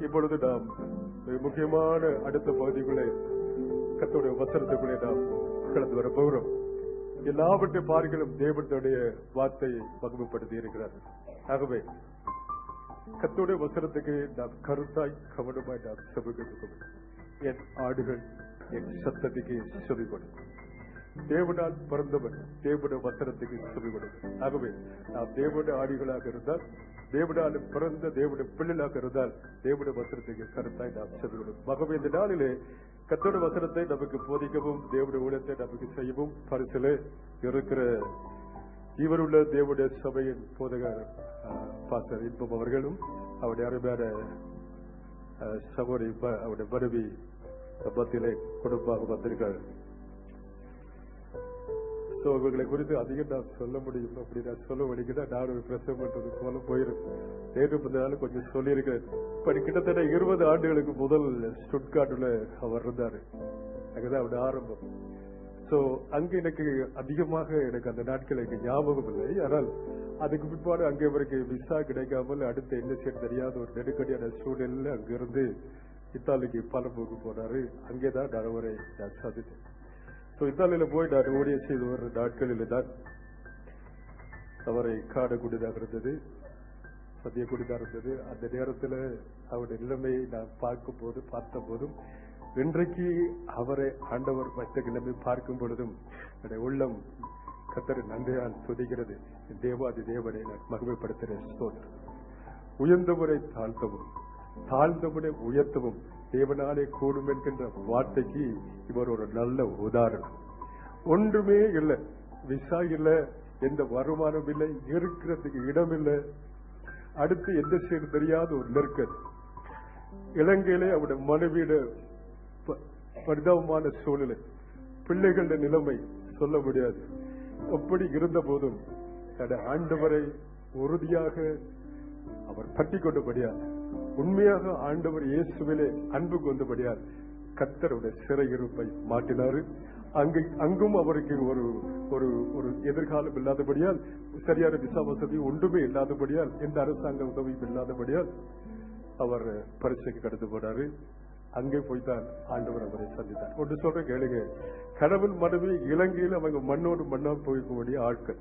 இப்பொழுது நாம் மிக முக்கியமான அடுத்த பகுதிக்குள்ளே கத்தோடைய வசனத்துக்குள்ளே நாம் கடந்து வர போகிறோம் எல்லாவற்றை பார்க்கலும் தேவனுடைய வார்த்தையை மகிமைப்படுத்தி இருக்கிறார் ஆகவே கத்தோடைய வசனத்துக்கு நாம் கருத்தாய் கவனமாய் நாம் செவிக்கொண்டு என் ஆடுகள் என் சத்தத்துக்கு செவிக்கொடும் தேவனால் பிறந்தவன் தேவனுடைய வசனத்துக்கு செவிக்கொடும் ஆகவே நாம் தேவனுடைய ஆடிகளாக இருந்தால் தேவனால் பிறந்த தேவனுடைய பிள்ளைகளாக இருந்தால் தேவனுடைய வசனத்துக்கு கருத்தாய் நாம் செவிக்கொடும் ஆகவே இந்த நாளிலே கத்தோட வசனத்தை நமக்கு போதிக்கவும் தேவனுடைய ஊழியத்தை நமக்கு செய்யவும் பரிசிலே இருக்கிற இவருள்ள தேவனுடைய சபையின் போதகர் பாசர் இன்பம் அவர்களும் அவருடைய அருமையான அஹ், சகோதரி ப- அவருடைய மனைவி மத்தியிலே குடும்பமாக வந்திருக்கார் சோ இவர்களை குறித்து அதிகம் நான் சொல்ல முடியும் அப்படி நான் சொல்ல முடியுங்கன்னா நான் ஒரு பிரசவம் பண்றது போல போயிருக்கும் நேற்று முன்னாலும் கொஞ்சம் சொல்லியிருக்கிறேன் இப்ப கிட்டத்தட்ட இருபது ஆண்டுகளுக்கு முதல் ஸ்டுட்கார்ட்ல அவர் இருந்தாரு அங்கதான் அவருடைய ஆரம்பம் சோ அங்க எனக்கு அதிகமாக எனக்கு அந்த நாட்கள் எனக்கு ஞாபகம் இல்லை ஆனால் அதுக்கு பிற்பாடு அங்கே இவருக்கு விசா கிடைக்காமல் அடுத்து என்ன செய்ய தெரியாத ஒரு நெருக்கடியான சூழ்நிலையில அங்கிருந்து இத்தாலிக்கு பலம்புக்கு போனாரு அங்கேதான் நான் அவரை நான் சந்தித்தேன் சோ இத்தாலியில போய் நான் ஊழியம் செய்து வர்ற நாட்களில் தான் அவரை காணக்கூடியதாக இருந்தது சந்தியக்கூடியதாக இருந்தது அந்த நேரத்துல அவருடைய நிலைமையை நான் பார்க்கும் போது பார்த்த போதும் இன்றைக்கு அவரை ஆண்டவர் மற்ற கிழமை பார்க்கும் பொழுதும் என்னுடைய உள்ளம் கத்தரை நன்றியால் துதிக்கிறது தேவாதி தேவனை நான் மகிமைப்படுத்துகிறேன் ஸ்தோத்திரம் உயர்ந்தவரை தாழ்த்தவும் தாழ்ந்தவனை உயர்த்தவும் தேவனாலே கூடும் என்கின்ற வார்த்தைக்கு இவர் ஒரு நல்ல உதாரணம் ஒன்றுமே இல்லை விசா இல்ல எந்த வருமானம் இல்லை இருக்கிறதுக்கு இடம் இல்லை அடுத்து எந்த செய்ய தெரியாத ஒரு நெருக்கடி இலங்கையிலே அவருடைய மனைவியிட ப- பரிதாபமான சூழ்நிலை பிள்ளைகளுடைய நிலைமை சொல்ல முடியாது அப்படி இருந்த போதும் தன்னுடைய ஆண்டவரை உறுதியாக அவர் பற்றி கொண்டபடியால் உண்மையாக ஆண்டவர் இயேசுவிலே அன்பு கொண்டபடியால் கத்தருடைய சிறையிருப்பை மாட்டினாரு அங்கு அங்கும் அவருக்கு ஒரு ஒரு ஒரு எதிர்காலம் இல்லாதபடியால் சரியான விசா வசதி ஒன்றுமே இல்லாதபடியால் எந்த அரசாங்க உதவியும் இல்லாதபடியால் அவர் பரீட்சைக்கு கடந்து போனாரு அங்கே போய்தான் ஆண்டவர் அவரை சந்தித்தார் ஒன்று சொல்ற கேளுங்க கடவுள் மனைவி இலங்கையில் அவங்க மண்ணோடு மண்ணா போய்க்கூடிய ஆட்கள்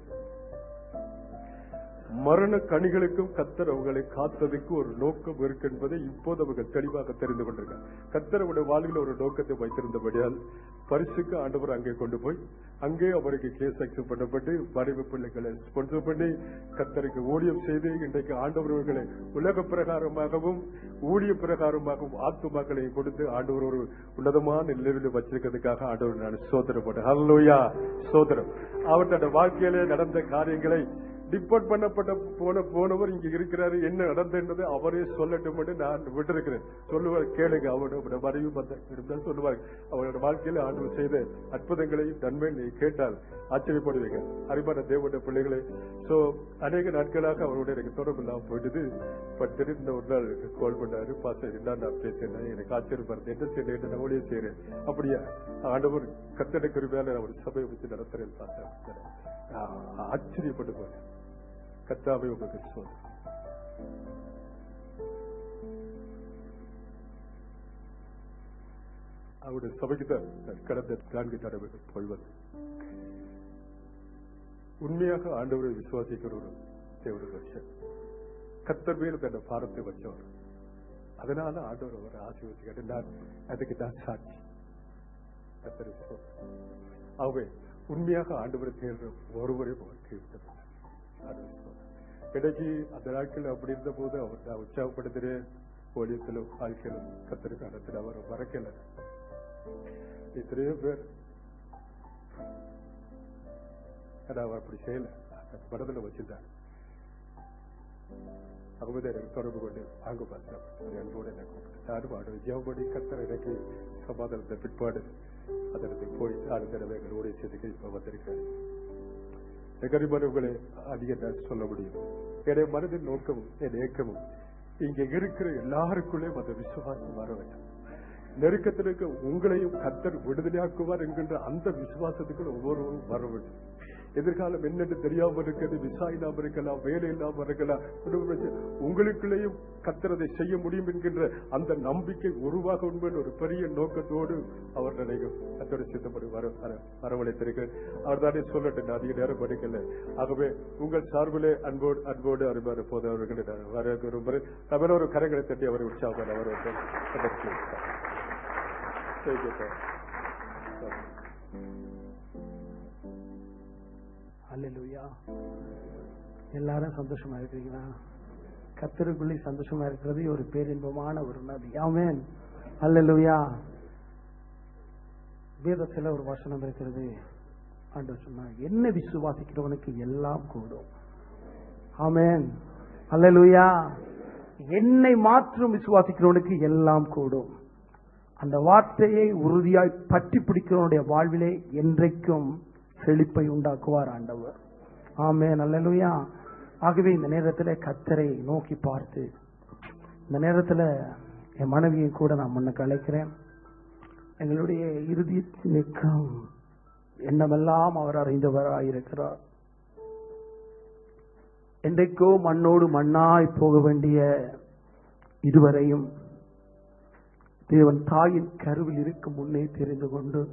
மரண கனிகளுக்கும் கத்தர் அவங்களை காத்ததுக்கு ஒரு நோக்கம் இருக்கு என்பதை இப்போது அவர்கள் தெளிவாக தெரிந்து கொண்டிருக்கார் கத்தர் அவருடைய வாழ்வில் ஒரு நோக்கத்தை வைத்திருந்தபடியால் பரிசுக்கு ஆண்டவர் அங்கே கொண்டு போய் அங்கே அவருக்கு கேஸ் அக்செப்ட் பண்ணப்பட்டு மறைவு பிள்ளைகளை ஸ்பான்சர் பண்ணி கத்தருக்கு ஊழியம் செய்து இன்றைக்கு ஆண்டவர்களை உலக பிரகாரமாகவும் ஊழிய பிரகாரமாகவும் ஆத்துமாக்களை கொடுத்து ஆண்டவர் ஒரு உன்னதமான நிலையில் வச்சிருக்கிறதுக்காக ஆண்டவர் நான் சோதரப்பட்டேன் ஹல்லேலூயா சோதரம் அவர் தன்னுடைய வாழ்க்கையிலே நடந்த காரியங்களை டிப்போர்ட் பண்ணப்பட்ட போன போனவர் இங்க இருக்கிறாரு என்ன நடந்தது அவரே சொல்லட்டும் என்று நான் விட்டிருக்கிறேன் சொல்லுவார் கேளுங்க அவரோட மறைவு இருந்தால் சொல்லுவார் அவரோட வாழ்க்கையில ஆண்டு செய்த அற்புதங்களை நன்மை நீ கேட்டால் ஆச்சரியப்படுவீங்க அறிவான தேவனுடைய பிள்ளைகளை சோ அநேக நாட்களாக அவரோட எனக்கு தொடர்பு இல்லாம போயிடுது பட் தெரிந்த ஒரு நாள் கால் பண்ணாரு பார்த்து என்ன நான் பேசுறேன் எனக்கு ஆச்சரியப்படுறது என்ன செய்யறேன் என்ன ஊழியம் செய்யறேன் அப்படியா ஆண்டவர் கத்தடை மேல அவர் சபையை வச்சு நடத்துறேன் பார்த்தேன் ஆச்சரியப்பட்டு போனேன் கத்தாவை உங்களுக்கு சொல் அவருடைய சபைக்கு தான் நான் கடந்த நான்கு தடவைகள் போய்வது உண்மையாக ஆண்டவரை விசுவாசிக்கிற ஒரு தேவனுடைய வச்ச கத்தர் மேல் தன்னை பாரத்தை வச்சவர் அதனால ஆண்டவர் அவரை ஆசீர்வதிக்கிறார் நான் அதுக்கு தான் சாட்சி கத்தரை ஆகவே உண்மையாக ஆண்டவரை தேடுற ஒருவரை வாழ்க்கை கிடைச்சி அந்த நாட்கள் அப்படி இருந்த போது அவர் நான் உற்சாகப்படுத்துறேன் ஊழியத்திலும் வாழ்க்கையிலும் கத்திரிக்காலத்தில் அவர் மறக்கல எத்தனையோ பேர் ஆனா அவர் அப்படி செய்யல மனதில் வச்சிருந்தார் அவங்க எனக்கு தொடர்பு கொண்டு வாங்க பார்த்தேன் அன்போடு என்ன கூப்பிட்டு நானும் ஆடு ஜெவபடி கத்தர் எனக்கு சமாதானத்தை பிற்பாடு அதற்கு போய் நாலு தடவை எங்கள் ஊழிய செய்திக்கு இப்ப வந்திருக்கேன் கரிமனவுகளை அதிக நான் சொல்ல முடியும் என்னுடைய மனதின் நோக்கமும் என் ஏக்கமும் இங்க இருக்கிற எல்லாருக்குள்ளேயும் அந்த விசுவாசம் வர வேண்டும் நெருக்கத்தில் இருக்க உங்களையும் கத்தர் விடுதலையாக்குவார் என்கின்ற அந்த விசுவாசத்துக்குள்ள ஒவ்வொருவரும் வர வேண்டும் எதிர்காலம் என்னென்னு தெரியாம இருக்கிறது விசா இல்லாம இருக்கலாம் வேலை இல்லாம இருக்கலாம் குடும்ப பிரச்சனை. உங்களுக்குள்ளேயும் கத்திரதை செய்ய முடியும் என்கின்ற அந்த நம்பிக்கை உருவாக உண்மையில் ஒரு பெரிய நோக்கத்தோடு அவர் நினைக்கும் கத்தோட சித்தப்படி வர வர- வரவழைத்திருக்கிறேன் அவர் தானே சொல்லட்டும் நான் அதிக நேரம் படிக்கல ஆகவே உங்கள் சார்பிலே அன்போடு அன்போடு அருமாறு போது அவர்களை நான் வர விரும்புகிறேன் தமிழ் ஒரு கரைகளை தட்டி அவரை உற்சாகம் அவர் Thank you, sir. அல்லேலூயா எல்லாரும் சந்தோஷமா இருக்கிறீங்களா கத்தருக்குள்ளே சந்தோஷமா இருக்கிறது ஒரு பேரின்பமான ஒரு நதி ஆமென் அல்லேலூயா வேதத்துல ஒரு வசனம் இருக்கிறது ஆண்டவர் சொன்னார் என்ன விசுவாசிக்கிறவனுக்கு எல்லாம் கூடும் ஆமென் அல்லேலூயா என்னை மாற்றும் விசுவாசிக்கிறவனுக்கு எல்லாம் கூடும் அந்த வார்த்தையை உறுதியாய் பற்றி பிடிக்கிறவனுடைய வாழ்விலே என்றைக்கும் செழிப்பை உண்டாக்குவார் ஆண்டவர் ஆமே நல்லலுயா ஆகவே இந்த நேரத்துல கத்தரை நோக்கி பார்த்து இந்த நேரத்துல என் மனைவியை கூட நான் முன்னுக்கு அழைக்கிறேன் எங்களுடைய இறுதியத்தில் நிற்கும் எண்ணமெல்லாம் அவர் அறிந்தவராயிருக்கிறார் என்றைக்கோ மண்ணோடு மண்ணாய் போக வேண்டிய இருவரையும் தேவன் தாயின் கருவில் இருக்கும் முன்னே தெரிந்து கொண்டு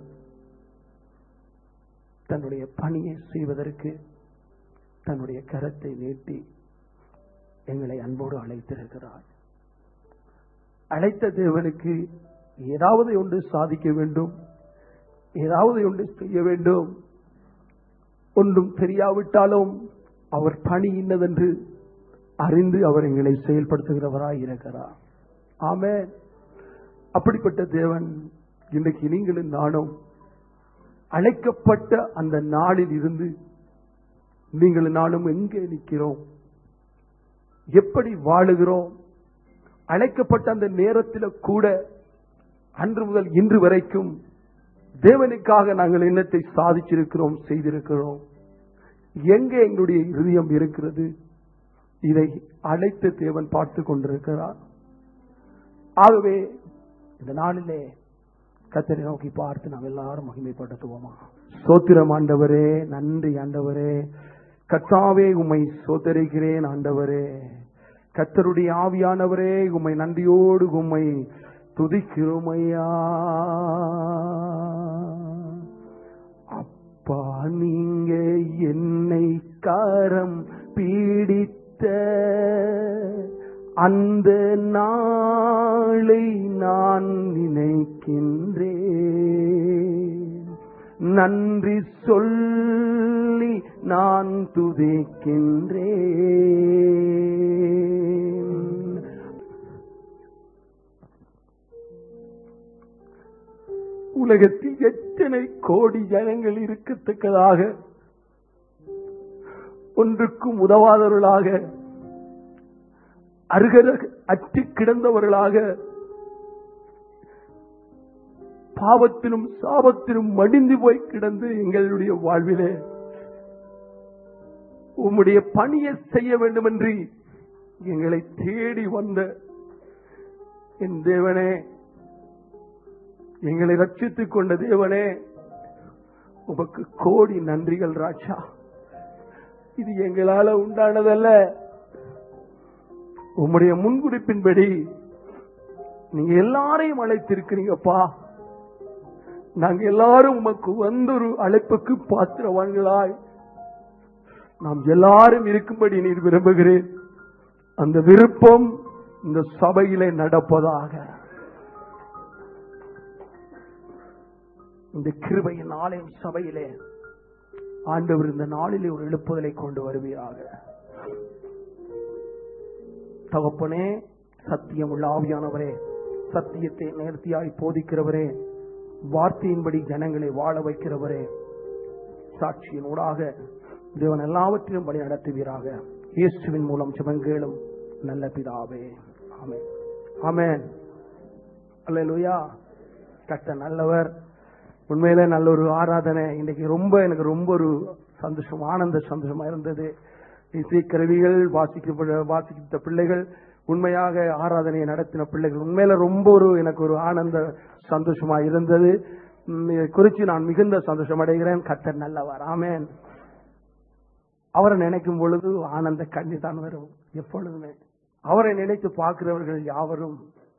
தன்னுடைய பணியை செய்வதற்கு தன்னுடைய கரத்தை நீட்டி எங்களை அன்போடு அழைத்திருக்கிறார் அழைத்த தேவனுக்கு ஏதாவது ஒன்று சாதிக்க வேண்டும் ஏதாவது ஒன்று செய்ய வேண்டும் ஒன்றும் தெரியாவிட்டாலும் அவர் பணி இன்னதென்று அறிந்து அவர் எங்களை செயல்படுத்துகிறவராய் இருக்கிறார் ஆமென் அப்படிப்பட்ட தேவன் இன்றைக்கு நீங்களும் நானும் அழைக்கப்பட்ட அந்த நாளில் இருந்து நீங்களும் நானும் எங்கே நிற்கிறோம் எப்படி வாழுகிறோம் அழைக்கப்பட்ட அந்த நேரத்தில் கூட அன்று முதல் இன்று வரைக்கும் தேவனுக்காக நாங்கள் என்னத்தை சாதிச்சிருக்கிறோம் செய்திருக்கிறோம் எங்கே எங்களுடைய இருதயம் இருக்கிறது இதை அழைத்த தேவன் பார்த்து கொண்டிருக்கிறார் ஆகவே இந்த நாளிலே கத்தரை நோக்கி பார்த்து நாம் எல்லாரும் மகிமைப்படுத்துவோமா சோத்திரம் ஆண்டவரே நன்றி ஆண்டவரே கத்தாவே உம்மை சோத்தரிக்கிறேன் ஆண்டவரே கத்தருடைய ஆவியானவரே உம்மை நன்றியோடு உம்மை துதிக்கிறோம் ஐயா அப்பா நீங்க என்னை காரம் பீடித்த அந்த நாளை நான் நினைக்கின்றேன் நன்றி சொல்லி நான் துதிக்கின்றேன் உலகத்தில் எத்தனை கோடி ஜனங்கள் இருக்கத்தக்கதாக ஒன்றுக்கும் உதவாதவர்களாக அருகர அற்று கிடந்தவர்களாக பாவத்திலும் சாபத்திலும் மடிந்து போய் கிடந்து எங்களுடைய வாழ்விலே உம்முடைய பணியை செய்ய வேண்டும் என்று எங்களை தேடி வந்த என் தேவனே எங்களை ரட்சித்துக் கொண்ட தேவனே உமக்கு கோடி நன்றிகள் ராஜா இது எங்களால உண்டானதல்ல உம்முடைய முன்குறிப்பின்படி நீங்க எல்லாரையும் அழைத்திருக்கிறீங்கப்பா நாங்க எல்லாரும் உமக்கு வந்த ஒரு அழைப்புக்கு பாத்திரவான்களாய் நாம் எல்லாரும் இருக்கும்படி நீர் விரும்புகிறேன் அந்த விருப்பம் இந்த சபையிலே நடப்பதாக இந்த கிருபையின் ஆலயம் சபையிலே ஆண்டவர் இந்த நாளிலே ஒரு எழுப்புதலை கொண்டு வருவீராக தகப்பனே சத்தியம் உள்ள ஆவியானவரே சத்தியத்தை நேர்த்தியாய் போதிக்கிறவரே வார்த்தையின்படி ஜனங்களை வாழ வைக்கிறவரே சாட்சியின் ஊடாக தேவன் எல்லாவற்றையும் வழி நடத்துவீராக இயேசுவின் மூலம் சிவங்கேளும் நல்ல பிதாவே ஆமென் ஆமென் அல்லேலூயா கட்ட நல்லவர் உண்மையிலே நல்ல ஒரு ஆராதனை இன்னைக்கு ரொம்ப எனக்கு ரொம்ப ஒரு சந்தோஷம் ஆனந்த சந்தோஷமா இருந்தது இசைக்கருவிகள் வாசிக்க வாசித்த பிள்ளைகள் உண்மையாக ஆராதனையை நடத்தின பிள்ளைகள் உண்மையில ரொம்ப ஒரு எனக்கு ஒரு ஆனந்த சந்தோஷமா இருந்தது உம், இதை குறித்து நான் மிகுந்த சந்தோஷம் அடைகிறேன் கத்தர் நல்லவர் ஆமென் அவரை நினைக்கும் பொழுது ஆனந்த கண்ணீர் தான் வரும் எப்பொழுதுமே அவரை நினைத்து பார்க்கிறவர்கள் யாவரும்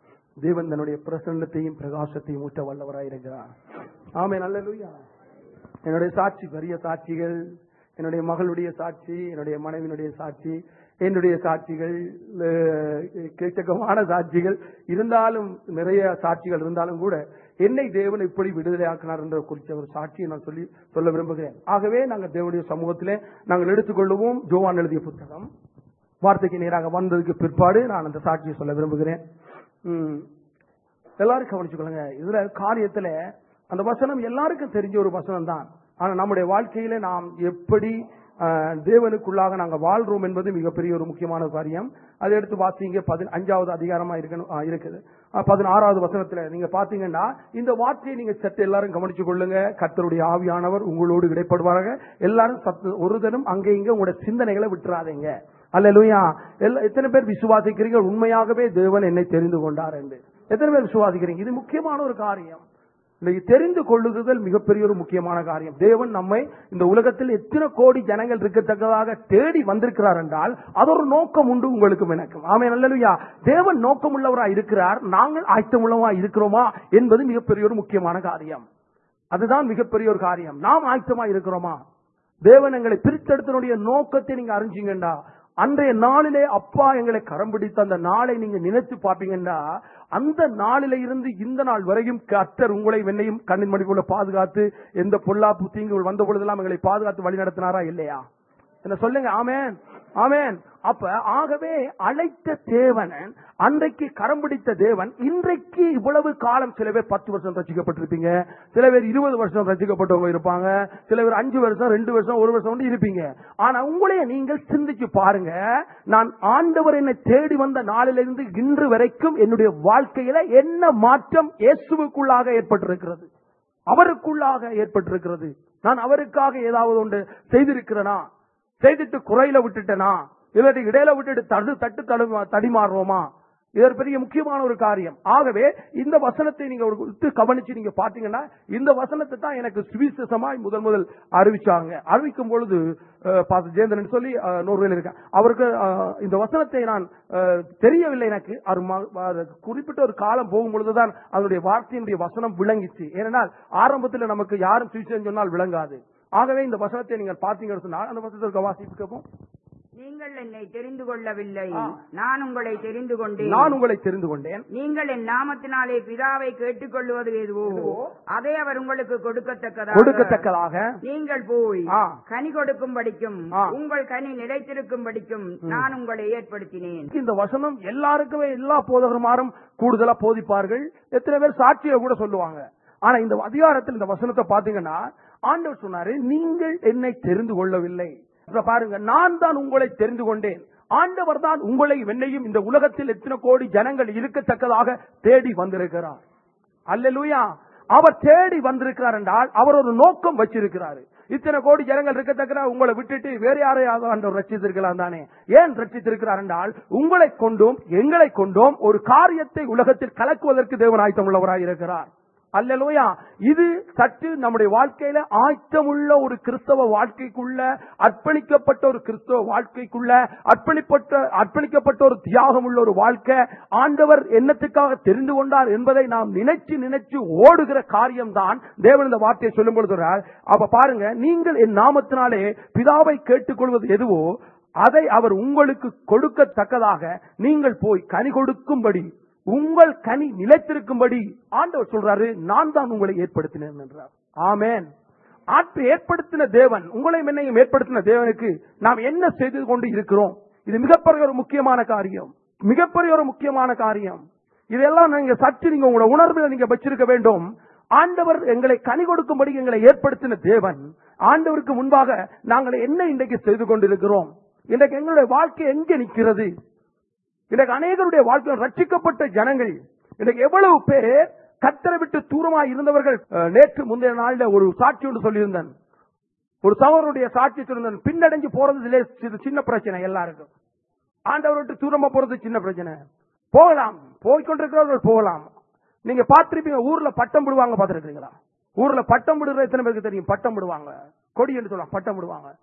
தேவன் தன்னுடைய பிரசன்னத்தையும் பிரகாசத்தையும் ஊட்ட வல்லவராயிருக்கிறார் ஆமே நல்லலுயா என்னுடைய சாட்சி பெரிய சாட்சிகள் என்னுடைய மகளுடைய சாட்சி என்னுடைய மனைவியினுடைய சாட்சி என்னுடைய சாட்சிகள் அஹ், எக்கச்சக்கமான சாட்சிகள் இருந்தாலும் நிறைய சாட்சிகள் இருந்தாலும் கூட என்னை தேவன் இப்படி விடுதலையாக்கினார் என்ற குறித்த ஒரு சாட்சியை நான் சொல்லி சொல்ல விரும்புகிறேன் ஆகவே நாங்கள் தேவனுடைய சமூகத்திலே நாங்கள் எடுத்துக்கொள்ளுவோம் ஜோவான் எழுதிய புத்தகம் வார்த்தைக்கு நேராக வந்ததுக்கு பிற்பாடு நான் அந்த சாட்சியை சொல்ல விரும்புகிறேன் உம், எல்லாரும் கவனிச்சுக்கொள்ளுங்க இதுல காரியத்துல அந்த வசனம் எல்லாருக்கும் தெரிஞ்ச ஒரு வசனம் தான் ஆனா நம்முடைய வாழ்க்கையில நாம் எப்படி ஆஹ், தேவனுக்குள்ளாக நாங்க வாழ்றோம் என்பது மிகப்பெரிய ஒரு முக்கியமான காரியம் அதை எடுத்து வாசிங்க பதி- அஞ்சாவது அதிகாரமா இருக்கணும் ஆஹ், இருக்குது ஆஹ், பதினாறாவது வசனத்துல நீங்க பாத்தீங்கன்னா இந்த வார்த்தையை நீங்க சற்று எல்லாரும் கவனிச்சு கொள்ளுங்க கர்த்தருடைய ஆவியானவர் உங்களோடு இடைப்படுவாராக எல்லாரும் சத்து ஒருதரும் அங்கே இங்க உங்களோட சிந்தனைகளை விட்டுறாதீங்க அல்லேலூயா எல்லா எத்தனை பேர் விசுவாசிக்கிறீங்க உண்மையாகவே தேவன் என்னை தெரிந்து கொண்டார் என்று எத்தனை பேர் விசுவாசிக்கிறீங்க இது முக்கியமான ஒரு காரியம் இன்னைக்கு தெரிந்து கொள்ளுதல் மிகப்பெரிய ஒரு முக்கியமான காரியம் தேவன் நம்மை இந்த உலகத்தில் எத்தனை கோடி ஜனங்கள் இருக்கத்தக்கதாக தேடி வந்திருக்கிறார் என்றால் அது ஒரு நோக்கம் உண்டு உங்களுக்கும் எனக்கும் ஆமே நல்லலுயா தேவன் நோக்கம் உள்ளவரா இருக்கிறார் நாங்கள் ஆயத்தமுள்ளவா இருக்கிறோமா என்பது மிகப்பெரிய ஒரு முக்கியமான காரியம் அதுதான் மிகப்பெரிய ஒரு காரியம் நாம் ஆயத்தமா இருக்கிறோமா தேவன் எங்களை பிரித்தெடுத்தனுடைய நோக்கத்தை நீங்க அறிஞ்சீங்கண்டா அன்றைய நாளிலே அப்பா எங்களை கரம் பிடித்த அந்த நாளை நீங்க நினைத்து பார்ப்பீங்கன்னா அந்த நாளில இருந்து இந்த நாள் வரையும் கர்த்தர் உங்களை வெண்ணையும் கண்ணின் மணி போல பாதுகாத்து எந்த பொல்லாப்பு தீங்குகள் வந்த பொழுதெல்லாம் எங்களை பாதுகாத்து வழி நடத்தினாரா இல்லையா என்ன சொல்லுங்க ஆமென் ஆமென் அப்ப ஆகவே அழைத்த தேவன் அன்றைக்கு கரம் பிடித்த தேவன் இன்றைக்கு இவ்வளவு காலம் சில பேர் பத்து வருஷம் ரசிக்கப்பட்டிருப்பீங்க சில பேர் இருபது வருஷம் ரசிக்கப்பட்டவங்க இருப்பாங்க சில பேர் அஞ்சு வருஷம் ரெண்டு வருஷம் ஒரு வருஷம் வந்து இருப்பீங்க ஆனா உங்களைய நீங்கள் சிந்திச்சு பாருங்க நான் ஆண்டவர் என்னை தேடி வந்த நாளிலிருந்து இன்று வரைக்கும் என்னுடைய வாழ்க்கையில என்ன மாற்றம் இயேசுவுக்குள்ளாக ஏற்பட்டிருக்கிறது அவருக்குள்ளாக ஏற்பட்டிருக்கிறது நான் அவருக்காக ஏதாவது ஒன்று செய்திருக்கிறேனா செய்துட்டு குறையில விட்டுட்டேனா இல்லாட்டி இடையில விட்டுட்டு தடு தட்டு தடு தடிமாறுறோமா இது ஒரு பெரிய முக்கியமான ஒரு காரியம் ஆகவே இந்த வசனத்தை நீங்க ஒரு உத்து கவனிச்சு நீங்க பாத்தீங்கன்னா இந்த வசனத்தை தான் எனக்கு சுவிசேஷமாய் முதல் முதல் அறிவிச்சாங்க அறிவிக்கும் பொழுது அஹ், பாஸ்டர் ஜெயந்திரன் சொல்லி அஹ், நோர்வேல இருக்கேன் அவருக்கு அஹ், இந்த வசனத்தை நான் அஹ், தெரியவில்லை எனக்கு அது ம- அது குறிப்பிட்ட ஒரு காலம் போகும் பொழுதுதான் அதனுடைய வார்த்தையினுடைய வசனம் விளங்கிச்சு ஏனென்றால் ஆரம்பத்தில் நமக்கு யாரும் சுவிசேஷம் சொன்னால் விளங்காது ஆகவே இந்த வசனத்தை நீங்கள் பார்த்தீங்கன்னு சொன்னால் அந்த வசனத்திற்கு வாசிப்புக்கவும் நீங்கள் என்னை தெரிந்து கொள்ளவில்லை ஆ. நான் உங்களை தெரிந்து கொண்டேன் நான் உங்களை தெரிந்து கொண்டேன் நீங்கள் என் நாமத்தினாலே பிதாவை கேட்டுக்கொள்வது எதுவோ எதுவோ, அதை அவர் உங்களுக்கு கொடுக்கத்தக்கதாக கொடுக்கத்தக்கதாக நீங்கள் போய் ஆ. கனி கொடுக்கும்படிக்கும் ஆ. உங்கள் கனி நிலைத்திருக்கும்படிக்கும் நான் உங்களை ஏற்படுத்தினேன் இந்த வசனம் எல்லாருக்குமே எல்லா போதகருமாரும் கூடுதலா போதிப்பார்கள் எத்தனை பேர் சாட்சியை கூட சொல்லுவாங்க ஆனா இந்த அதிகாரத்தில் இந்த வசனத்தை பாத்தீங்கன்னா ஆண்டவர் சொன்னாரு நீங்கள் என்னை தெரிந்து கொள்ளவில்லை இப்ப பாருங்க நான் தான் உங்களை தெரிந்து கொண்டேன் ஆண்டவர் தான் உங்களை என்னையும் இந்த உலகத்தில் எத்தனை கோடி ஜனங்கள் இருக்கத்தக்கதாக தேடி வந்திருக்கிறார் அல்லேலூயா அவர் தேடி வந்திருக்கிறார் என்றால் அவர் ஒரு நோக்கம் வச்சிருக்கிறாரு இத்தனை கோடி ஜனங்கள் இருக்கத்தக்க உங்களை விட்டுட்டு வேற யாரையாவது ஆண்டவர் ரட்சித்திருக்கலாம் தானே ஏன் ரட்சித்திருக்கிறார் என்றால் உங்களை கொண்டும் எங்களை கொண்டும் ஒரு காரியத்தை உலகத்தில் கலக்குவதற்கு தேவன் ஆயத்தம் உள்ளவராய் இருக்கிறார் அல்லலோயா இது சற்று நம்முடைய வாழ்க்கையில ஆயத்தமுள்ள ஒரு கிறிஸ்தவ வாழ்க்கைக்குள்ள அர்ப்பணிக்கப்பட்ட ஒரு கிறிஸ்தவ வாழ்க்கைக்குள்ள அர்ப்பணிப்பட்ட அர்ப்பணிக்கப்பட்ட ஒரு தியாகம் உள்ள ஒரு வாழ்க்கை ஆண்டவர் என்னத்துக்காக தெரிந்து கொண்டார் என்பதை நாம் நினைச்சு நினைச்சு ஓடுகிற காரியம்தான் தேவன் இந்த வார்த்தையை சொல்லும் பொழுது சொல்றார். அப்ப பாருங்க நீங்கள் என் நாமத்தினாலே பிதாவை கேட்டுக்கொள்வது எதுவோ அதை அவர் உங்களுக்கு கொடுக்கத்தக்கதாக நீங்கள் போய் கனி கொடுக்கும்படி உங்கள் கனி நிலைத்திருக்கும்படி ஆண்டவர் சொல்றாரு நான் தான் உங்களை ஏற்படுத்தினேன் என்றார் ஆமென் ஆற்று ஏற்படுத்தின தேவன் உங்களை என்னையும் ஏற்படுத்தின தேவனுக்கு நாம் என்ன செய்து கொண்டு இருக்கிறோம் இது மிகப்பெரிய ஒரு முக்கியமான காரியம் மிகப்பெரிய ஒரு முக்கியமான காரியம் இதெல்லாம் நீங்க சற்று நீங்க உங்களோட உணர்வில் நீங்க வச்சிருக்க வேண்டும் ஆண்டவர் எங்களை கனி கொடுக்கும்படி எங்களை ஏற்படுத்தின தேவன் ஆண்டவருக்கு முன்பாக நாங்கள் என்ன இன்றைக்கு செய்து கொண்டிருக்கிறோம் இன்றைக்கு எங்களுடைய வாழ்க்கை எங்கே நிற்கிறது இன்றைக்கு அநேகருடைய வாழ்க்கையில் ரட்சிக்கப்பட்ட ஜனங்கள் இன்றைக்கு எவ்வளவு பேர் கத்தரை விட்டு தூரமா இருந்தவர்கள் அஹ், நேற்று முந்தைய நாள்ல ஒரு சாட்சி ஒன்று சொல்லியிருந்தேன் ஒரு சகோதரனுடைய சாட்சி சொல்லியிருந்தேன் பின்னடைஞ்சு போறது இதுல சி- சின்ன பிரச்சனை எல்லாருக்கும் ஆண்டவர் விட்டு தூரமா போறது சின்ன பிரச்சனை போகலாம் போய்கொண்டிருக்கிறவர்கள் போகலாம் நீங்க பார்த்திருப்பீங்க ஊர்ல பட்டம் விடுவாங்க பார்த்திருக்கீங்களா ஊர்ல பட்டம் விடுற எத்தனை பேருக்கு தெரியும் பட்டம் விடுவாங்க கொடி என்று சொல்லுவாங்க பட்டம் விடுவாங்க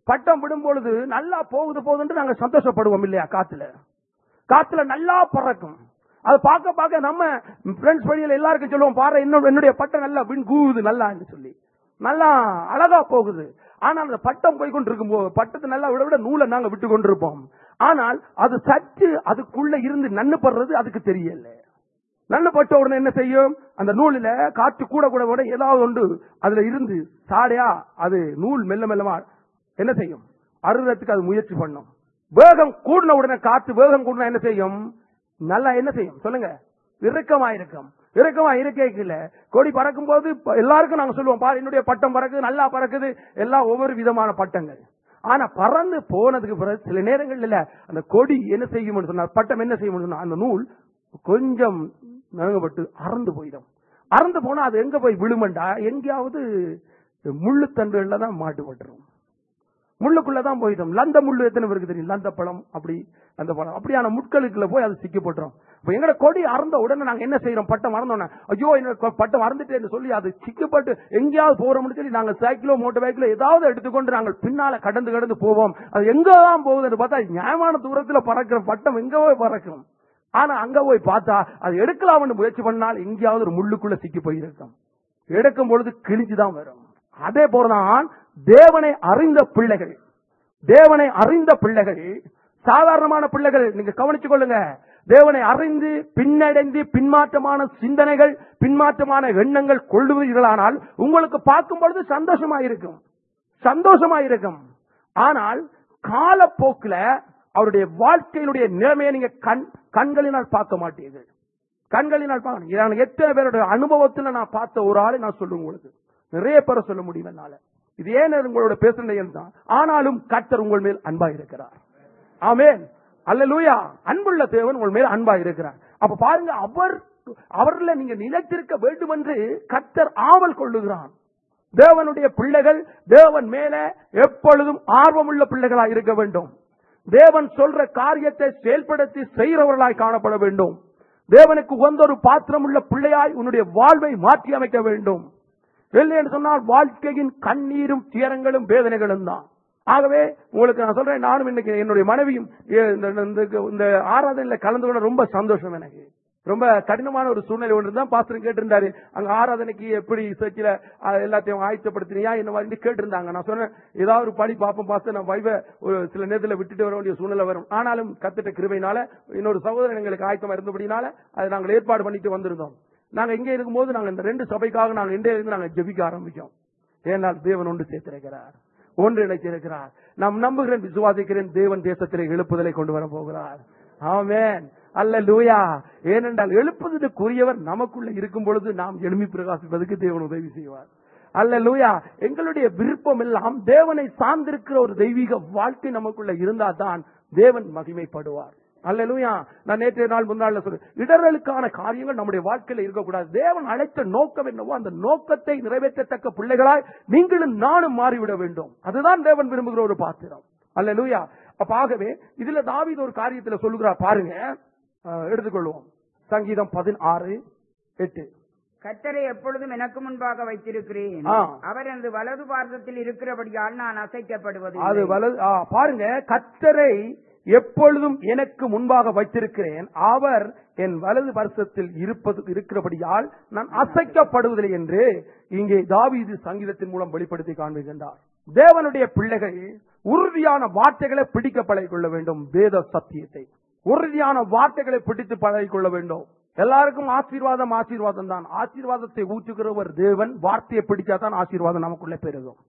பட்டம் விடும் பொழுது நல்லா போகுது போகுதுன்னு நாங்க சந்தோஷப்படுவோம் இல்லையா காத்துல காத்துல நல்லா பறக்கும் அது பார்க்க பார்க்க நம்ம ஃப்ரெண்ட்ஸ் வழியில எல்லாருக்கும் சொல்லுவோம் பாரு இன்னும் என்னுடைய பட்டம் நல்லா விண் கூவுது நல்லான்னு சொல்லி நல்லா அழகா போகுது ஆனால் அந்த பட்டம் போய் கொண்டிருக்கும் போது பட்டத்தை நல்லா விட விட நூலை நாங்க விட்டு கொண்டிருப்போம் ஆனால் அது சற்று அதுக்குள்ள இருந்து நன்னு படுறது அதுக்கு தெரியல நன்னு பட்ட உடனே என்ன செய்யும் அந்த நூலில காற்று கூட கூட கூட ஏதாவது ஒன்று அதுல இருந்து சாடையா அது நூல் மெல்ல மெல்லமா என்ன செய்யும் அறுறதுக்கு அது முயற்சி பண்ணும் வேகம் கூடின உடனே காற்று வேகம் கூடினா என்ன செய்யும் நல்லா என்ன செய்யும் சொல்லுங்க இறுக்கமா இருக்கும் இறுக்கமா இருக்கல கொடி பறக்கும் போது இப்ப எல்லாருக்கும் நாங்க சொல்லுவோம் பாரு என்னுடைய பட்டம் பறக்குது நல்லா பறக்குது எல்லாம் ஒவ்வொரு விதமான பட்டங்கள் ஆனா பறந்து போனதுக்கு பிறகு சில நேரங்கள்ல அந்த கொடி என்ன செய்யும் சொன்னா பட்டம் என்ன செய்யும் சொன்னா அந்த நூல் கொஞ்சம் நழுங்கப்பட்டு அறந்து போயிடும் அறந்து போனா அது எங்க போய் விழுமண்டா எங்கேயாவது முள்ளு தண்டுகள்ல தான் மாட்டுப்பட்டுரும் முள்ளுக்குள்ளதான் போயிட்டோம் லந்த முள்ளு எத்தனை பேருக்கு தெரியும் லந்த பழம் அப்படி அந்த பழம் அப்படியான முட்களுக்குள்ள போய் அது சிக்கி போட்டுரும் இப்ப எங்கட கொடி அறந்த உடனே நாங்க என்ன செய்யறோம் பட்டம் அறந்தோடனே ஐயோ என்னோட கொ- பட்டம் அறந்துட்டேன்னு சொல்லி அது சிக்கப்பட்டு எங்கேயாவது போறோம்னு சொல்லி நாங்க சைக்கிளோ மோட்டர் பைக்கிலோ ஏதாவது எடுத்துக்கொண்டு நாங்கள் பின்னால கடந்து கடந்து போவோம் அது எங்கதான் போகுதுன்னு பார்த்தா நியாயமான தூரத்துல பறக்கிற பட்டம் எங்க போய் பறக்கும் ஆனா அங்க போய் பார்த்தா அது எடுக்கலாம்னு முயற்சி பண்ணால் எங்கேயாவது ஒரு முள்ளுக்குள்ள சிக்கி போயிருக்கும் எடுக்கும் பொழுது கிழிஞ்சுதான் வரும் அதே போலதான் தேவனை அறிந்த பிள்ளைகள் தேவனை அறிந்த பிள்ளைகள் சாதாரணமான பிள்ளைகள் நீங்க கவனிச்சுக் கொள்ளுங்க தேவனை அறிந்து பின்னடைந்து பின்மாற்றமான சிந்தனைகள் பின்மாற்றமான எண்ணங்கள் கொள்ளுவீர்களானால் உங்களுக்கு பார்க்கும் பொழுது சந்தோஷமா இருக்கும் சந்தோஷமா இருக்கும் ஆனால் காலப்போக்குல அவருடைய வாழ்க்கையினுடைய நிலைமையை நீங்க கண் கண்களினால் பார்க்க மாட்டீர்கள் கண்களினால் பார்க்கணும் நான் எத்தனை பேருடைய அனுபவத்துல நான் பார்த்த ஒரு ஆளை நான் சொல்லுவேன் உங்களுக்கு நிறைய பேரை சொல்ல முடியும் என்னால இது ஏன் உங்களோட பேசுறேன் தான் ஆனாலும் கர்த்தர் உங்கள் மேல் அன்பா இருக்கிறார் ஆமென் அல்லேலூயா அன்புள்ள தேவன் உங்கள் மேல் அன்பா இருக்கிறார் அப்ப பாருங்க அவர் அவர்ல நீங்க நிலைத்திருக்க வேண்டும் என்று கர்த்தர் ஆவல் கொள்ளுகிறான் தேவனுடைய பிள்ளைகள் தேவன் மேல எப்பொழுதும் ஆர்வமுள்ள பிள்ளைகளா இருக்க வேண்டும் தேவன் சொல்ற காரியத்தை செயல்படுத்தி செய்கிறவர்களாய் காணப்பட வேண்டும் தேவனுக்கு உகந்த ஒரு பாத்திரம் உள்ள பிள்ளையாய் உன்னுடைய வாழ்வை மாற்றி அமைக்க வேண்டும் இல்லை என்று சொன்னால் வாழ்க்கையின் கண்ணீரும் துயரங்களும் வேதனைகளும் தான் ஆகவே உங்களுக்கு நான் சொல்றேன் நானும் இன்னைக்கு என்னுடைய மனைவியும் ஏ- இந்த- இந்த- இந்த ஆராதனையில கலந்து கொள்ள ரொம்ப சந்தோஷம் எனக்கு ரொம்ப கடினமான ஒரு சூழ்நிலை ஒன்று தான் பாஸ்டர் கேட்டிருந்தாரு அங்க ஆராதனைக்கு எப்படி சர்ச்சில் எல்லாத்தையும் ஆயத்தப்படுத்தினியா என்ன மாதிரி கேட்டிருந்தாங்க நான் சொன்னேன் ஏதாவது ஒரு படி பார்ப்போம் பாஸ்டர் நான் வைவ ஒரு சில நேரத்தில் விட்டுட்டு வர வேண்டிய சூழ்நிலை வரும் ஆனாலும் கத்துட்ட கிருபையினால இன்னொரு சகோதரன் எங்களுக்கு ஆயத்தமா இருந்தபடினால அதை நாங்கள் ஏற்பாடு பண்ணிட்டு வந்திருந்தோம் நாங்க இங்கே இருக்கும்போது நாங்க இந்த ரெண்டு சபைக்காக நாங்க இன்றைய இருந்து நாங்க ஜெபிக்க ஆரம்பிச்சோம் ஏனால் தேவன் ஒன்று சேர்த்திருக்கிறார் ஒன்று இணைத்திருக்கிறார் நாம் நம்புகிறேன் விசுவாசிக்கிறேன் தேவன் தேசத்திலே எழுப்புதலை கொண்டு வர போகிறார் ஆமென் அல்ல லூயா ஏனென்றால் எழுப்புதலுக்குரியவர் நமக்குள்ள இருக்கும் பொழுது நாம் எழுமி பிரகாசிப்பதற்கு தேவன் உதவி செய்வார் அல்ல லூயா எங்களுடைய விருப்பம் எல்லாம் தேவனை சார்ந்திருக்கிற ஒரு தெய்வீக வாழ்க்கை நமக்குள்ள இருந்தா தான் தேவன் மகிமைப்படுவார் அல்லேலூயா நான் நேற்றைய நாள் முன்னாள் சொல்றேன் இடரலுக்கான காரியங்கள் நம்முடைய வாழ்க்கையில இருக்கக்கூடாது தேவன் அழைத்த நோக்கம் என்னவோ அந்த நோக்கத்தை நிறைவேற்றத்தக்க பிள்ளைகளாய் நீங்களும் நானும் மாறிவிட வேண்டும் அதுதான் தேவன் விரும்புகிற ஒரு பாத்திரம் அல்லேலூயா அப்ப ஆகவே இதுல தாவீது ஒரு காரியத்துல சொல்லுகிறார் பாருங்க அஹ், எடுத்துக்கொள்வோம் சங்கீதம் பதினாறு எட்டு கர்த்தரை எப்பொழுதும் எனக்கு முன்பாக வைத்திருக்கிறேன் ஆ. அவர் எனது வலது பாரதத்தில் இருக்கிறபடியால் நான் அசைக்கப்படுவது அது இல்லை. வலது ஆ, பாருங்க கத்தரை எப்பொழுதும் எனக்கு முன்பாக வைத்திருக்கிறேன் அவர் என் வலது பரிசத்தில் இருப்பது இருக்கிறபடியால் நான் அசைக்கப்படுவதில்லை என்று இங்கே தாவீது சங்கீதத்தின் மூலம் வெளிப்படுத்தி காண்பிக்கின்றார் தேவனுடைய பிள்ளைகள் உறுதியான வார்த்தைகளை பிடிக்க பழகிக் கொள்ள வேண்டும் வேத சத்தியத்தை உறுதியான வார்த்தைகளை பிடித்து பழகிக் கொள்ள வேண்டும் எல்லாருக்கும் ஆசீர்வாதம் ஆசீர்வாதம் தான் ஆசீர்வாதத்தை ஊற்றுகிறவர் தேவன் வார்த்தையை பிடிச்சாதான் ஆசீர்வாதம் நமக்குள்ளே பெருகும்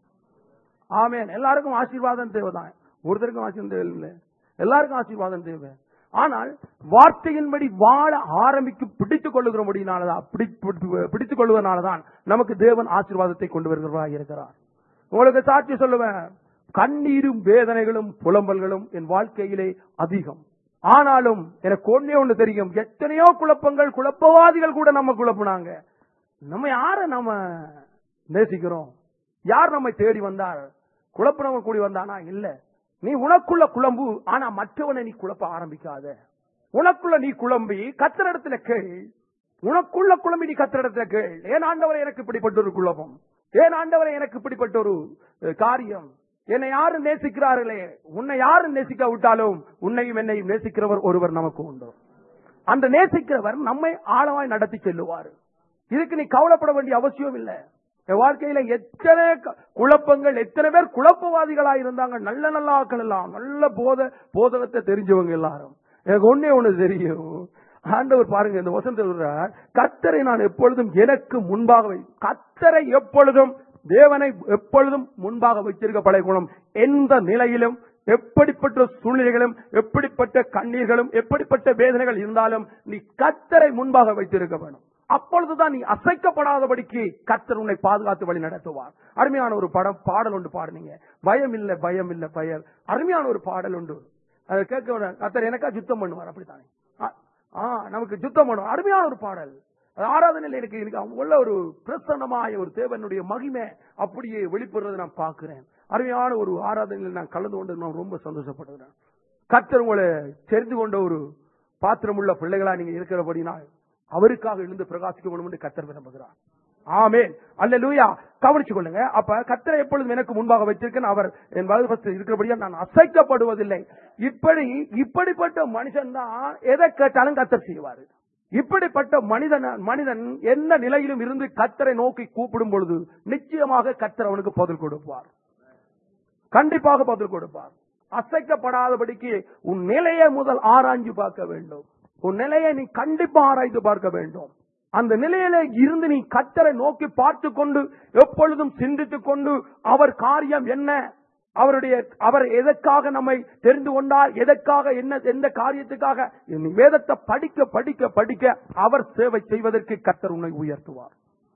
ஆமென் எல்லாருக்கும் ஆசீர்வாதம் தேவைதான் ஒருத்தருக்கும் ஆசீர்வாதம் தேவை இல்லை எல்லாருக்கும் ஆசீர்வாதம் தேவை ஆனால் வார்த்தையின்படி வாழ ஆரம்பிக்கும் பிடித்துக் கொள்ளுகிறபடினாலதான் பிடித்துக் கொள்வதனாலதான் நமக்கு தேவன் ஆசீர்வாதத்தை கொண்டு வருகிறவராக இருக்கிறார் உங்களுக்கு சாட்சி சொல்லுவேன் கண்ணீரும் வேதனைகளும் புலம்பல்களும் என் வாழ்க்கையிலே அதிகம் ஆனாலும் எனக்கு ஒண்ணே ஒண்ணு தெரியும் எத்தனையோ குழப்பங்கள் குழப்பவாதிகள் கூட நம்ம குழப்புனாங்க நம்ம யார நம்ம நேசிக்கிறோம் யார் நம்மை தேடி வந்தார் குழப்பினவன் கூடி வந்தானா இல்ல நீ உனக்குள்ள குழம்பு ஆனா மற்றவனை நீ குழப்ப ஆரம்பிக்காத உனக்குள்ள நீ குழம்பி கத்திரிடத்துல கேள் உனக்குள்ள குழம்பி நீ கத்திரிடத்துல கேள் ஏன் ஆண்டவரை எனக்கு இப்படிப்பட்ட ஒரு குழப்பம் ஏன் ஆண்டவரை எனக்கு இப்படிப்பட்ட ஒரு அஹ், காரியம் என்னை யாரும் நேசிக்கிறார்களே உன்னை யாரும் நேசிக்க விட்டாலும் உன்னையும் என்னையும் நேசிக்கிறவர் ஒருவர் நமக்கு உண்டு அந்த நேசிக்கிறவர் நம்மை ஆழமாய் நடத்தி செல்லுவார் இதுக்கு நீ கவலைப்பட வேண்டிய அவசியம் இல்லை என் வாழ்க்கையில எத்தனை க- குழப்பங்கள் எத்தனை பேர் குழப்பவாதிகளா இருந்தாங்க நல்ல நல்ல ஆட்கள் எல்லாம் நல்ல போத போதகத்தை தெரிஞ்சவங்க எல்லாரும் எனக்கு ஒண்ணே ஒண்ணு தெரியும் ஆண்டவர் பாருங்க இந்த வசந்த சொல்றார் கத்தரை நான் எப்பொழுதும் எனக்கு முன்பாக வை கத்தரை எப்பொழுதும் தேவனை எப்பொழுதும் முன்பாக வைத்திருக்க பழைய குணம் எந்த நிலையிலும் எப்படிப்பட்ட சூழ்நிலைகளும் எப்படிப்பட்ட கண்ணீர்களும் எப்படிப்பட்ட வேதனைகள் இருந்தாலும் நீ கத்தரை முன்பாக வைத்திருக்க வேணும் அப்பொழுதுதான் நீ அசைக்கப்படாதபடிக்கு கத்தர் உன்னை பாதுகாத்து வழி நடத்துவார் அருமையான ஒரு படம் பாடல் ஒன்று பாடுனீங்க பயம் இல்ல பயம் இல்ல பயம் அருமையான ஒரு பாடல் உண்டு அதை கேட்க வேண்டாம். கத்தர் எனக்கா சுத்தம் பண்ணுவார் அப்படித்தானே ஆ- ஆ நமக்கு சுத்தம் பண்ணுவார் அருமையான ஒரு பாடல் அது ஆராதனையில் எனக்கு எனக்கு உள்ள ஒரு பிரசன்னமாய ஒரு தேவனுடைய மகிமை அப்படியே வெளிப்படுறதை நான் பார்க்கிறேன் அருமையான ஒரு ஆராதனையில் நான் கலந்து கொண்டு நான் ரொம்ப சந்தோஷப்படுகிறேன் கர்த்தர் உங்களை தெரிந்து கொண்ட ஒரு பாத்திரமுள்ள பிள்ளைகளா நீங்க இருக்கிறபடினால் அவருக்காக எழுந்து பிரகாசிக்க வேண்டும் என்று கர்த்தர் விரும்புகிறார் ஆமென் அல்லேலூயா கவனிச்சு கொள்ளுங்க அப்ப கர்த்தரை எப்பொழுதும் எனக்கு முன்பாக வைத்திருக்கேன் அவர் என் வலது பக்கத்தில் இருக்கிறபடியா நான் அசைக்கப்படுவதில்லை இப்படி இப்படிப்பட்ட மனுஷன் தான் எதை கேட்டாலும் கர்த்தர் செய்வாரு இப்படிப்பட்ட மனிதன் மனிதன் என்ன நிலையிலும் இருந்து கர்த்தரை நோக்கி கூப்பிடும் பொழுது நிச்சயமாக கர்த்தர் அவனுக்கு பதில் கொடுப்பார் கண்டிப்பாக பதில் கொடுப்பார் அசைக்கப்படாதபடிக்கு உன் நிலையை முதல் ஆராய்ஞ்சு பார்க்க வேண்டும் உன் நிலையை நீ கண்டிப்பா ஆராய்ந்து பார்க்க வேண்டும் அந்த நிலையில இருந்து நீ கத்தரை நோக்கி பார்த்து கொண்டு எப்பொழுதும் சிந்தித்துக் கொண்டு அவர் காரியம் என்ன அவருடைய அவர் எதற்காக நம்மை தெரிந்து கொண்டார் எதற்காக என்ன எந்த காரியத்துக்காக நீ வேதத்தை படிக்க படிக்க படிக்க அவர் சேவை செய்வதற்கு கத்தர் உன்னை உயர்த்துவார்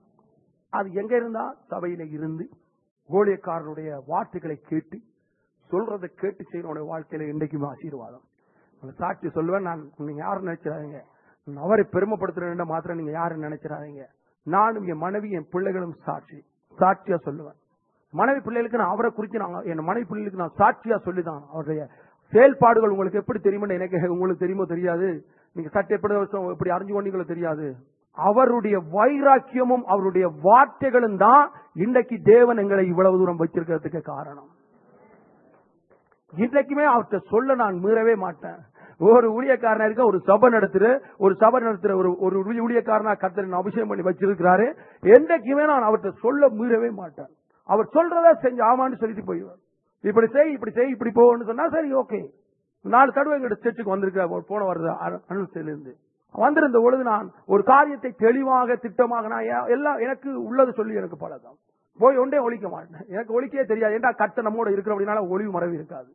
அது எங்க இருந்தா சபையில இருந்து கோலியக்காரனுடைய வார்த்தைகளை கேட்டு சொல்றதை கேட்டு செய்யறவனுடைய வாழ்க்கையில இன்றைக்குமே ஆசீர்வாதம் அந்த சாட்சி சொல்லுவேன் நான் நீங்க யாரும் நினைச்சிடாதீங்க நான் அவரை பெருமைப்படுத்துறேன் மாத்திரம் நீங்க யாரும் நினைச்சிடாதீங்க நானும் என் மனைவி என் பிள்ளைகளும் சாட்சி சாட்சியா சொல்லுவேன் மனைவி பிள்ளைகளுக்கு நான் அவரை குறித்து நான் என் மனைவி பிள்ளைகளுக்கு நான் சாட்சியா சொல்லிதான் அவருடைய செயல்பாடுகள் உங்களுக்கு எப்படி தெரியும்னு எனக்கு உங்களுக்கு தெரியுமோ தெரியாது நீங்க சட்டை எப்படி வருஷம் எப்படி அறிஞ்சு கொண்டீங்களோ தெரியாது அவருடைய வைராக்கியமும் அவருடைய வார்த்தைகளும் தான் இன்றைக்கு தேவன் எங்களை இவ்வளவு தூரம் வச்சிருக்கிறதுக்கு காரணம் இன்றைக்குமே அவர்கிட்ட சொல்ல நான் மீறவே மாட்டேன் ஒரு ஊழியக்காரனா இருக்க ஒரு சபை நடத்துற ஒரு சபை நடத்துற ஒரு ஒரு ஊழியக்காரனா கர்த்தர் அபிஷேகம் பண்ணி வச்சிருக்கிறாரு என்றைக்குமே நான் அவர்கிட்ட சொல்ல மீறவே மாட்டேன் அவர் சொல்றதா செஞ்சு ஆமான்னு சொல்லிட்டு போயிடுவார் இப்படி செய் இப்படி செய் இப்படி போன்னு சொன்னா சரி ஓகே நாலு தடவை எங்கிட்ட சர்ச்சுக்கு வந்திருக்க போன வருது இருந்து வந்திருந்த பொழுது நான் ஒரு காரியத்தை தெளிவாக திட்டமாக நான் எ- எல்லாம் எனக்கு உள்ளது சொல்லி எனக்கு பழக்கம் போய் ஒன்றே ஒழிக்க மாட்டேன் எனக்கு ஒழிக்கவே தெரியாது ஏன்டா கத்த நம்மோட இருக்கிற அப்படினால ஒளிவு மறைவு இருக்காது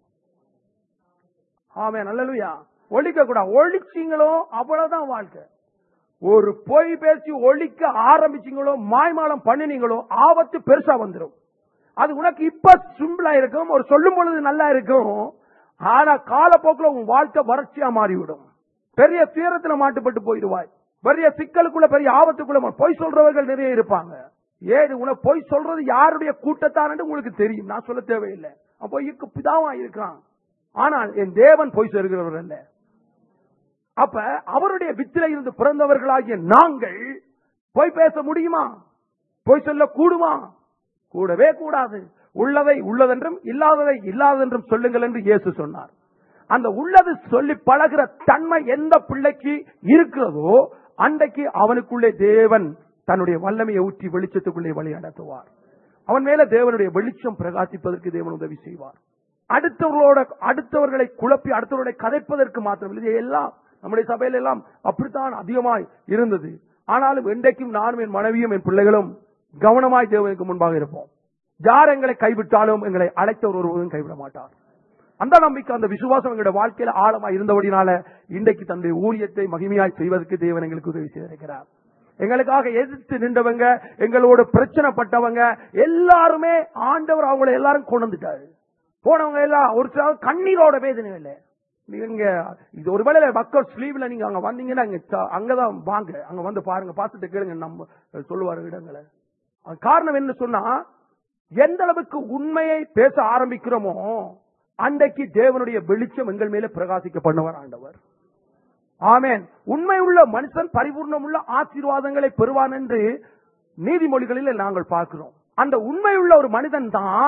ஆமே நல்லலுயா ஒழிக்க கூடாது ஒழிச்சிங்களோ அவ்வளவுதான் வாழ்க்கை ஒரு பொய் பேசி ஒழிக்க ஆரம்பிச்சீங்களோ மாய்மாலம் பண்ணினீங்களோ ஆபத்து பெருசா வந்துடும் அது உனக்கு இப்ப சிம்பிளா இருக்கும் ஒரு சொல்லும் பொழுது நல்லா இருக்கும் ஆனா காலப்போக்கில் உன் வாழ்க்கை வறட்சியா மாறிவிடும் பெரிய துயரத்துல மாட்டுப்பட்டு போயிடுவாய் பெரிய சிக்கலுக்குள்ள பெரிய ஆபத்துக்குள்ள மா- பொய் சொல்றவர்கள் நிறைய இருப்பாங்க ஏது உனக்கு பொய் சொல்றது யாருடைய கூட்டத்தான் உங்களுக்கு தெரியும் நான் சொல்ல தேவையில்லை அப்போ இக்கு பிதாவா இருக்கிறான் ஆனால் என் தேவன் பொய் சொல்கிறவர் அல்ல அப்ப அவருடைய வித்தில இருந்து பிறந்தவர்களாகிய நாங்கள் பொய் பேச முடியுமா பொய் சொல்ல கூடுமா கூடவே கூடாது உள்ளதை உள்ளதென்றும் இல்லாததை இல்லாதென்றும் சொல்லுங்கள் என்று இயேசு சொன்னார் அந்த உள்ளது சொல்லி பழகுற தன்மை எந்த பிள்ளைக்கு இருக்கிறதோ அன்றைக்கு அவனுக்குள்ளே தேவன் தன்னுடைய வல்லமையை ஊற்றி வெளிச்சத்துக்குள்ளே வழி நடத்துவார் அவன் மேல தேவனுடைய வெளிச்சம் பிரகாசிப்பதற்கு தேவன் உதவி செய்வார் அடுத்தவர்களோட அடுத்தவர்களை குழப்பி அடுத்தவர்களை கதைப்பதற்கு மாத்திரம் இது எல்லாம் நம்முடைய சபையில எல்லாம் அப்படித்தான் அதிகமாய் இருந்தது ஆனாலும் என்றைக்கும் நானும் என் மனைவியும் என் பிள்ளைகளும் கவனமாய் தேவனுக்கு முன்பாக இருப்போம் யார் எங்களை கைவிட்டாலும் எங்களை அழைத்தவர் ஒருவரும் கைவிட மாட்டார் அந்த நம்பிக்கை அந்த விசுவாசம் எங்களுடைய வாழ்க்கையில ஆழமா இருந்தபடினால இன்றைக்கு தன்னுடைய ஊழியத்தை மகிமையாய் செய்வதற்கு தேவன் எங்களுக்கு உதவி செய்திருக்கிறார் எங்களுக்காக எதிர்த்து நின்றவங்க எங்களோட பிரச்சனைப்பட்டவங்க எல்லாருமே ஆண்டவர் அவங்களை எல்லாரும் கொண்டு வந்துட்டாரு போனவங்க எல்லாம் ஒரு சில கண்ணீரோட வேதனை இல்லை நீங்க இது ஒருவேளை மக்கள் ஸ்லீவ்ல நீங்க அங்க வந்தீங்கன்னா அங்க ச- அங்கதான் வாங்க அங்க வந்து பாருங்க பார்த்துட்டு கேளுங்க நம்ம சொல்லுவாரு இடங்களை அது காரணம் என்ன சொன்னா எந்த அளவுக்கு உண்மையை பேச ஆரம்பிக்கிறோமோ அன்றைக்கு தேவனுடைய வெளிச்சம் எங்கள் மேல பிரகாசிக்க பண்ணுவார் ஆண்டவர் ஆமென் உண்மை உள்ள மனுஷன் பரிபூர்ணம் உள்ள ஆசீர்வாதங்களை பெறுவான் என்று நீதிமொழிகளில் நாங்கள் பார்க்கிறோம் அந்த உண்மை உள்ள ஒரு மனிதன் தான்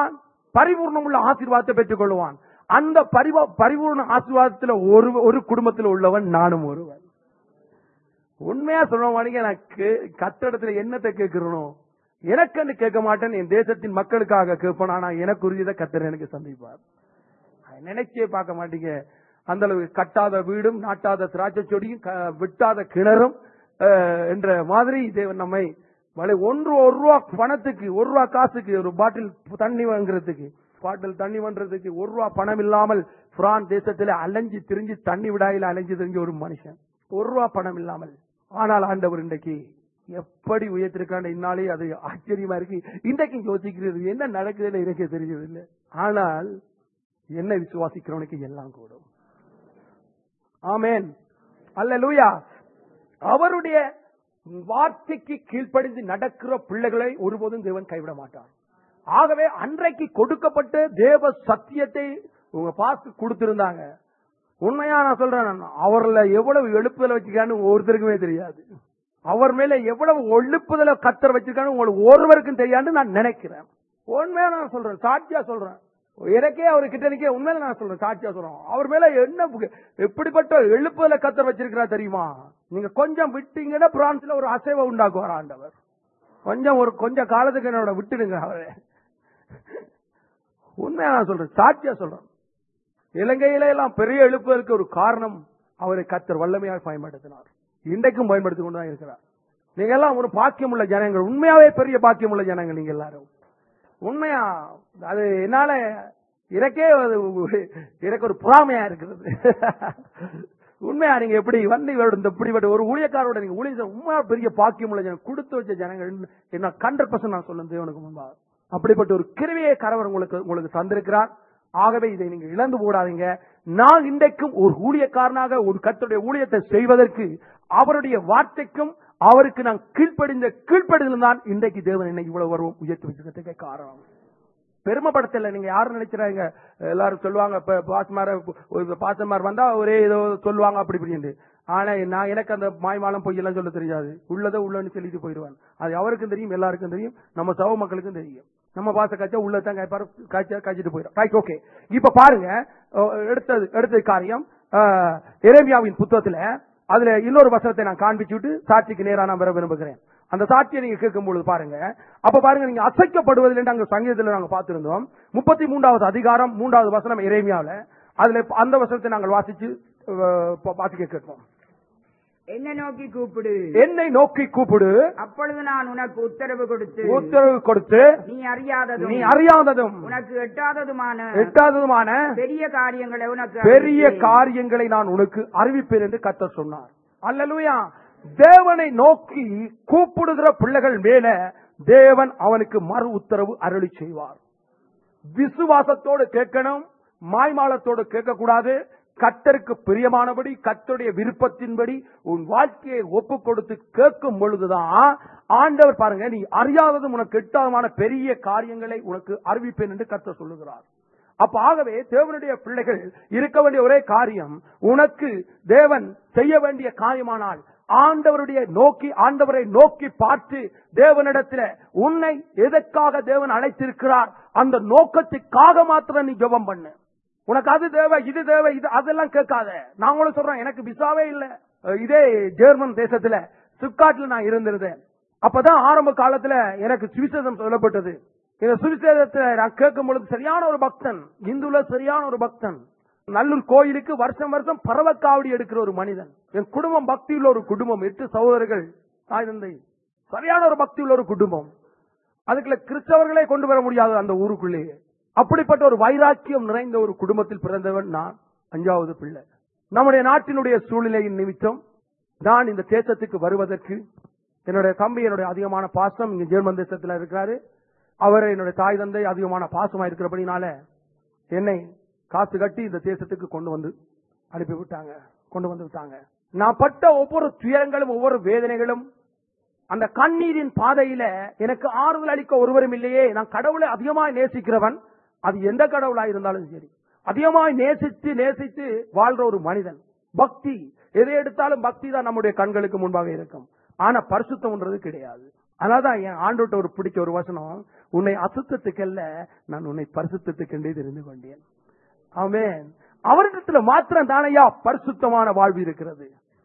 பரிபூர்ணம் உள்ள ஆசீர்வாதத்தை பெற்றுக் கொள்வான் அந்த பரிவ பரிபூர்ண ஆசீர்வாதத்துல ஒரு ஒரு குடும்பத்தில் உள்ளவன் நானும் ஒருவன் உண்மையா சொல்ல மாட்டேங்க நான் கே- கத்தடத்துல என்னத்தை கேட்கிறனோ எனக்குன்னு கேட்க மாட்டேன் என் தேசத்தின் மக்களுக்காக கேட்பேன் ஆனா எனக்கு உறுதியதை கத்தர் எனக்கு சந்திப்பார் அதை நினைச்சே பார்க்க மாட்டீங்க அந்த அளவுக்கு கட்டாத வீடும் நாட்டாத திராட்சை செடியும் க- வெட்டாத கிணறும் அஹ், என்ற மாதிரி தேவன் நம்மை வலை ஒன்று ஒரு ரூபா பணத்துக்கு ஒரு ரூபா காசுக்கு ஒரு பாட்டில் தண்ணி வாங்குறதுக்கு பாட்டில் தண்ணி பண்றதுக்கு ஒரு ரூபா பணம் இல்லாமல் பிரான் தேசத்துல அலைஞ்சு திரிஞ்சு தண்ணி விடாயில அலைஞ்சு திரிஞ்ச ஒரு மனுஷன் ஒரு ரூபா பணம் இல்லாமல் ஆனால் ஆண்டவர் இன்றைக்கு எப்படி உயர்த்திருக்காண்ட இந்நாளே அது ஆச்சரியமா இருக்கு இன்றைக்கு யோசிக்கிறது என்ன நடக்குதுன்னு எனக்கு தெரியவில்லை ஆனால் என்ன விசுவாசிக்கிறவனுக்கு எல்லாம் கூடும் ஆமென் அல்லேலூயா அவருடைய வார்த்தைக்கு கீழ்ப்படிந்து நடக்கிற பிள்ளைகளை ஒருபோதும் தேவன் கைவிட மாட்டார் ஆகவே அன்றைக்கு கொடுக்கப்பட்ட தேவ சத்தியத்தை உங்க பார்த்து கொடுத்திருந்தாங்க உண்மையா நான் சொல்றேன் நான், அவர்ல எவ்வளவு எழுப்புதல வச்சிருக்கான்னு ஒருத்தருக்குமே தெரியாது அவர் மேல எவ்வளவு ஒழுப்புதல கத்தர் வச்சிருக்கான்னு உங்களுக்கு ஒருவருக்கும் தெரியாதுன்னு நான் நினைக்கிறேன் உண்மையா நான் சொல்றேன் சாட்சியா சொல்றேன் எனக்கே அவர் கிட்ட நிக்க உண்மையில நான் சொல்றேன் சாட்சியா சொல்றேன் அவர் மேல என்ன பு- எப்படிப்பட்ட எழுப்புதல கத்தர் வச்சிருக்கிறா தெரியுமா நீங்க கொஞ்சம் விட்டீங்கன்னா பிரான்ஸ்ல ஒரு அசைவை உண்டாக்குவார் ஆண்டவர் கொஞ்சம் ஒரு கொஞ்ச காலத்துக்கு என்னோட விட்டுடுங்க அவரை உண்மையா நான் சொல்றேன் சாட்சியா சொல்றேன் இலங்கையில எல்லாம் பெரிய எழுப்புதலுக்கு ஒரு காரணம் அவரை கத்தர் வல்லமையாக பயன்படுத்தினார் இன்றைக்கும் பயன்படுத்திக் கொண்டுதான் இருக்கிறார் நீங்க எல்லாம் ஒரு பாக்கியம் உள்ள ஜனங்கள் உண்மையாவே பெரிய பாக்கியம் உள்ள ஜனங்கள் நீங்க எல்லாரும் உண்மையா அது என்னால எனக்கே அது எனக்கு ஒரு பொறாமையா இருக்கிறது உண்மையா நீங்க எப்படி வந்து இவரோட இந்த இப்படிப்பட்ட ஒரு ஊழியக்காரோட நீங்க ஊழிய உண்மையா பெரிய பாக்கியம் உள்ள ஜனங்கள் கொடுத்து வச்ச ஜனங்கள் என்ன ஹண்ட்ரட் பர்சன்ட் நான் சொல்லுவேன் தேவனுக்கு முன்பாக அப்படிப்பட்ட ஒரு கிருவியை கரவர் உங்களுக்கு உங்களுக்கு தந்திருக்கிறார் ஆகவே இதை நீங்க இழந்து போடாதீங்க நான் இன்றைக்கும் ஒரு ஊழியக்காரனாக ஒரு கர்த்தருடைய ஊழியத்தை செய்வதற்கு அவருடைய வார்த்தைக்கும் அவருக்கு நான் கீழ்ப்படிந்த கீழ்ப்படிதல் தான் இன்றைக்கு தேவன் என்னை இவ்வளவு வரும் உயர்த்தி வச்சிருக்கிறதுக்கு காரணம் பெருமைப்படுத்தல நீங்க யாரும் நினைக்கிறாங்க எல்லாரும் சொல்லுவாங்க இப்ப பாசமார பாசமார் வந்தா ஒரே ஏதோ சொல்லுவாங்க அப்படி இப்படின்னு ஆனா நான் எனக்கு அந்த மாய்மாலம் பொய்யெல்லாம் சொல்ல தெரியாது உள்ளதை உள்ளன்னு சொல்லிட்டு போயிடுவான் அது அவருக்கும் தெரியும் எல்லாருக்கும் தெரியும் நம்ம சவ மக்களுக்கும் தெரியும் நம்ம பாச காய்ச்சா உள்ளதான் காய்ப்பாரு காய்ச்சா காய்ச்சிட்டு போயிடும் காய்க்கு ஓகே இப்ப பாருங்க அஹ், எடுத்தது எடுத்த காரியம் அஹ், எரேமியாவின் புத்தகத்துல அதுல இன்னொரு வசனத்தை நான் காண்பிச்சு விட்டு சாட்சிக்கு நேரா நான் வர விரும்புகிறேன் அந்த சாட்சியை நீங்க கேட்கும் பொழுது பாருங்க அப்ப பாருங்க நீங்க அசைக்கப்படுவதில் அங்க சங்கீதத்தில் நாங்க பார்த்திருந்தோம் முப்பத்தி மூன்றாவது அதிகாரம் மூன்றாவது வசனம் எரேமியாவுல அதுல அந்த வசனத்தை நாங்கள் வாசிச்சு அஹ், பா- வாசிக்க கேட்போம் என்னை நோக்கி கூப்பிடு என்னை நோக்கி கூப்பிடு அப்பொழுது நான் உனக்கு உத்தரவு கொடுத்து உத்தரவு கொடுத்து நீ அறியாததும் நீ அறியாததும் உனக்கு எட்டாததுமான எட்டாததுமான பெரிய காரியங்களை உனக்கு பெரிய அறிவித்தேன். காரியங்களை நான் உனக்கு அறிவிப்பேன் என்று கத்தர் சொன்னார் அல்லேலூயா தேவனை நோக்கி கூப்பிடுகிற பிள்ளைகள் மேல தேவன் அவனுக்கு மறு உத்தரவு அருளி செய்வார் விசுவாசத்தோடு கேட்கணும் மாய்மாலத்தோடு கேட்கக்கூடாது கத்தருக்கு பிரியமானபடி கத்தருடைய விருப்பத்தின்படி உன் வாழ்க்கையை ஒப்பு கொடுத்து கேட்கும் பொழுதுதான் ஆண்டவர் பாருங்க நீ அறியாததும் உனக்கு எட்டாதமான பெரிய காரியங்களை உனக்கு அறிவிப்பேன் என்று கத்தர் சொல்லுகிறார் அப்ப ஆகவே தேவனுடைய பிள்ளைகள் இருக்க வேண்டிய ஒரே காரியம் உனக்கு தேவன் செய்ய வேண்டிய காரியமானால் ஆண்டவருடைய நோக்கி ஆண்டவரை நோக்கி பார்த்து தேவனிடத்தில் உன்னை எதற்காக தேவன் அழைத்திருக்கிறார் அந்த நோக்கத்துக்காக மாத்திரம் நீ ஜெபம் பண்ணு உனக்கு அது தேவை இது தேவை இது அதெல்லாம் கேட்காத நான் உங்களுக்கு சொல்றேன் எனக்கு விசாவே இல்ல அஹ் இதே ஜெர்மன் தேசத்துல சிப்காட்ல நான் இருந்திருந்தேன் அப்பதான் ஆரம்ப காலத்துல எனக்கு சுவிசேஷம் சொல்லப்பட்டது இந்த சுவிசேஷத்தை நான் கேட்கும் பொழுது சரியான ஒரு பக்தன் இந்துல சரியான ஒரு பக்தன் நல்லூர் கோயிலுக்கு வருஷம் வருஷம் பரவக்காவடி எடுக்கிற ஒரு மனிதன் என் குடும்பம் பக்தியுள்ள ஒரு குடும்பம் எட்டு சகோதரர்கள் தாய் தந்தை சரியான ஒரு பக்தியுள்ள ஒரு குடும்பம் அதுக்குள்ள கிறிஸ்தவர்களே கொண்டு வர முடியாது அந்த ஊருக்குள்ளேயே அப்படிப்பட்ட ஒரு வைராக்கியம் நிறைந்த ஒரு குடும்பத்தில் பிறந்தவன் நான் அஞ்சாவது பிள்ளை நம்முடைய நாட்டினுடைய சூழ்நிலையின் நிமித்தம் நான் இந்த தேசத்துக்கு வருவதற்கு என்னுடைய தம்பி என்னுடைய அதிகமான பாசம் இங்க ஜெர்மன் தேசத்துல இருக்கிறாரு அவர் என்னுடைய தாய் தந்தை அதிகமான பாசமா இருக்கிறபடினால என்னை காசு கட்டி இந்த தேசத்துக்கு கொண்டு வந்து அனுப்பி விட்டாங்க கொண்டு வந்து விட்டாங்க நான் பட்ட ஒவ்வொரு துயரங்களும் ஒவ்வொரு வேதனைகளும் அந்த கண்ணீரின் பாதையில எனக்கு ஆறுதல் அளிக்க ஒருவரும் இல்லையே நான் கடவுளை அதிகமாய் நேசிக்கிறவன் அது எந்த கடவுளா இருந்தாலும் சரி அதிகமாய் நேசித்து நேசித்து வாழ்ற ஒரு மனிதன் பக்தி எதை எடுத்தாலும் பக்தி தான் நம்முடைய கண்களுக்கு முன்பாக இருக்கும் ஆனா பரிசுத்தம்ன்றது கிடையாது அதனாலதான் என் ஆண்டோட்ட ஒரு பிடிச்ச ஒரு வசனம் உன்னை அசுத்தத்துக்கல்ல நான் உன்னை பரிசுத்தத்துக்கென்றே தெரிந்து கொண்டேன் ஆமென் அவரிடத்துல மாத்திரம் தானையா பரிசுத்தமான வாழ்வு இருக்கிறது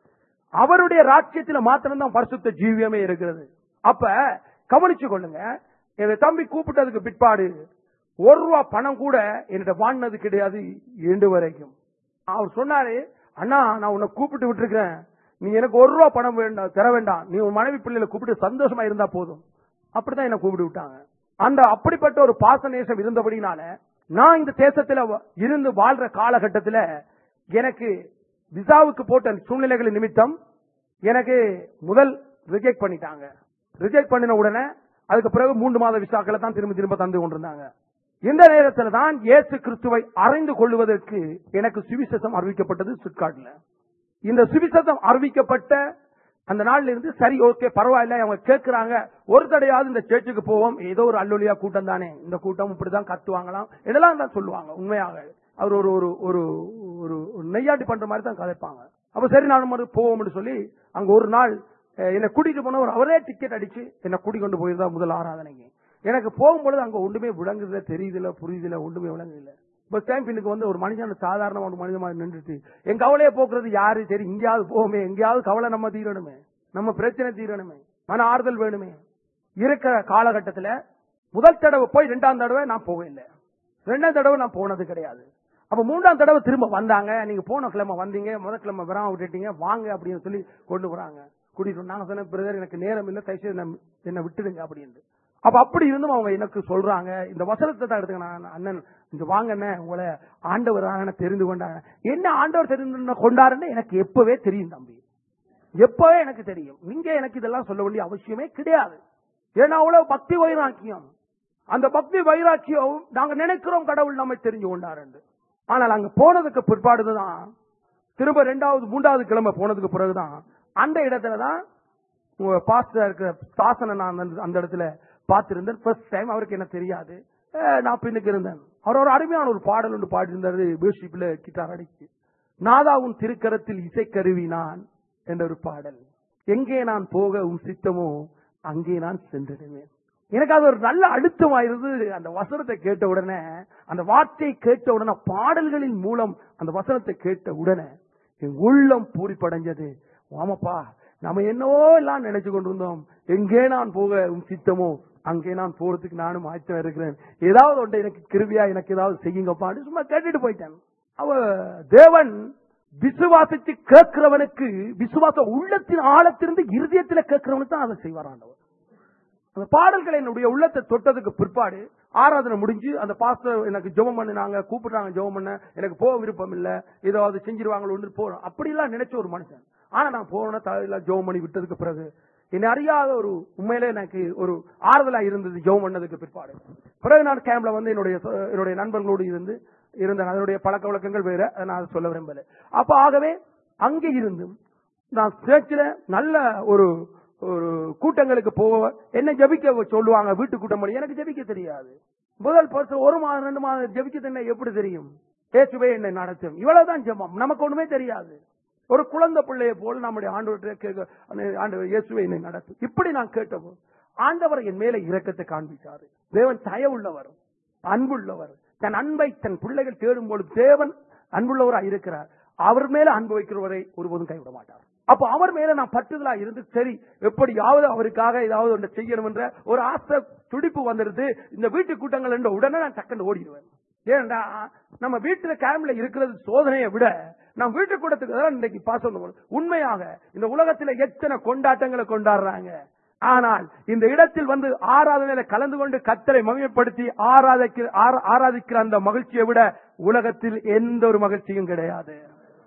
அவருடைய ராட்சியத்துல மாத்திரம்தான் பரிசுத்த ஜீவியமே இருக்கிறது அப்ப கவனிச்சு கொள்ளுங்க என் தம்பி கூப்பிட்டதுக்கு பிற்பாடு ஒரு ரூபா பணம் கூட என்னிட்ட வாங்கினது கிடையாது இன்று வரைக்கும் அவர் சொன்னாரு அண்ணா நான் உன்னை கூப்பிட்டு விட்டுருக்கிறேன் நீ எனக்கு ஒரு ரூபா பணம் வேண்டாம் தர வேண்டாம் நீ உன் மனைவி பிள்ளைகளை கூப்பிட்டு சந்தோஷமா இருந்தா போதும் அப்படிதான் என்ன கூப்பிட்டு விட்டாங்க அந்த அப்படிப்பட்ட ஒரு பாச நேசம் இருந்தபடினால நான் இந்த தேசத்துல வ- இருந்து வாழ்ற காலகட்டத்துல எனக்கு விசாவுக்கு போட்ட சூழ்நிலைகள் நிமித்தம் எனக்கு முதல் ரிஜெக்ட் பண்ணிட்டாங்க ரிஜெக்ட் பண்ணின உடனே அதுக்கு பிறகு மூன்று மாத விசாக்களை தான் திரும்ப திரும்ப தந்து கொண்டிருந்தாங்க இந்த நேரத்தில் தான் இயேசு கிறிஸ்துவை அறிந்து கொள்வதற்கு எனக்கு சுவிசேஷம் அறிவிக்கப்பட்டது சிற்காட்டில் இந்த சுவிசேஷம் அறிவிக்கப்பட்ட அந்த நாள்ல இருந்து சரி ஓகே பரவாயில்ல அவங்க கேட்கிறாங்க ஒரு தடையாவது இந்த சேர்ச்சுக்கு போவோம் ஏதோ ஒரு அல்லொலியா கூட்டம் தானே இந்த கூட்டம் இப்படிதான் கத்துவாங்களாம் இதெல்லாம் தான் சொல்லுவாங்க உண்மையாக அவர் ஒரு ஒரு ஒரு ஒரு ஒரு நெய்யாண்டி பண்ற மாதிரி தான் கதைப்பாங்க அப்ப சரி நானும் மறு போவோம்னு சொல்லி அங்க ஒரு நாள் அஹ், என்னை கூட்டிட்டு போனவர் அவரே டிக்கெட் அடிச்சு என்னை கூட்டி கொண்டு போயிருந்தா முதல் ஆராதனைக்கு எனக்கு போகும்பொழுது அங்க ஒன்றுமே விளங்குதில்ல தெரியுதில்ல புரியுதில்ல ஒன்றுமே விளங்குதில்ல பஸ் டைம் பின்னுக்கு வந்து ஒரு மனுஷன் சாதாரண ஒரு மனித மாதிரி நின்றுட்டு என் கவலையை போக்குறது யாரு சரி எங்கேயாவது போவோமே எங்கேயாவது கவலை நம்ம தீரணுமே நம்ம பிரச்சனை தீரணுமே மன ஆறுதல் வேணுமே இருக்கிற காலகட்டத்துல முதல் தடவை போய் ரெண்டாம் தடவை நான் போகவில்லை ரெண்டாம் தடவை நான் போனது கிடையாது அப்ப மூன்றாம் தடவை திரும்ப வந்தாங்க நீங்க போன கிழமை வந்தீங்க முதல் கிழமை விராம விட்டுட்டீங்க வாங்க அப்படின்னு சொல்லி கொண்டு வராங்க கூட்டிட்டு வந்து நாங்க சொன்ன பிரதர் எனக்கு நேரம் இல்ல தயவுசெய்து என்ன- என்ன விட்டுடுங்க அப்படின்னு அப்ப அப்படி இருந்தும் அவங்க எனக்கு சொல்றாங்க இந்த வசனத்தை தான் எடுத்துக்க நான் அண்ணன் இங்க வாங்க அண்ணன் உங்களை ஆண்டவரான தெரிந்து கொண்டாங்க என்ன ஆண்டவர் தெரிந்து கொண்டாருன்னு எனக்கு எப்பவே தெரியும் தம்பி எப்பவே எனக்கு தெரியும் நீங்க எனக்கு இதெல்லாம் சொல்ல வேண்டிய அவசியமே கிடையாது ஏன்னா அவ்வளவு பக்தி வைராக்கியம் அந்த பக்தி வைராக்கியம் நாங்க நினைக்கிறோம் கடவுள் நம்மை தெரிஞ்சு கொண்டார் என்று ஆனால் அங்க போனதுக்கு பிற்பாடுதான் திரும்ப ரெண்டாவது மூன்றாவது கிழமை போனதுக்கு பிறகுதான் அந்த இடத்துலதான் உங்க பாஸ்டர் இருக்கிற சாசனை நான் அந்த- அந்த இடத்துல பார்த்திருந்தேன் ஃபர்ஸ்ட் டைம் அவருக்கு என்ன தெரியாது அஹ் நான் பின்னுக்கு இருந்தேன் அவர் ஒரு அருமையான ஒரு பாடல் ஒன்று பாடியிருந்தாரு பேஷிப்ல கிட்டார் அடிச்சு நாதாவும் திருக்கரத்தில் இசைக்கருவி நான் என்ற ஒரு பாடல் எங்கே நான் போக உன் சித்தமோ அங்கே நான் சென்றிடுவேன் எனக்கு அது ஒரு நல்ல அழுத்தமாயிருந்து அந்த வசனத்தை கேட்ட உடனே அந்த வார்த்தையை கேட்ட உடனே பாடல்களின் மூலம் அந்த வசனத்தை கேட்ட உடனே என் உள்ளம் பூரிப்படைஞ்சது ஆமாப்பா நம்ம என்னவோ எல்லாம் நினைச்சு கொண்டிருந்தோம் எங்கே நான் போக உன் சித்தமோ அங்கே நான் போறதுக்கு நானும் ஆயத்தம் இருக்கிறேன் ஏதாவது ஒன்றை எனக்கு கிருவியா எனக்கு ஏதாவது செய்யுங்கப்பான்னு சும்மா கேட்டுட்டு போயிட்டேன் அவ தேவன் விசுவாசித்து கேட்கிறவனுக்கு விசுவாச உள்ளத்தின் ஆழத்திலிருந்து இருதயத்துல கேட்கிறவனுக்கு தான் அதை செய்வார் ஆண்டவர் அந்த பாடல்கள் என்னுடைய உள்ளத்தை தொட்டதுக்கு பிற்பாடு ஆராதனை முடிஞ்சு அந்த பாஸ்டர் எனக்கு ஜெபம் பண்ணினாங்க கூப்பிடுறாங்க ஜெபம் பண்ண எனக்கு போக விருப்பம் இல்ல ஏதாவது செஞ்சிருவாங்களோன்னு போறோம் அப்படிலாம் நினைச்ச ஒரு மனுஷன் ஆனா நான் போன தலையில ஜெபம் பண்ணி விட்டதுக்கு பிறகு என்னை அறியாத ஒரு உண்மையிலே எனக்கு ஒரு ஆறுதலா இருந்தது ஜெபம் பண்ணதுக்கு பிற்பாடு பிறகு நான் கேம்ப்ல வந்து என்னுடைய சொ- என்னுடைய நண்பர்களோடு இருந்து இருந்தேன் அதனுடைய பழக்க வழக்கங்கள் வேற அதை நான் சொல்ல விரும்பல அப்ப ஆகவே அங்கே இருந்தும் நான் சேர்ச்சில நல்ல ஒரு ஒரு கூட்டங்களுக்கு போக என்ன ஜபிக்க சொல்லுவாங்க வீட்டு கூட்டம் பண்ணி எனக்கு ஜபிக்க தெரியாது முதல் பரிசு ஒரு மாதம் ரெண்டு மாதம் ஜபிக்க என்ன எப்படி தெரியும் இயேசுவே என்னை நடத்தும் இவ்வளவுதான் ஜெபம் நமக்கு ஒண்ணுமே தெரியாது ஒரு குழந்தை பிள்ளையை போல் நம்முடைய ஆண்டவர் கேட்க ஆண்டவர் இயேசுவே என்னை நடத்தும் இப்படி நான் கேட்டபோ ஆண்டவர் என் மேல இரக்கத்தை காண்பிச்சாரு தேவன் தயவுள்ளவர் அன்புள்ளவர் தன் அன்பை தன் பிள்ளைகள் தேடும் பொழுது தேவன் அன்புள்ளவராக இருக்கிறார் அவர் மேல அன்பு வைக்கிறவரை ஒருபோதும் கைவிட மாட்டார் அப்ப அவர் மேல நான் பட்டுதலா இருந்து சரி எப்படியாவது அவருக்காக ஏதாவது ஒன்று செய்யணும் என்ற ஒரு ஆசை துடிப்பு வந்துருது இந்த வீட்டு கூட்டங்கள் என்ற உடனே நான் டக்குன்னு ஓடிடுவேன் ஏன்டா நம்ம வீட்டுல கேம்ப்ல இருக்கிறது சோதனையை விட நம்ம வீட்டு கூட்டத்துக்கு தான் இன்னைக்கு பாசம் உண்மையாக இந்த உலகத்துல எத்தனை கொண்டாட்டங்களை கொண்டாடுறாங்க ஆனால் இந்த இடத்தில் வந்து ஆராதனையில கலந்து கொண்டு கத்தரை மகிமைப்படுத்தி ஆராதிக்க ஆரா- ஆராதிக்கிற அந்த மகிழ்ச்சியை விட உலகத்தில் எந்த ஒரு மகிழ்ச்சியும் கிடையாது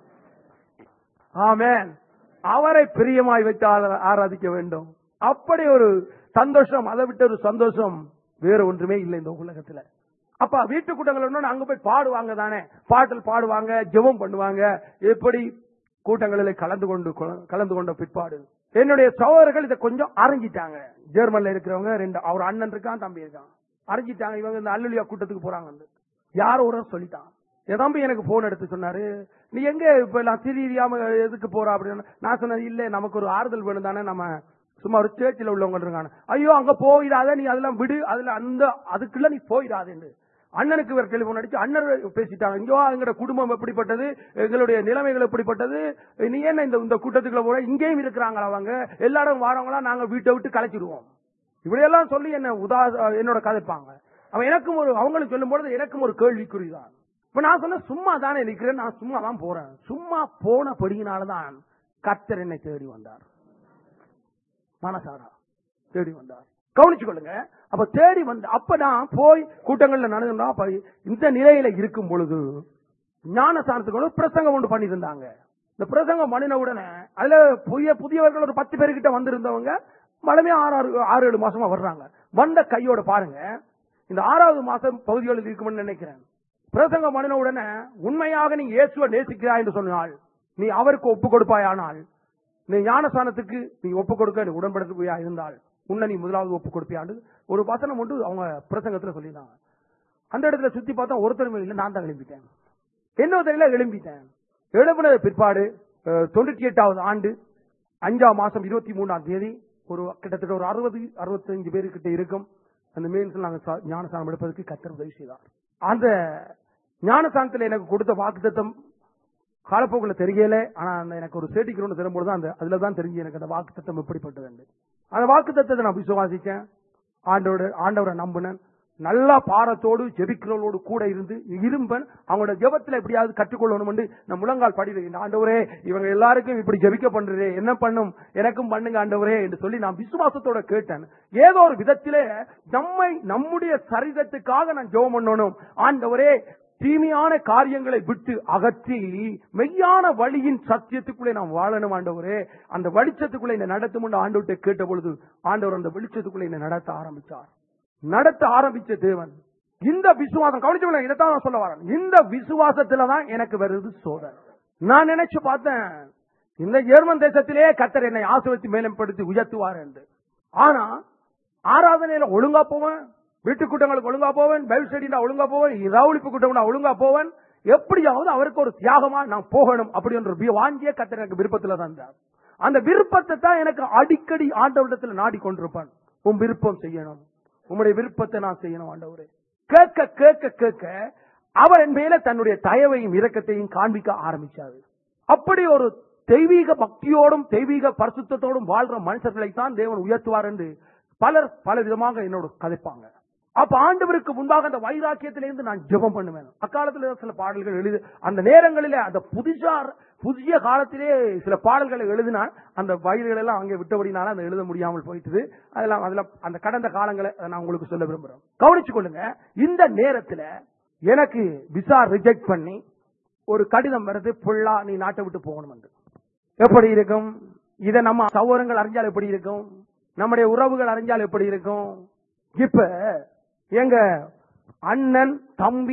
ஆமென் அவரை பிரியமாய் வைத்து ஆரா- ஆராதிக்க வேண்டும் அப்படி ஒரு சந்தோஷம் அதை விட்ட ஒரு சந்தோஷம் வேற ஒன்றுமே இல்லை இந்த உலகத்துல அப்ப வீட்டு கூட்டங்கள் ஒண்ணு அங்க போய் பாடுவாங்க தானே பாட்டல் பாடுவாங்க ஜெபம் பண்ணுவாங்க எப்படி கூட்டங்களில் கலந்து கொண்டு கலந்து கொண்ட பிற்பாடு என்னுடைய சகோதரர்கள் இதை கொஞ்சம் அறிஞ்சிட்டாங்க ஜெர்மன்ல இருக்கிறவங்க ரெண்டு அவர் அண்ணன் இருக்கான் தம்பி இருக்கான் அறிஞ்சிட்டாங்க இவங்க இந்த அல்லுலியா கூட்டத்துக்கு போறாங்க வந்து யாரோ ஒரு ஆள் சொல்லிட்டான் என் தம்பி எனக்கு போன் எடுத்து சொன்னாரு நீ எங்க இப்ப எல்லாம் திரியாம எதுக்கு போறா அப்படின்னு நான் சொன்னேன் இல்ல நமக்கு ஒரு ஆறுதல் வேணும் தானே நம்ம சும்மா ஒரு சேர்ச்சில் உள்ளவங்க இருக்காங்க ஐயோ அங்க போயிடாத நீ அதெல்லாம் விடு அதுல அந்த அதுக்குள்ள நீ போயிடாதேன்னு அண்ணனுக்கு வேற டெலிபோன் அடிச்சு அண்ணன் பேசிட்டாங்க இங்கோ எங்களோட குடும்பம் எப்படிப்பட்டது எங்களுடைய நிலைமைகள் எப்படிப்பட்டது நீ என்ன இந்த இந்த கூட்டத்துக்குள்ள போற இங்கேயும் இருக்கிறாங்களா அவங்க எல்லா இடம் வாரவங்களா நாங்க வீட்டை விட்டு கலைச்சிடுவோம் இப்படியெல்லாம் சொல்லி என்ன உதா என்னோட கதைப்பாங்க அவன் எனக்கும் ஒரு அவங்களும் சொல்லும் பொழுது எனக்கும் ஒரு கேள்விக்குறிதான் இப்ப நான் சொன்ன சும்மா தானே இருக்கிறேன் நான் சும்மா தான் போறேன் சும்மா போன படியினாலதான் கர்த்தர் என்னை தேடி வந்தார் மனசாரா தேடி வந்தார் கவனிச்சு கொள்ளுங்க அப்ப தேடி வந்து அப்ப நான் போய் கூட்டங்கள்ல நடந்தா அப்ப இந்த நிலையில இருக்கும் பொழுது ஞானசானத்துக்கு ஒரு பிரசங்கம் ஒன்று பண்ணியிருந்தாங்க இந்த பிரசங்கம் பண்ணின உடனே அதுல புதிய புதியவர்கள் ஒரு பத்து பேர்கிட்ட வந்திருந்தவங்க மழமே ஆறு ஆறு ஆறு ஏழு மாசமா வர்றாங்க வந்த கையோட பாருங்க இந்த ஆறாவது மாசம் பகுதிகளில் இருக்கும்னு நினைக்கிறேன் பிரசங்கம் பண்ணின உடனே உண்மையாக நீ இயேசுவை நேசிக்கிறாய் என்று சொன்னால் நீ அவருக்கு ஒப்பு கொடுப்பாயானால் நீ ஞானஸ்தானத்துக்கு நீ ஒப்பு கொடுக்க நீ உடன்படுத்தியா இருந்தால் உன்னை நீ முதலாவது ஒப்பு கொடுப்பியாண்டு ஒரு வசனம் ஒன்று அவங்க பிரசங்கத்துல சொல்லியிருந்தாங்க அந்த இடத்துல சுத்தி பார்த்தா ஒருத்தருமே இல்லை நான் தான் எழும்பிட்டேன் என்ன தெரியல எழும்பிட்டேன் எழுப்பினது பிற்பாடு அஹ், தொண்ணூற்றி எட்டாவது ஆண்டு அஞ்சாம் மாசம் இருபத்தி மூணாம் தேதி ஒரு கிட்டத்தட்ட ஒரு அறுபது அறுபத்தஞ்சு பேருக்கிட்ட இருக்கும் அந்த மீன்ஸ் நாங்கள் சா- ஞானஸ்தானம் எடுப்பதற்கு கத்தர் உதவி செய்தார் அந்த ஞானஸ்தானத்தில் எனக்கு கொடுத்த வாக்குத்தத்தம் காலப்போக்குல தெரியல ஆனா அந்த எனக்கு ஒரு சேட்டிக்கிறோன்னு தரும்போது தான் அந்த அதுல தான் தெரிஞ்சு எனக்கு அந்த வாக்குத்தத்தம் எப்படிப்பட்டது அந்த வாக்குத்தத்தத்தை நான் விசுவாசிச்சேன் ஆண்டோட ஆண்டவரை நம்பினேன் நல்லா பாரத்தோடு ஜெபிக்கிறவளோடு கூட இருந்து இரும்பன் அவங்களோட ஜெபத்துல எப்படியாவது கற்றுக்கொள்ளணும் நான் முழங்கால் படிடுகிறேன் ஆண்டவரே இவங்க எல்லாருக்கும் இப்படி ஜெபிக்க பண்றே என்ன பண்ணும் எனக்கும் பண்ணுங்க ஆண்டவரே என்று சொல்லி நான் விசுவாசத்தோட கேட்டேன் ஏதோ ஒரு விதத்திலே நம்மை நம்முடைய சரீரத்துக்காக நான் ஜெபம் பண்ணணும் ஆண்டவரே தீமையான காரியங்களை விட்டு அகற்றி மெய்யான வழியின் சத்தியத்துக்குள்ளே நாம் வாழணும் ஆண்டவரே அந்த வெளிச்சத்துக்குள்ளே என்னை நடத்தும் என்று ஆண்டவர்கிட்ட கேட்ட பொழுது ஆண்டவர் அந்த வெளிச்சத்துக்குள்ளே என்னை நடத்த ஆரம்பிச்சார் நடத்த ஆரம்பிச்ச தேவன் இந்த விசுவாசம் கவனிச்சு இதைத்தான் நான் சொல்ல வரேன் இந்த விசுவாசத்துல தான் எனக்கு வருது சோதனை நான் நினைச்சு பார்த்தேன் இந்த ஜெர்மன் தேசத்திலே கத்தர் என்னை ஆசிரியத்து மேலப்படுத்தி உயர்த்துவார் என்று ஆனா ஆராதனையில ஒழுங்கா போவேன் வீட்டு கூட்டங்களுக்கு ஒழுங்கா போவேன் பைபிள் ஸ்டடினா ஒழுங்கா போவேன் ரவுளிப்பு கூட்டம்னா ஒழுங்கா போவேன் எப்படியாவது அவருக்கு ஒரு தியாகமா நான் போகணும் அப்படி என்ற வி- வாஞ்சிய கத்தர் எனக்கு விருப்பத்துல தான் இருந்தார் அந்த விருப்பத்தை தான் எனக்கு அடிக்கடி ஆண்டவரிடத்துல நாடி கொண்டிருப்பான் உன் விருப்பம் செய்யணும் உம்முடைய விருப்பத்தை நான் செய்யணும் ஆண்டவரே கேட்க கேட்க கேட்க அவர் என் மேல தன்னுடைய தயவையும் இரக்கத்தையும் காண்பிக்க ஆரம்பிச்சாரு அப்படி ஒரு தெய்வீக பக்தியோடும் தெய்வீக பரிசுத்தத்தோடும் வாழ்ற மனுஷர்களை தான் தேவன் உயர்த்துவார் என்று பலர் பல விதமாக என்னோட கதைப்பாங்க அப்ப ஆண்டவருக்கு முன்பாக அந்த வைராக்கியத்திலிருந்து நான் ஜெபம் பண்ணுவேன் அக்காலத்துல சில பாடல்கள் எழுது அந்த நேரங்களிலே அந்த புதுசா புதிய காலத்திலே சில பாடல்களை எழுதினால் அந்த வயல்கள் எல்லாம் அங்கே விட்டபடினால அந்த எழுத முடியாமல் போயிட்டுது அதெல்லாம் அதுல அந்த கடந்த காலங்களை அதை நான் உங்களுக்கு சொல்ல விரும்புறேன் கவனிச்சு கொள்ளுங்க இந்த நேரத்துல எனக்கு விசா ரிஜெக்ட் பண்ணி ஒரு கடிதம் வருது புள்ளா நீ நாட்டை விட்டு போகணும் என்று எப்படி இருக்கும் இதை நம்ம சௌரங்கள் அறிஞ்சால் எப்படி இருக்கும் நம்முடைய உறவுகள் அறிஞ்சால் எப்படி இருக்கும் இப்ப எங்க அண்ணன் தம்பி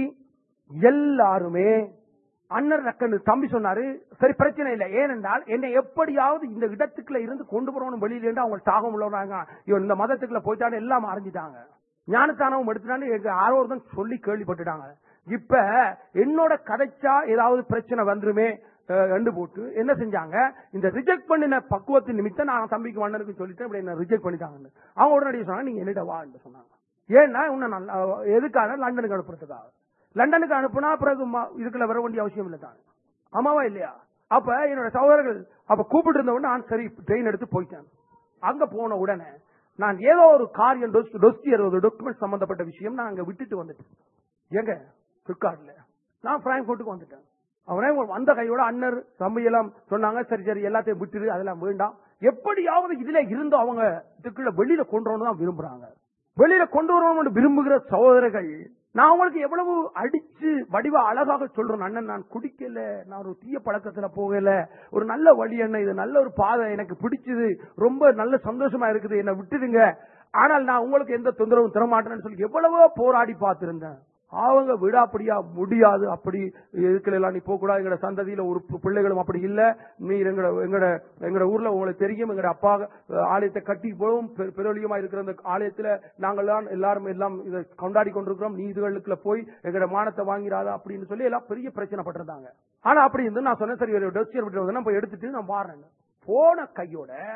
எல்லாருமே அண்ணன் ரக்கன்னு தம்பி சொன்னாரு சரி பிரச்சனை இல்லை ஏனென்றால் என்னை எப்படியாவது இந்த இடத்துக்குள்ள இருந்து கொண்டு போறவனும் வெளியில இருந்து அவங்க தாகம் உள்ளவனாங்க இவன் இந்த மதத்துக்குள்ள போயிட்டான்னு எல்லாம் அறிஞ்சிட்டாங்க ஞானத்தானவும் எடுத்துட்டான்னு எங்க யாரோ ஒருத்தன் சொல்லி கேள்விப்பட்டுட்டாங்க இப்ப என்னோட கதைச்சா ஏதாவது பிரச்சனை வந்துருமே அஹ், ரெண்டு போட்டு என்ன செஞ்சாங்க இந்த ரிஜெக்ட் பண்ணின பக்குவத்தின் நிமித்தம் நான் தம்பிக்கு அண்ணனுக்கு சொல்லிட்டேன் இப்படி என்ன ரிஜெக்ட் பண்ணிட்டாங்க அவங்க உடனடியாக சொன்னாங்க நீங்க என்னிட்ட வா என்று சொன்னாங்க ஏன்னா உன்னை நான் அஹ், எதுக்காக லண்டனுக்கு அனுப்புறதுக்காக லண்டனுக்கு அனுப்புனா பிறகு ம- இதுக்குள்ள வர வேண்டிய அவசியம் இல்லை தான் ஆமாவா இல்லையா அப்ப என்னோட சகோதரர்கள் அப்ப கூப்பிட்டு இருந்த உடனே நான் சரி ட்ரெயின் எடுத்து போயிட்டேன் அங்க போன உடனே நான் ஏதோ ஒரு காரியம் டொஸ்டி அறுபது டாக்குமெண்ட் சம்பந்தப்பட்ட விஷயம் நான் அங்க விட்டுட்டு வந்துட்டேன் எங்க பிற்காட்ல நான் பிராங்க்ஃபோர்ட்டுக்கு வந்துட்டேன் அவனே வந்த கையோட அண்ணர் தம்பி எல்லாம் சொன்னாங்க சரி சரி எல்லாத்தையும் விட்டுரு அதெல்லாம் வேண்டாம் எப்படியாவது இதுல இருந்து அவங்க இதுக்குள்ள வெளியில கொண்டு வரணும் தான் விரும்புறாங்க வெளியில கொண்டு வரணும்னு விரும்புகிற சகோதரர்கள் நான் அவங்களுக்கு எவ்வளவு அடிச்சு வடிவ அழகாக சொல்றேன் அண்ணன் நான் குடிக்கல நான் ஒரு தீய பழக்கத்துல போகல ஒரு நல்ல வழி என்ன இது நல்ல ஒரு பாதை எனக்கு பிடிச்சது ரொம்ப நல்ல சந்தோஷமா இருக்குது என்ன விட்டுடுங்க ஆனால் நான் உங்களுக்கு எந்த தொந்தரவும் தரமாட்டேன்னு சொல்லி எவ்வளவோ போராடி பார்த்திருந்தேன் அவங்க விடாப்படியா முடியாது அப்படி இதுக்குள்ள எல்லாம் நீ போக கூடாது எங்கட சந்ததியில ஒரு பி- பிள்ளைகளும் அப்படி இல்ல நீ எங்கட எங்கட எங்கட ஊர்ல உங்களுக்கு தெரியும் எங்கட அப்பா அஹ், ஆலயத்தை கட்டி போகும் பெ- பெரோலியமா இருக்கிற அந்த ஆலயத்துல நாங்கெல்லாம் எல்லாரும் எல்லாம் இதை கொண்டாடி கொண்டிருக்கிறோம் நீ இதுகளுக்குள்ள போய் எங்கட மானத்தை வாங்கிறாத அப்படின்னு சொல்லி எல்லாம் பெரிய பிரச்சனை பட்டிருந்தாங்க ஆனா அப்படி இருந்து நான் சொன்னேன் சரி ஒரு டெஸ்டியர் விட்டு வந்து போய் எடுத்துட்டு நான் வாரேன் போன கையோட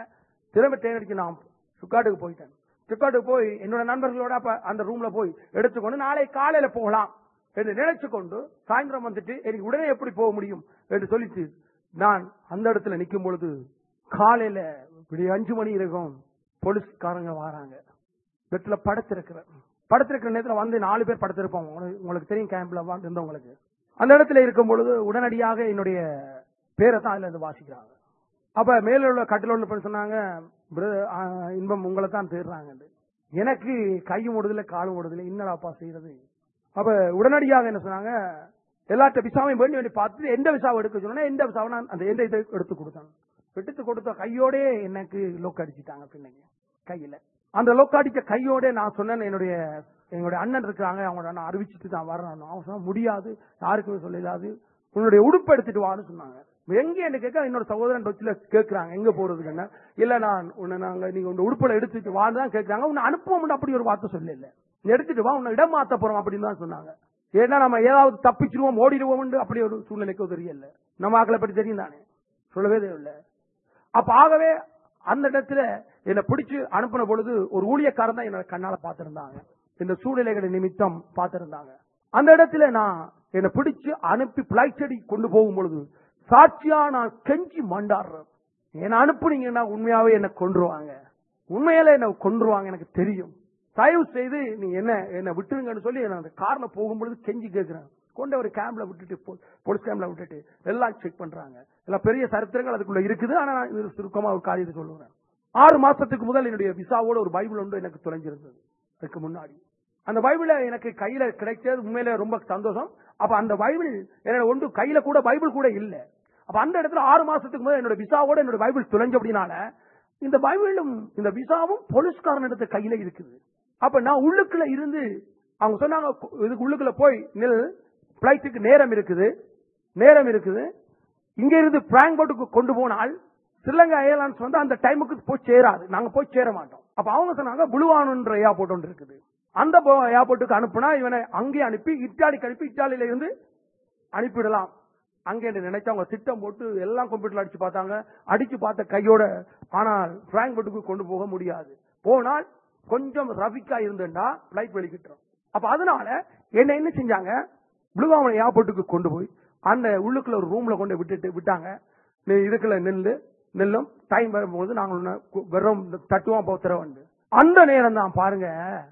திரும்ப ட்ரெயின் அடிச்சு நான் சுக்காட்டுக்கு போயிட்டேன் சுக்காட்டுக்கு போய் என்னோட நண்பர்களோட அப்ப அந்த ரூம்ல போய் எடுத்துக்கொண்டு நாளை காலையில போகலாம் என்று நினைச்சு கொண்டு சாயந்தரம் வந்துட்டு எனக்கு உடனே எப்படி போக முடியும் என்று சொல்லிட்டு நான் அந்த இடத்துல நிக்கும் பொழுது காலையில இப்படி அஞ்சு மணி இருக்கும் போலீஸ்காரங்க வராங்க பெட்ல படுத்திருக்கிற படுத்திருக்கிற நேரத்துல வந்து நாலு பேர் படுத்திருப்போம் உங்களுக்கு- உங்களுக்கு தெரியும் கேம்ப்ல இருந்தவங்களுக்கு அந்த இடத்துல இருக்கும் பொழுது உடனடியாக என்னுடைய பேரை தான் அதுல இருந்து வாசிக்கிறாங்க அப்ப மேல உள்ள கட்டில உள்ள பெண் சொன்னாங்க "Brother, ஆ, இன்பம் உங்களை தான் தேடுறாங்க எனக்கு கையும் ஓடுதில்ல காலும் ஓடுதில்ல என்னடாப்பா செய்யறது அப்ப உடனடியாக என்ன சொன்னாங்க எல்லாத்த விசாவையும் வேண்டி வேண்டி பார்த்துட்டு எந்த விசாவை எடுக்க சொன்னா எந்த விசாவை நான் அந்த எந்த இதை எடுத்து கொடுத்தாங்க எடுத்து கொடுத்த கையோடே எனக்கு லோக் அடிச்சிட்டாங்க பின்னைக்கு கையில அந்த லோக் அடிச்ச கையோட நான் சொன்னேன் என்னுடைய எங்களுடைய அண்ணன் இருக்காங்க அவங்களோட நான் அறிவிச்சிட்டு தான் வரணும் அவன் சொன்னா முடியாது யாருக்குமே சொல்லலாது உன்னுடைய உடுப்பு எடுத்துட்டு வான்னு சொன்னாங்க எங்க என்ன கேட்க என்னோட சகோதரன் வச்சுல கேக்குறாங்க எங்க போறதுக்குன்னு இல்ல நான் உன்னை நாங்க நீங்க உங்க உடுப்புல எடுத்துட்டு வான்னு தான் கேக்குறாங்க உன்னை அனுப்புவோம் அப்படி ஒரு வார்த்தை சொல்ல இல்ல நீ எடுத்துட்டு வா உன்னை இடம் மாத்த போறோம் அப்படின்னு தான் சொன்னாங்க ஏன்னா நம்ம ஏதாவது தப்பிச்சிருவோம் ஓடிடுவோம் அப்படி ஒரு சூழ்நிலைக்கு தெரியல நம்ம ஆக்களை பற்றி தெரியும் தானே சொல்லவே தேவையில்லை அப்ப ஆகவே அந்த இடத்துல என்னை பிடிச்சு அனுப்பின பொழுது ஒரு ஊழியக்காரன் தான் என்னோட கண்ணால பார்த்திருந்தாங்க இந்த சூழ்நிலைகளை நிமித்தம் பார்த்திருந்தாங்க அந்த இடத்துல நான் என்னை பிடிச்சு அனுப்பி பிளைட் அடி கொண்டு போகும் பொழுது சாட்சியா நான் கெஞ்சி மண்டாடுறேன் என்ன அனுப்புனீங்கன்னா உண்மையாவே என்ன கொன்றுவாங்க உண்மையில என்ன கொன்றுவாங்க எனக்கு தெரியும் தயவு செய்து நீ என்ன என்ன விட்டுருங்கன்னு சொல்லி நான் அந்த கார்ல போகும்பொழுது கெஞ்சி கேட்கிறேன் கொண்டு ஒரு கேம்ப்ல விட்டுட்டு போ- போலீஸ் கேம்ப்ல விட்டுட்டு எல்லாம் செக் பண்றாங்க எல்லாம் பெரிய சரித்திரங்கள் அதுக்குள்ள இருக்குது ஆனா நான் இது சுருக்கமா ஒரு காரியத்தை சொல்லுவேன் ஆறு மாசத்துக்கு முதல் என்னுடைய விசாவோட ஒரு பைபிள் ஒன்று எனக்கு தொலைஞ்சிருந்தது அதுக்கு முன்னாடி அந்த பைபிள எனக்கு கையில கிடைச்சது உண்மையில ரொம்ப சந்தோஷம் அப்ப அந்த பைபிள் என்னோட ஒன்று கையில கூட பைபிள் கூட இல்ல அப்ப அந்த இடத்துல ஆறு மாசத்துக்கு முதல் என்னோட விசாவோட என்னோட பைபிள் தொலைஞ்ச அப்படினால இந்த பைபிளும் இந்த விசாவும் போலீஸ்காரன் இடத்த கையில இருக்குது அப்ப நான் உள்ளுக்குள்ள இருந்து அவங்க சொன்னாங்க இதுக்கு உள்ளுக்குள்ள போய் நில் பிளைட்டுக்கு நேரம் இருக்குது நேரம் இருக்குது இங்க இருந்து பிராங்க்போர்ட்டுக்கு கொண்டு போனால் ஸ்ரீலங்கா ஏர்லைன்ஸ் வந்து அந்த டைமுக்கு போய் சேராது நாங்க போய் சேர மாட்டோம் அப்ப அவங்க சொன்னாங்க புளுவானுன்ற ஏர்போர்ட் ஒன்று இருக்குது அந்த ஏர்போர்ட்டுக்கு அனுப்புனா இவனை அங்கே அனுப்பி இட்டாலிக்கு அனுப்பி இட்டாலியில இருந்து அனுப்பிடலாம் அங்கே என்று நினைச்சு அவங்க திட்டம் போட்டு எல்லாம் கம்ப்யூட்டர்ல அடிச்சு பார்த்தாங்க அடிச்சு பார்த்த கையோட ஆனால் பிராங்க்போர்ட்டுக்கு கொண்டு போக முடியாது போனால் கொஞ்சம் ரஃபிக்கா இருந்துட்டா பிளைட் வெளிக்கிட்டோம் அப்ப அதனால என்ன என்ன செஞ்சாங்க புளுவாமலை ஏர்போர்ட்டுக்கு கொண்டு போய் அந்த உள்ளுக்குள்ள ஒரு ரூம்ல கொண்டு விட்டுட்டு விட்டாங்க நீ இதுக்குள்ள நில்லு நில்லும் டைம் வரும்போது நாங்கள் உன்னை கு- வெறும் தட்டுவோம் போத்துறோம் அந்த நேரம் தான் பாருங்க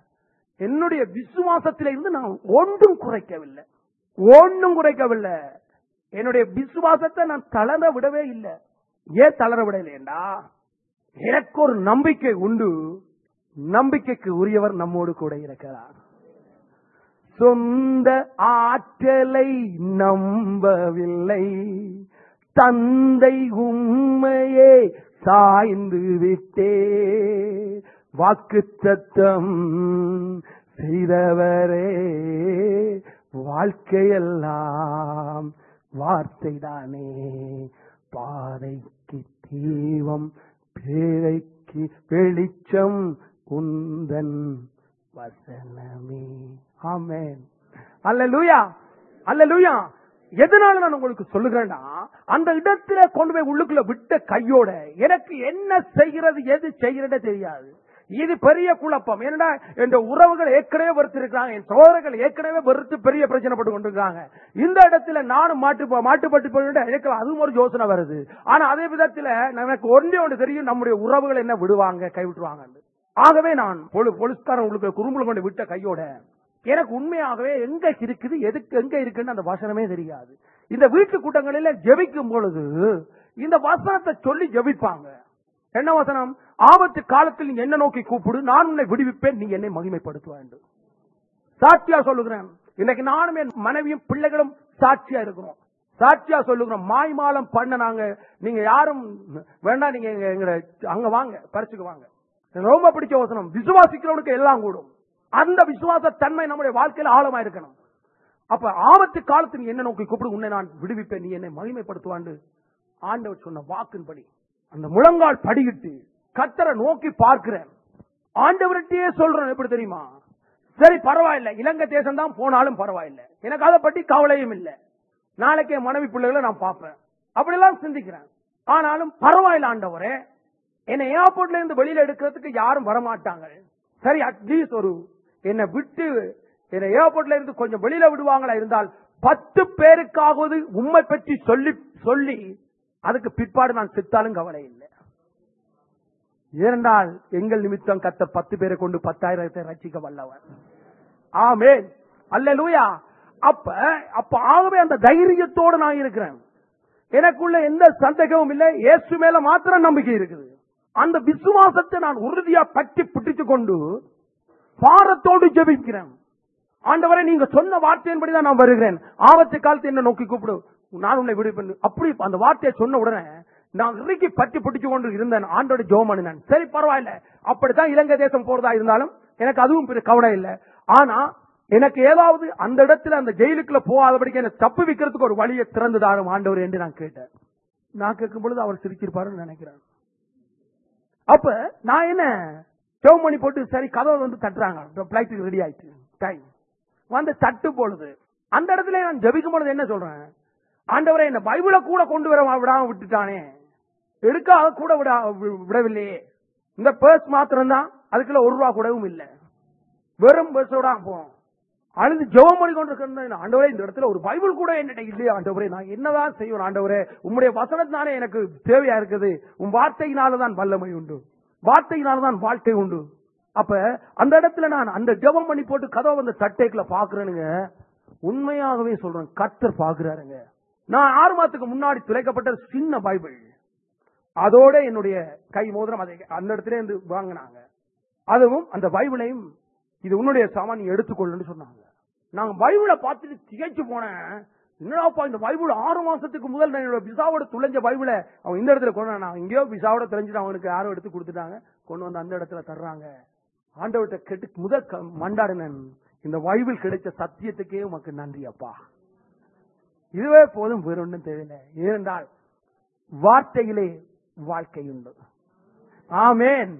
என்னுடைய விசுவாசத்தில இருந்து நான் ஒன்றும் குறைக்கவில்லை ஒன்றும் குறைக்கவில்லை என்னுடைய விசுவாசத்தை நான் தளர விடவே இல்லை ஏன் தளர விடலையேண்டா எனக்கு ஒரு நம்பிக்கை உண்டு நம்பிக்கைக்கு உரியவர் நம்மோடு கூட இருக்கிறார் சொந்த ஆற்றலை நம்பவில்லை தந்தை உண்மையே சாய்ந்து விட்டே வாக்கு தத்தம் செய்தவரே வாழ்க்கையெல்லாம் வார்த்தைதானே பாதைக்கு தீபம் பேழைக்கு வெளிச்சம் உந்தன் வசனமே ஆமென் அல்லேலூயா அல்லேலூயா எதனால நான் உங்களுக்கு சொல்லுகிறேன்னா அந்த இடத்துல கொண்டு போய் உள்ளுக்குள்ள விட்ட கையோட எனக்கு என்ன செய்கிறது எது செய்கிறதே தெரியாது இது பெரிய குழப்பம் என்னடா என் உறவுகள் ஏற்கனவே வெறுத்திருக்காங்க என் சோதரர்கள் ஏற்கனவே வெறுத்து பெரிய பிரச்சனைப்பட்டு கொண்டிருக்காங்க இந்த இடத்துல நானும் மாட்டு மாட்டுப்பட்டு போயிட்டு எனக்கு அதுவும் ஒரு யோசனை வருது ஆனா அதே விதத்துல எனக்கு ஒன்றே ஒன்று தெரியும் நம்முடைய உறவுகள் என்ன விடுவாங்க கைவிட்டுருவாங்க ஆகவே நான் போலி- போலீஸ்காரன் உங்களுக்கு குறும்புல கொண்டு விட்ட கையோட எனக்கு உண்மையாகவே எங்க இருக்குது எதுக்கு எங்க இருக்குன்னு அந்த வசனமே தெரியாது இந்த வீட்டு கூட்டங்களில ஜெபிக்கும் பொழுது இந்த வசனத்தை சொல்லி ஜெபிப்பாங்க என்ன வசனம் ஆபத்து காலத்தில் நீ என்ன நோக்கி கூப்பிடு நான் உன்னை விடுவிப்பேன் நீ என்னை மகிமைப்படுத்த வேண்டும் சாட்சியா சொல்லுகிறேன் இன்னைக்கு நானும் என் மனைவியும் பிள்ளைகளும் சாட்சியா இருக்கிறோம் சாட்சியா சொல்லுகிறோம் மாய்மாலம் பண்ண நாங்க நீங்க யாரும் வேண்டாம் நீங்க எங்க எங்கட அங்க வாங்க பரிசுக்கு வாங்க எனக்கு ரொம்ப பிடிச்ச வசனம் விசுவாசிக்கிறவனுக்கு எல்லாம் கூடும் அந்த விசுவாச தன்மை நம்முடைய வாழ்க்கையில ஆழமா இருக்கணும் அப்ப ஆபத்து காலத்தில் நீ என்ன நோக்கி கூப்பிடு உன்னை நான் விடுவிப்பேன் நீ என்னை மகிமைப்படுத்துவாண்டு ஆண்டவர் சொன்ன வாக்கின்படி அந்த முழங்கால் படியிட்டு கத்தரை நோக்கி பார்க்கிறேன் ஆண்டவர்கிட்டயே சொல்றேன் எப்படி தெரியுமா சரி பரவாயில்ல இலங்கை தேசம் தான் போனாலும் பரவாயில்ல எனக்கு அதை பற்றி கவலையும் இல்லை நாளைக்கு என் மனைவி பிள்ளைகளை நான் பார்ப்பேன் அப்படிலாம் சிந்திக்கிறேன் ஆனாலும் பரவாயில்ல ஆண்டவரே என்னை ஏர்போர்ட்ல இருந்து வெளியில எடுக்கிறதுக்கு யாரும் வரமாட்டாங்க சரி அட்லீஸ்ட் ஒரு என்னை விட்டு என்னை ஏர்போர்ட்ல இருந்து கொஞ்சம் வெளியில விடுவாங்களா இருந்தால் பத்து பேருக்காவது உண்மை பற்றி சொல்லி சொல்லி அதுக்கு பிற்பாடு நான் செத்தாலும் கவலை இல்லை ஏனென்றால் எங்கள் நிமித்தம் கத்தர் பத்து பேரை கொண்டு பத்தாயிரத்தை ரசிக்க வல்லவர் ஆமேன் அல்லேலூயா அப்ப அப்ப ஆகவே அந்த தைரியத்தோடு நான் இருக்கிறேன் எனக்குள்ள எந்த சந்தேகமும் இல்லை இயேசு மேல மாத்திரம் நம்பிக்கை இருக்குது அந்த விசுவாசத்தை நான் உறுதியா பற்றி பிடிச்சு கொண்டு பாரத்தோடு ஜெபிக்கிறேன் ஆண்டவரை நீங்க சொன்ன வார்த்தையின்படி தான் நான் வருகிறேன் ஆபத்து காலத்தை என்ன நோக்கி கூப்பிடு நான் உன்னை விடுப்பேன் அப்படி அந்த வார்த்தையை சொன்ன உடனே நான் இறுக்கி பற்றி பிடிச்சு கொண்டு இருந்தேன் ஆண்டோட ஜோம் பண்ணினேன் சரி பரவாயில்ல அப்படித்தான் இலங்கை தேசம் போறதா இருந்தாலும் எனக்கு அதுவும் பெரிய கவலை இல்லை ஆனா எனக்கு ஏதாவது அந்த இடத்துல அந்த ஜெயிலுக்குள்ள போகாதபடிக்கு என்ன தப்பு வைக்கிறதுக்கு ஒரு வழியை திறந்து தாரும் ஆண்டவர் என்று நான் கேட்டேன் நான் கேட்கும் பொழுது அவர் சிரிச்சிருப்பாருன்னு நினைக்கிறேன் அப்ப நான் என்ன ஜெபம் பண்ணி போட்டு சரி கதவை வந்து தட்டுறாங்க பிளைட்டுக்கு ரெடி ஆயிடுச்சு டைம் வந்து தட்டு பொழுது அந்த இடத்துல நான் ஜெபிக்கும் பொழுது என்ன சொல்றேன் ஆண்டவரை என்ன பைபிளை கூட கொண்டு வர விடாம விட்டுட்டானே எடுக்காத கூட விடா வி- விடவில்லையே இந்த பேர்ஸ் மாத்திரம் தான் அதுக்குள்ள ஒரு ரூபா கூடவும் இல்லை வெறும் பேர்ஸோட போனோம் அழுது ஜெபம் பண்ணி கொண்டிருக்கிறேன் ஆண்டவரே இந்த இடத்துல ஒரு பைபிள் கூட என்கிட்ட இல்லையா ஆண்டவரே நான் என்னதான் செய்வேன் ஆண்டவரே உம்முடைய வசனத்தானே எனக்கு தேவையா இருக்குது உன் வார்த்தையினால தான் வல்லமை உண்டு வார்த்தையினால தான் வாழ்க்கை உண்டு அப்ப அந்த இடத்துல நான் அந்த ஜெபம் பண்ணி போட்டு கதவை வந்து தட்டேக்குல பாக்குறேனுங்க உண்மையாகவே சொல்றேன் கர்த்தர் பாக்குறாருங்க நான் ஆறு மாசத்துக்கு முன்னாடி துளைக்கப்பட்ட ஒரு சின்ன பைபிள் அதோட என்னுடைய கை மோதிரம் அதை அந்த இடத்துல இருந்து வாங்கினாங்க அதுவும் அந்த பைபிளையும் இது உன்னுடைய சாமான் நீ எடுத்துக்கொள்ளுன்னு சொன்னாங்க நாங்க பைபிளை பார்த்துட்டு திகைச்சு போனேன் என்னடாப்பா இந்த பைபிள் ஆறு மாசத்துக்கு முதல் நான் என்னோட விசாவோட துளைஞ்ச பைபிளை அவன் இந்த இடத்துல கொண்டு நான் எங்கேயோ விசாவோட துளைஞ்சிட்டு அவனுக்கு யாரோ எடுத்து கொடுத்துட்டாங்க கொண்டு வந்து அந்த இடத்துல தர்றாங்க ஆண்டவர்கிட்ட கெட்டு முதல் க- மண்டாடினேன் இந்த பைபிள் கிடைச்ச சத்தியத்துக்கே உமக்கு நன்றி அப்பா இதுவே போதும் வேற ஒன்றும் தேவையில்லை ஏனென்றால் வார்த்தையிலே வாழ்க்கை உண்டு ஆமேன்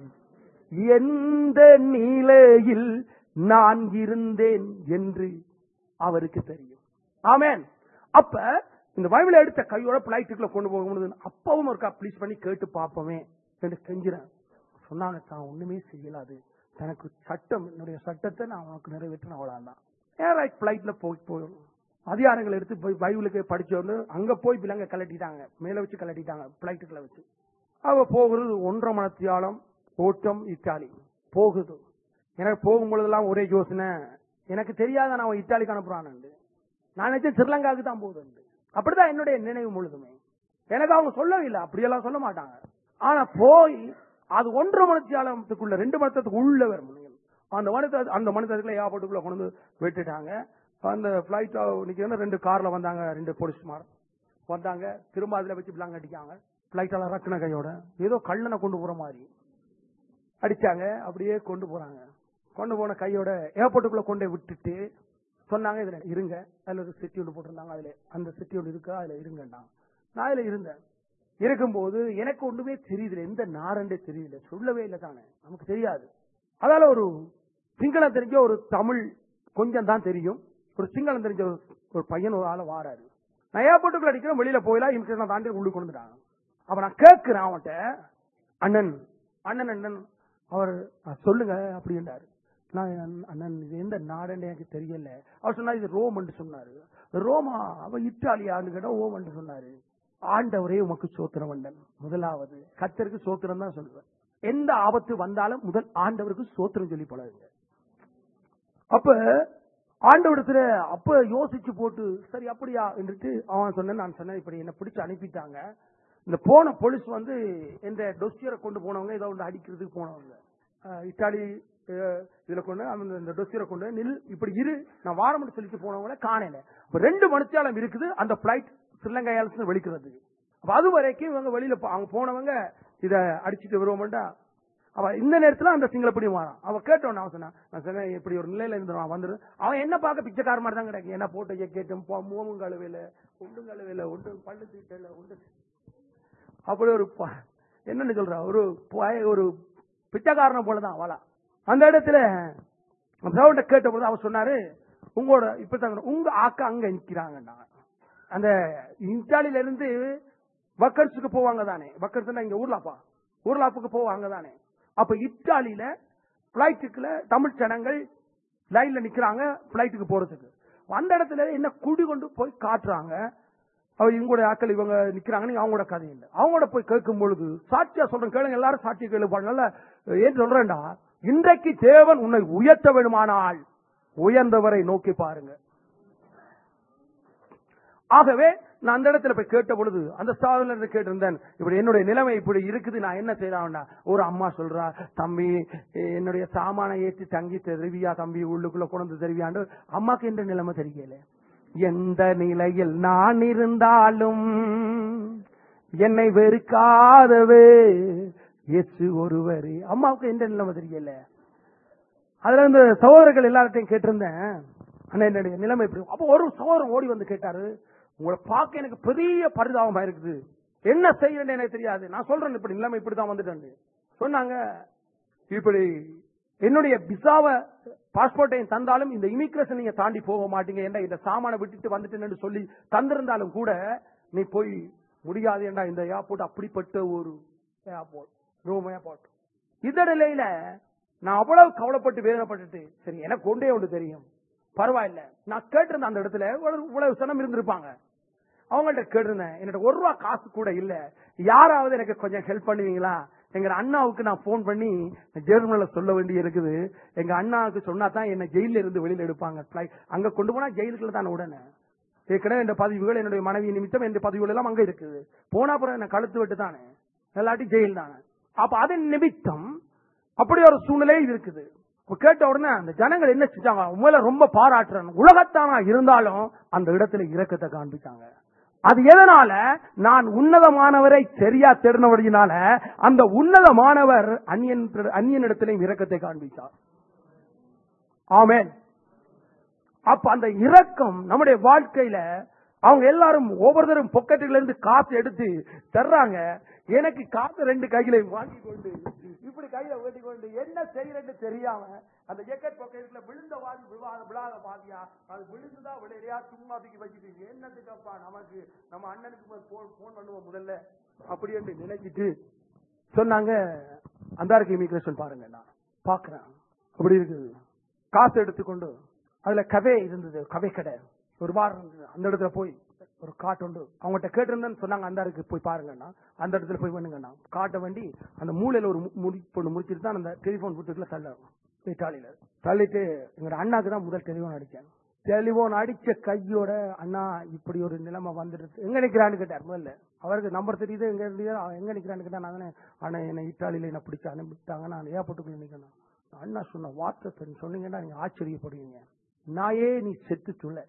எந்த நிலையில் நான் இருந்தேன் என்று அவருக்கு தெரியும் ஆமேன் அப்ப இந்த பைபிளை எடுத்த கையோட பிளைட்டுக்குள்ள கொண்டு போகும்போது அப்பவும் ஒருக்கா ப்ளீஸ் பண்ணி கேட்டு பார்ப்போமே என்று கெஞ்சிறேன் சொன்னாங்க தான் ஒண்ணுமே செய்யலாது தனக்கு சட்டம் என்னுடைய சட்டத்தை நான் உனக்கு நிறைவேற்றின அவ்வளவுதான் ஏன் ரைட் பிளைட்ல போய் போயிடும் அதிகாரங்கள் எடுத்து போய் பைபிளுக்கு படிச்ச உடனே அங்க போய் விலங்க கலட்டிட்டாங்க மேல வச்சு கலட்டிட்டாங்க பிளைட்டுக்குள்ள வச்சு அவ போகிறது ஒன்றரை மணத்தியாலம் ஓட்டம் இத்தாலி போகுது எனக்கு போகும் பொழுதெல்லாம் ஒரே யோசனை எனக்கு தெரியாத நான் அவன் இத்தாலிக்கு அனுப்புறான்னு நான் நினைச்சேன் ஸ்ரீலங்காவுக்கு தான் போகுது அப்படிதான் என்னுடைய நினைவு முழுதுமே எனக்கு அவங்க சொல்லவே இல்லை அப்படியெல்லாம் சொல்ல மாட்டாங்க ஆனா போய் அது ஒன்றரை மணித்தியாலத்துக்குள்ள ரெண்டு மணத்துக்கு உள்ள வரும் அந்த மணத்தை அந்த மணத்துக்குள்ள ஏர்போர்ட்டுக்குள்ள கொண்டு வந்து விட்டுட்டாங்க அந்த பிளைட் இன்னைக்கு ரெண்டு கார்ல வந்தாங்க ரெண்டு போலீஸ்மார் வந்தாங்க திரும்ப அதுல வச்சு பிளாங்க அடிக்காங்க பிளைட்டால ரக்குன கையோட ஏதோ கள்ளனை கொண்டு போற மாதிரி அடிச்சாங்க அப்படியே கொண்டு போறாங்க கொண்டு போன கையோட ஏர்போர்ட்டுக்குள்ள கொண்டு போய் விட்டுட்டு சொன்னாங்க இதுல இருங்க அதுல ஒரு சிட்டி ஒன்று போட்டிருந்தாங்க அதுல அந்த சிட்டி ஒன்று இருக்கு அதுல இருங்கண்ணா நான் அதுல இருந்தேன் இருக்கும்போது எனக்கு ஒண்ணுமே தெரியல எந்த நாரண்டே தெரியல சொல்லவே இல்லை தானே நமக்கு தெரியாது அதால ஒரு சிங்களம் தெரிஞ்ச ஒரு தமிழ் கொஞ்சம் தான் தெரியும் ஒரு சிங்களம் தெரிஞ்ச ஒரு- ஒரு பையன் ஒரு ஆள வாராரு நான் ஏர்போர்ட்டுக்குள்ள அடிக்கிறேன் வெளியில போயிலாம் இமிகிரேஷன் தாண்டி உள்ளுக்கு கொண்டு வந்துட்டாங்க அப்ப நான் கேட்கிறேன் அவன்கிட்ட அண்ணன் அண்ணன் அண்ணன் அவர் "ஆ, சொல்லுங்க அப்படின்றாரு நான் அண்ணன், அண்ணன் இது எந்த நாடுன்னு எனக்கு தெரியல அவர் சொன்னார் இது ரோம் என்று சொன்னாரு ரோமா அவ இத்தாலியான்னு கேட்டா ஓம் என்று சொன்னாரு ஆண்டவரே உமக்கு சோத்திரம் வந்தன் முதலாவது கத்தருக்கு சோத்திரம் தான் சொல்லுவேன் எந்த ஆபத்து வந்தாலும் முதல் ஆண்டவருக்கு சோத்திரம் சொல்லி பழகுங்க அப்ப ஆண்டவரத்துல அப்ப யோசிச்சு போட்டு சரி அப்படியா என்றுட்டு அவன் சொன்னேன் நான் சொன்னேன் இப்படி என்ன பிடிச்சு அனுப்பிட்டாங்க இந்த போன போலீஸ் வந்து இந்த டொஸ்டியரை கொண்டு போனவங்க ஏதோ ஒன்று அடிக்கிறதுக்கு போனவங்க அஹ் இத்தாலி அஹ் இதுல கொண்டு அந்த இந்த டொஸ்டியரை கொண்டு நில் இப்படி இரு நான் வாரம் சொல்லிட்டு போனவங்கள காணல இப்ப ரெண்டு மணிச்சாலம் இருக்குது அந்த பிளைட் ஸ்ரீலங்கா ஏர்லைன்ஸ் வெளிக்கிறது அப்ப அது வரைக்கும் இவங்க வெளியில போ- அவங்க போனவங்க இத அடிச்சுட்டு வருவோம்டா அவ இந்த நேரத்துல அந்த சிங்களப்படி வாரான் அவ கேட்டோன்னு அவன் சொன்னான் நான் சொன்னேன் இப்படி ஒரு நிலையில இருந்து நான் வந்துரு அவன் என்ன பார்க்க பிச்சைக்கார மாதிரி தான் கிடைக்கும் என்ன போட்டு கேட்டும் மூவும் கழுவையில ஒன்றும் கழுவையில ஒன்றும் பல்லு தீட்டல ஒன்று அப்படி ஒரு ப- என்னன்னு சொல்ற ஒரு பய- ஒரு பிச்சைக்காரனை போலதான் அவளா அந்த இடத்துல சவுண்ட கேட்ட பொழுது அவர் சொன்னாரு உங்களோட இப்ப உங்க ஆக்கா அங்க நிக்கிறாங்கண்ணா அந்த இத்தாலியில இருந்து வக்கர்ஸுக்கு போவாங்க தானே வக்கர்ஸ் இங்க ஊர்லாப்பா ஊர்லாப்புக்கு போவாங்க தானே அப்ப இத்தாலியில பிளைட்டுக்குள்ள தமிழ் ஜனங்கள் லைன்ல நிக்கிறாங்க பிளைட்டுக்கு போறதுக்கு அந்த இடத்துல என்ன குடி கொண்டு போய் காட்டுறாங்க அவர் இவங்களோட ஆட்கள் இவங்க நிக்கிறாங்க நீங்க அவங்களோட கதை இல்லை அவங்களோட போய் கேட்கும் பொழுது சாட்சியா சொல்றேன் கேளுங்க எல்லாரும் சாட்சியா கேளுப்பாங்க ஏன் சொல்றேன்டா இன்றைக்கு தேவன் உன்னை உயர்த்த வேணுமானால் உயர்ந்தவரை நோக்கி பாருங்க ஆகவே நான் அந்த இடத்துல போய் கேட்ட பொழுது அந்த ஸ்தாபனில் இருந்து கேட்டிருந்தேன் இப்படி என்னுடைய நிலைமை இப்படி இருக்குது நான் என்ன செய்யறான்டா ஒரு அம்மா சொல்றா தம்பி என்னுடைய சாமான ஏற்றி தங்கி தெரிவியா தம்பி உள்ளுக்குள்ள கொண்டு தெரிவியாண்டு அம்மாக்கு எந்த நிலைமை தெரியல எந்த நிலையில் நான் இருந்தாலும் என்னை வெறுக்காதவே இயேசு ஒருவர் அம்மாவுக்கு எந்த நிலைமை தெரியல அதுல இந்த சகோதரர்கள் எல்லார்ட்டையும் கேட்டிருந்தேன் அண்ணா என்னுடைய நிலைமை இப்படி அப்போ ஒரு சகோதரன் ஓடி வந்து கேட்டாரு உங்களை பார்க்க எனக்கு பெரிய பரிதாபமா இருக்குது என்ன செய்யறேன்னு எனக்கு தெரியாது நான் சொல்றேன் இப்படி நிலைமை இப்படிதான் வந்துட்டேன் சொன்னாங்க இப்படி என்னுடைய விசாவை பாஸ்போர்ட்டையும் தந்தாலும் இந்த இமிகிரேஷன் நீங்க தாண்டி போக மாட்டீங்க ஏன்டா இந்த சாமானை விட்டுட்டு வந்துட்டேன்னு சொல்லி தந்திருந்தாலும் கூட நீ போய் முடியாது ஏன்டா இந்த ஏர்போர்ட் அப்படிப்பட்ட ஒரு ஏர்போர்ட் ரோம் ஏர்போர்ட் இந்த நிலையில நான் அவ்வளவு கவலைப்பட்டு வேதனைப்பட்டுட்டு சரி எனக்கு கொண்டே ஒன்று தெரியும் பரவாயில்ல நான் கேட்டிருந்தேன் அந்த இடத்துல இவ்வளவு இவ்வளவு சனம் இருந்திருப்பாங்க அவங்கள்ட்ட கேட்டிருந்தேன் என்னோட ஒரு ரூபா காசு கூட இல்ல யாராவது எனக்கு கொஞ்சம் ஹெல்ப் பண்ணுவீங்களா எங்க அண்ணாவுக்கு நான் போன் பண்ணி ஜெர்மனில சொல்ல வேண்டி இருக்குது எங்க அண்ணாவுக்கு சொன்னா தான் என்ன ஜெயில இருந்து வெளியில எடுப்பாங்க flight. அங்க கொண்டு போனா ஜெயிலுக்குள்ள தான் உடனே ஏற்கனவே இந்த பதிவுகள் என்னுடைய மனைவி நிமித்தம் இந்த பதிவுகள் எல்லாம் அங்க இருக்குது போனா அப்புறம் என்ன கழுத்து வெட்டு தானே இல்லாட்டி ஜெயில் தானே அப்ப அதன் நிமித்தம் அப்படி ஒரு சூழ்நிலை இருக்குது இப்ப கேட்ட உடனே அந்த ஜனங்கள் என்ன செஞ்சாங்க உண்மையில ரொம்ப பாராட்டுறேன் உலகத்தானா இருந்தாலும் அந்த இடத்துல இரக்கத்தை காண்பிச்சாங்க அது எதனால நான் உன்னதமானவரை சரியா தேடினபடியினால அந்த உன்னதமானவர் அந்நியன் அந்நியனிடத்திலையும் இரக்கத்தை காண்பித்தார் ஆமென் அப்ப அந்த இரக்கம் நம்முடைய வாழ்க்கையில அவங்க எல்லாரும் ஒவ்வொருத்தரும் பொக்கெட்டுல இருந்து காசு எடுத்து தர்றாங்க எனக்கு காசு ரெண்டு கையில வாங்கி கொண்டு இப்படி கையில ஓட்டி கொண்டு என்ன செய்யறேன்னு தெரியாம அந்த ஜெக்கெட் பொக்கெட்ல விழுந்த வாதி விழாத விழாத பாதியா அது விழுந்துதான் விளையா சும்மா தூக்கி வச்சுட்டு என்னத்துக்கப்பா நமக்கு நம்ம அண்ணனுக்கு போன் போன் பண்ணுவோம் முதல்ல அப்படி என்று நினைச்சிட்டு சொன்னாங்க அந்தாருக்கு இமிகிரேஷன் பாருங்க நான் பாக்குறேன் அப்படி இருக்குது காசு எடுத்துக்கொண்டு அதுல கவே இருந்தது கவே கடை ஒரு வாரம் இருந்தது அந்த இடத்துல போய் ஒரு காட்டு உண்டு அவங்ககிட்ட கேட்டிருந்தேன்னு சொன்னாங்க அந்த இடத்துக்கு போய் பாருங்கண்ணா அந்த இடத்துல போய் பண்ணுங்கண்ணா காட்ட வேண்டி அந்த மூலையில ஒரு மு- முடி பொண்ணு முடிச்சிட்டு தான் அந்த டெலிபோன் வீட்டுக்குள்ள தள்ள இட்டாலியில தள்ளிட்டு எங்க அண்ணாக்கு தான் முதல் டெலிபோன் அடிச்சேன் டெலிபோன் அடிச்ச கையோட அண்ணா இப்படி ஒரு நிலைமை வந்துடுது எங்க நிக்கிறான்னு கேட்டார் முதல்ல அவருக்கு நம்பர் தெரியுது எங்க தெரியுது அவன் எங்க நிக்கிறான்னு கேட்டா நான் தானே அண்ணா என்ன இட்டாலியில என்ன பிடிச்சு அனுப்பிட்டாங்க நான் ஏர்போர்ட்டுக்குள்ள நிக்கணும் அண்ணா சொன்ன வார்த்தை தெரியும் சொன்னீங்கன்னா நீங்க ஆச்சரியப்படுவீங்க நாயே நீ செத்து சொல்ல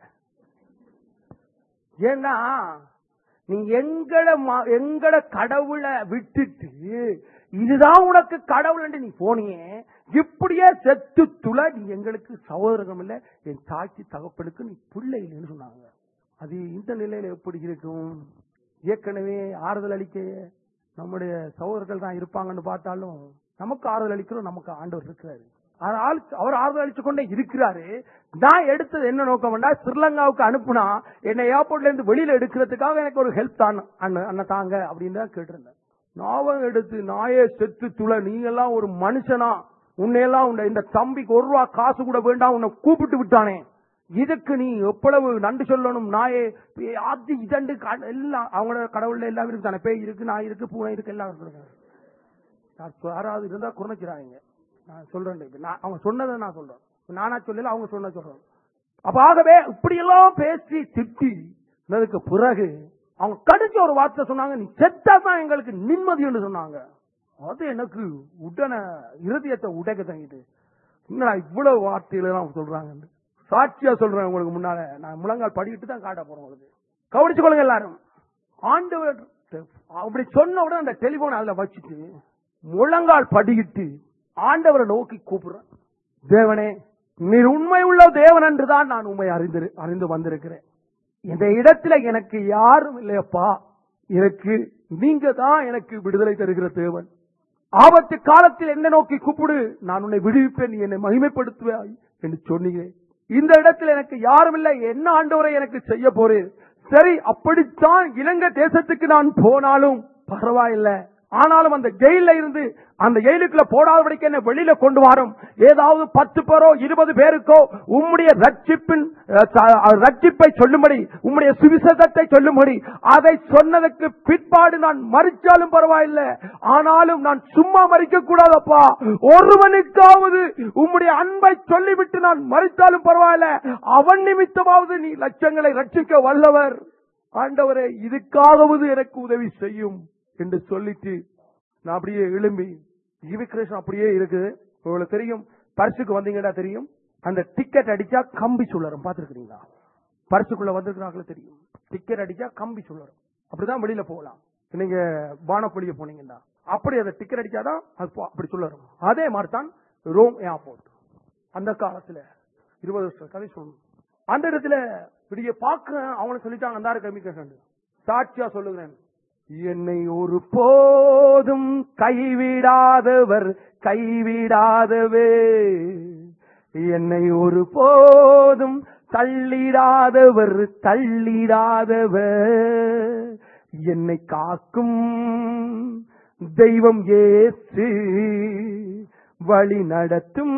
ஏன்னா நீ எங்கட ம- எங்கட கடவுளை விட்டுட்டு இதுதான் உனக்கு கடவுள் என்று நீ போனியே இப்படியே செத்து துள நீ எங்களுக்கு சகோதரகம் இல்ல என் தாய்க்கு தகப்பனுக்கு நீ பிள்ளை இல்லைன்னு சொன்னாங்க அது இந்த நிலையில எப்படி இருக்கும் ஏற்கனவே ஆறுதல் அளிக்க நம்முடைய சகோதரர்கள் தான் இருப்பாங்கன்னு பார்த்தாலும் நமக்கு ஆறுதல் அளிக்கிறோம் நமக்கு ஆண்டவர் இருக்கிறாரு அவர் ஆள்- அவர் ஆறுதல் அளிச்சு கொண்டே இருக்கிறாரு நான் எடுத்தது என்ன நோக்கம் ஸ்ரீலங்காவுக்கு அனுப்புனா என்னை ஏர்போர்ட்ல இருந்து வெளியில எடுக்கிறதுக்காக எனக்கு ஒரு ஹெல்ப் தான் அண்ணன் அண்ணன் தாங்க அப்படின்னு தான் கேட்டிருந்தேன் நாவம் எடுத்து நாயே செத்து துள நீங்க எல்லாம் ஒரு மனுஷனா உன்னையெல்லாம் உன்னை இந்த தம்பிக்கு ஒரு ரூபா காசு கூட வேண்டாம் உன்னை கூப்பிட்டு விட்டானே இதுக்கு நீ எவ்வளவு நன்றி சொல்லணும் நாயே பே- அது இதண்டு க- எல்லாம் அவங்களோட கடவுள்ல எல்லாம் இருக்கு தானே பேய் இருக்கு நாய் இருக்கு பூனை இருக்கு எல்லாம் இருக்கு நான் சொ- யாராவது இருந்தா குறைக்கிறாங்க நான் சொல்றேன் இப்ப நான் அவங்க சொன்னதை நான் சொல்றேன் இப்ப நானா சொல்லல அவங்க சொன்ன சொல்றேன் அப்ப ஆகவே இப்படி எல்லாம் பேசி திட்டி அதுக்கு பிறகு அவங்க கடிச்ச ஒரு வார்த்தை சொன்னாங்க நீ செத்தா தான் எங்களுக்கு நிம்மதின்னு சொன்னாங்க அது எனக்கு உடனே இருதயத்தை உடைக்க தங்கிட்டு என்னடா இவ்வளவு வார்த்தையில எல்லாம் சொல்றாங்க சாட்சியா சொல்றேன் உங்களுக்கு முன்னால நான் முழங்கால் படிக்கிட்டு தான் காட்ட போறேன் உங்களுக்கு கவனிச்சு கொள்ளுங்க எல்லாரும் ஆண்டவர் அப்படி சொன்ன உடனே அந்த டெலிபோன் அதுல வச்சுட்டு முழங்கால் படிக்கிட்டு ஆண்டவரை நோக்கி கூப்பிடுறேன் தேவனே நீர் உண்மை உள்ள தேவன் என்றுதான் நான் உண்மை அறிந்து அறிந்து வந்திருக்கிறேன் இந்த இடத்துல எனக்கு யாரும் இல்லையப்பா எனக்கு நீங்க தான் எனக்கு விடுதலை தருகிற தேவன் ஆபத்து காலத்தில் என்ன நோக்கி கூப்பிடு நான் உன்னை விடுவிப்பேன் நீ என்னை மகிமைப்படுத்துவாய் என்று சொன்னீங்க இந்த இடத்துல எனக்கு யாரும் இல்லை என்ன ஆண்டவரை எனக்கு செய்ய போறேன் சரி அப்படித்தான் இலங்கை தேசத்துக்கு நான் போனாலும் பரவாயில்ல ஆனாலும் அந்த ஜெயில இருந்து அந்த ஜெயிலுக்குள்ள போடாதபடிக்கு என்ன வெளியில கொண்டு வரும் ஏதாவது பத்து பேரோ இருபது பேருக்கோ உம்முடைய ரட்சிப்பின் அஹ், த- ரட்சிப்பை சொல்லும்படி உம்முடைய சுவிசேஷத்தை சொல்லும்படி அதை சொன்னதுக்கு பிற்பாடு நான் மறிச்சாலும் பரவாயில்லை ஆனாலும் நான் சும்மா மறிக்க கூடாதப்பா ஒருவனுக்காவது உம்முடைய அன்பை சொல்லிவிட்டு நான் மறித்தாலும் பரவாயில்ல அவன் நிமித்தமாவது நீ லட்சங்களை ரட்சிக்க வல்லவர் ஆண்டவரே இதுக்காகவது எனக்கு உதவி செய்யும் என்று சொல்லிட்டு நான் அப்படியே எழும்பி இமிகிரேஷன் அப்படியே இருக்குது உங்களுக்கு தெரியும் பரிசுக்கு வந்தீங்கன்னா தெரியும் அந்த டிக்கெட் அடிச்சா கம்பி சுழரும் பாத்துருக்கீங்களா பரிசுக்குள்ள வந்திருக்கிறாங்களே தெரியும் டிக்கெட் அடிச்சா கம்பி சுழரும் அப்படிதான் வெளியில போகலாம் நீங்க பானப்பள்ளிய போனீங்கன்னா அப்படி அந்த டிக்கெட் அடிச்சாதான் அது போ- அப்படி சுழரும் அதே மாதிரி தான் ரோம் ஏர்போர்ட் அந்த காலத்துல இருபது வருஷம் கதை சொல்லணும் அந்த இடத்துல இப்படியே பார்க்கிறேன் அவங்கள சொல்லிட்டாங்க அந்த கம்யூனிகேஷன் சாட்சியா சொல்லுகிறேன் என்னை ஒரு போதும் கைவிடாதவர் கைவிடாதவே என்னை ஒரு போதும் தள்ளிடாதவர் தள்ளிடாதவர் என்னை காக்கும் தெய்வம் ஏசு வழி நடத்தும்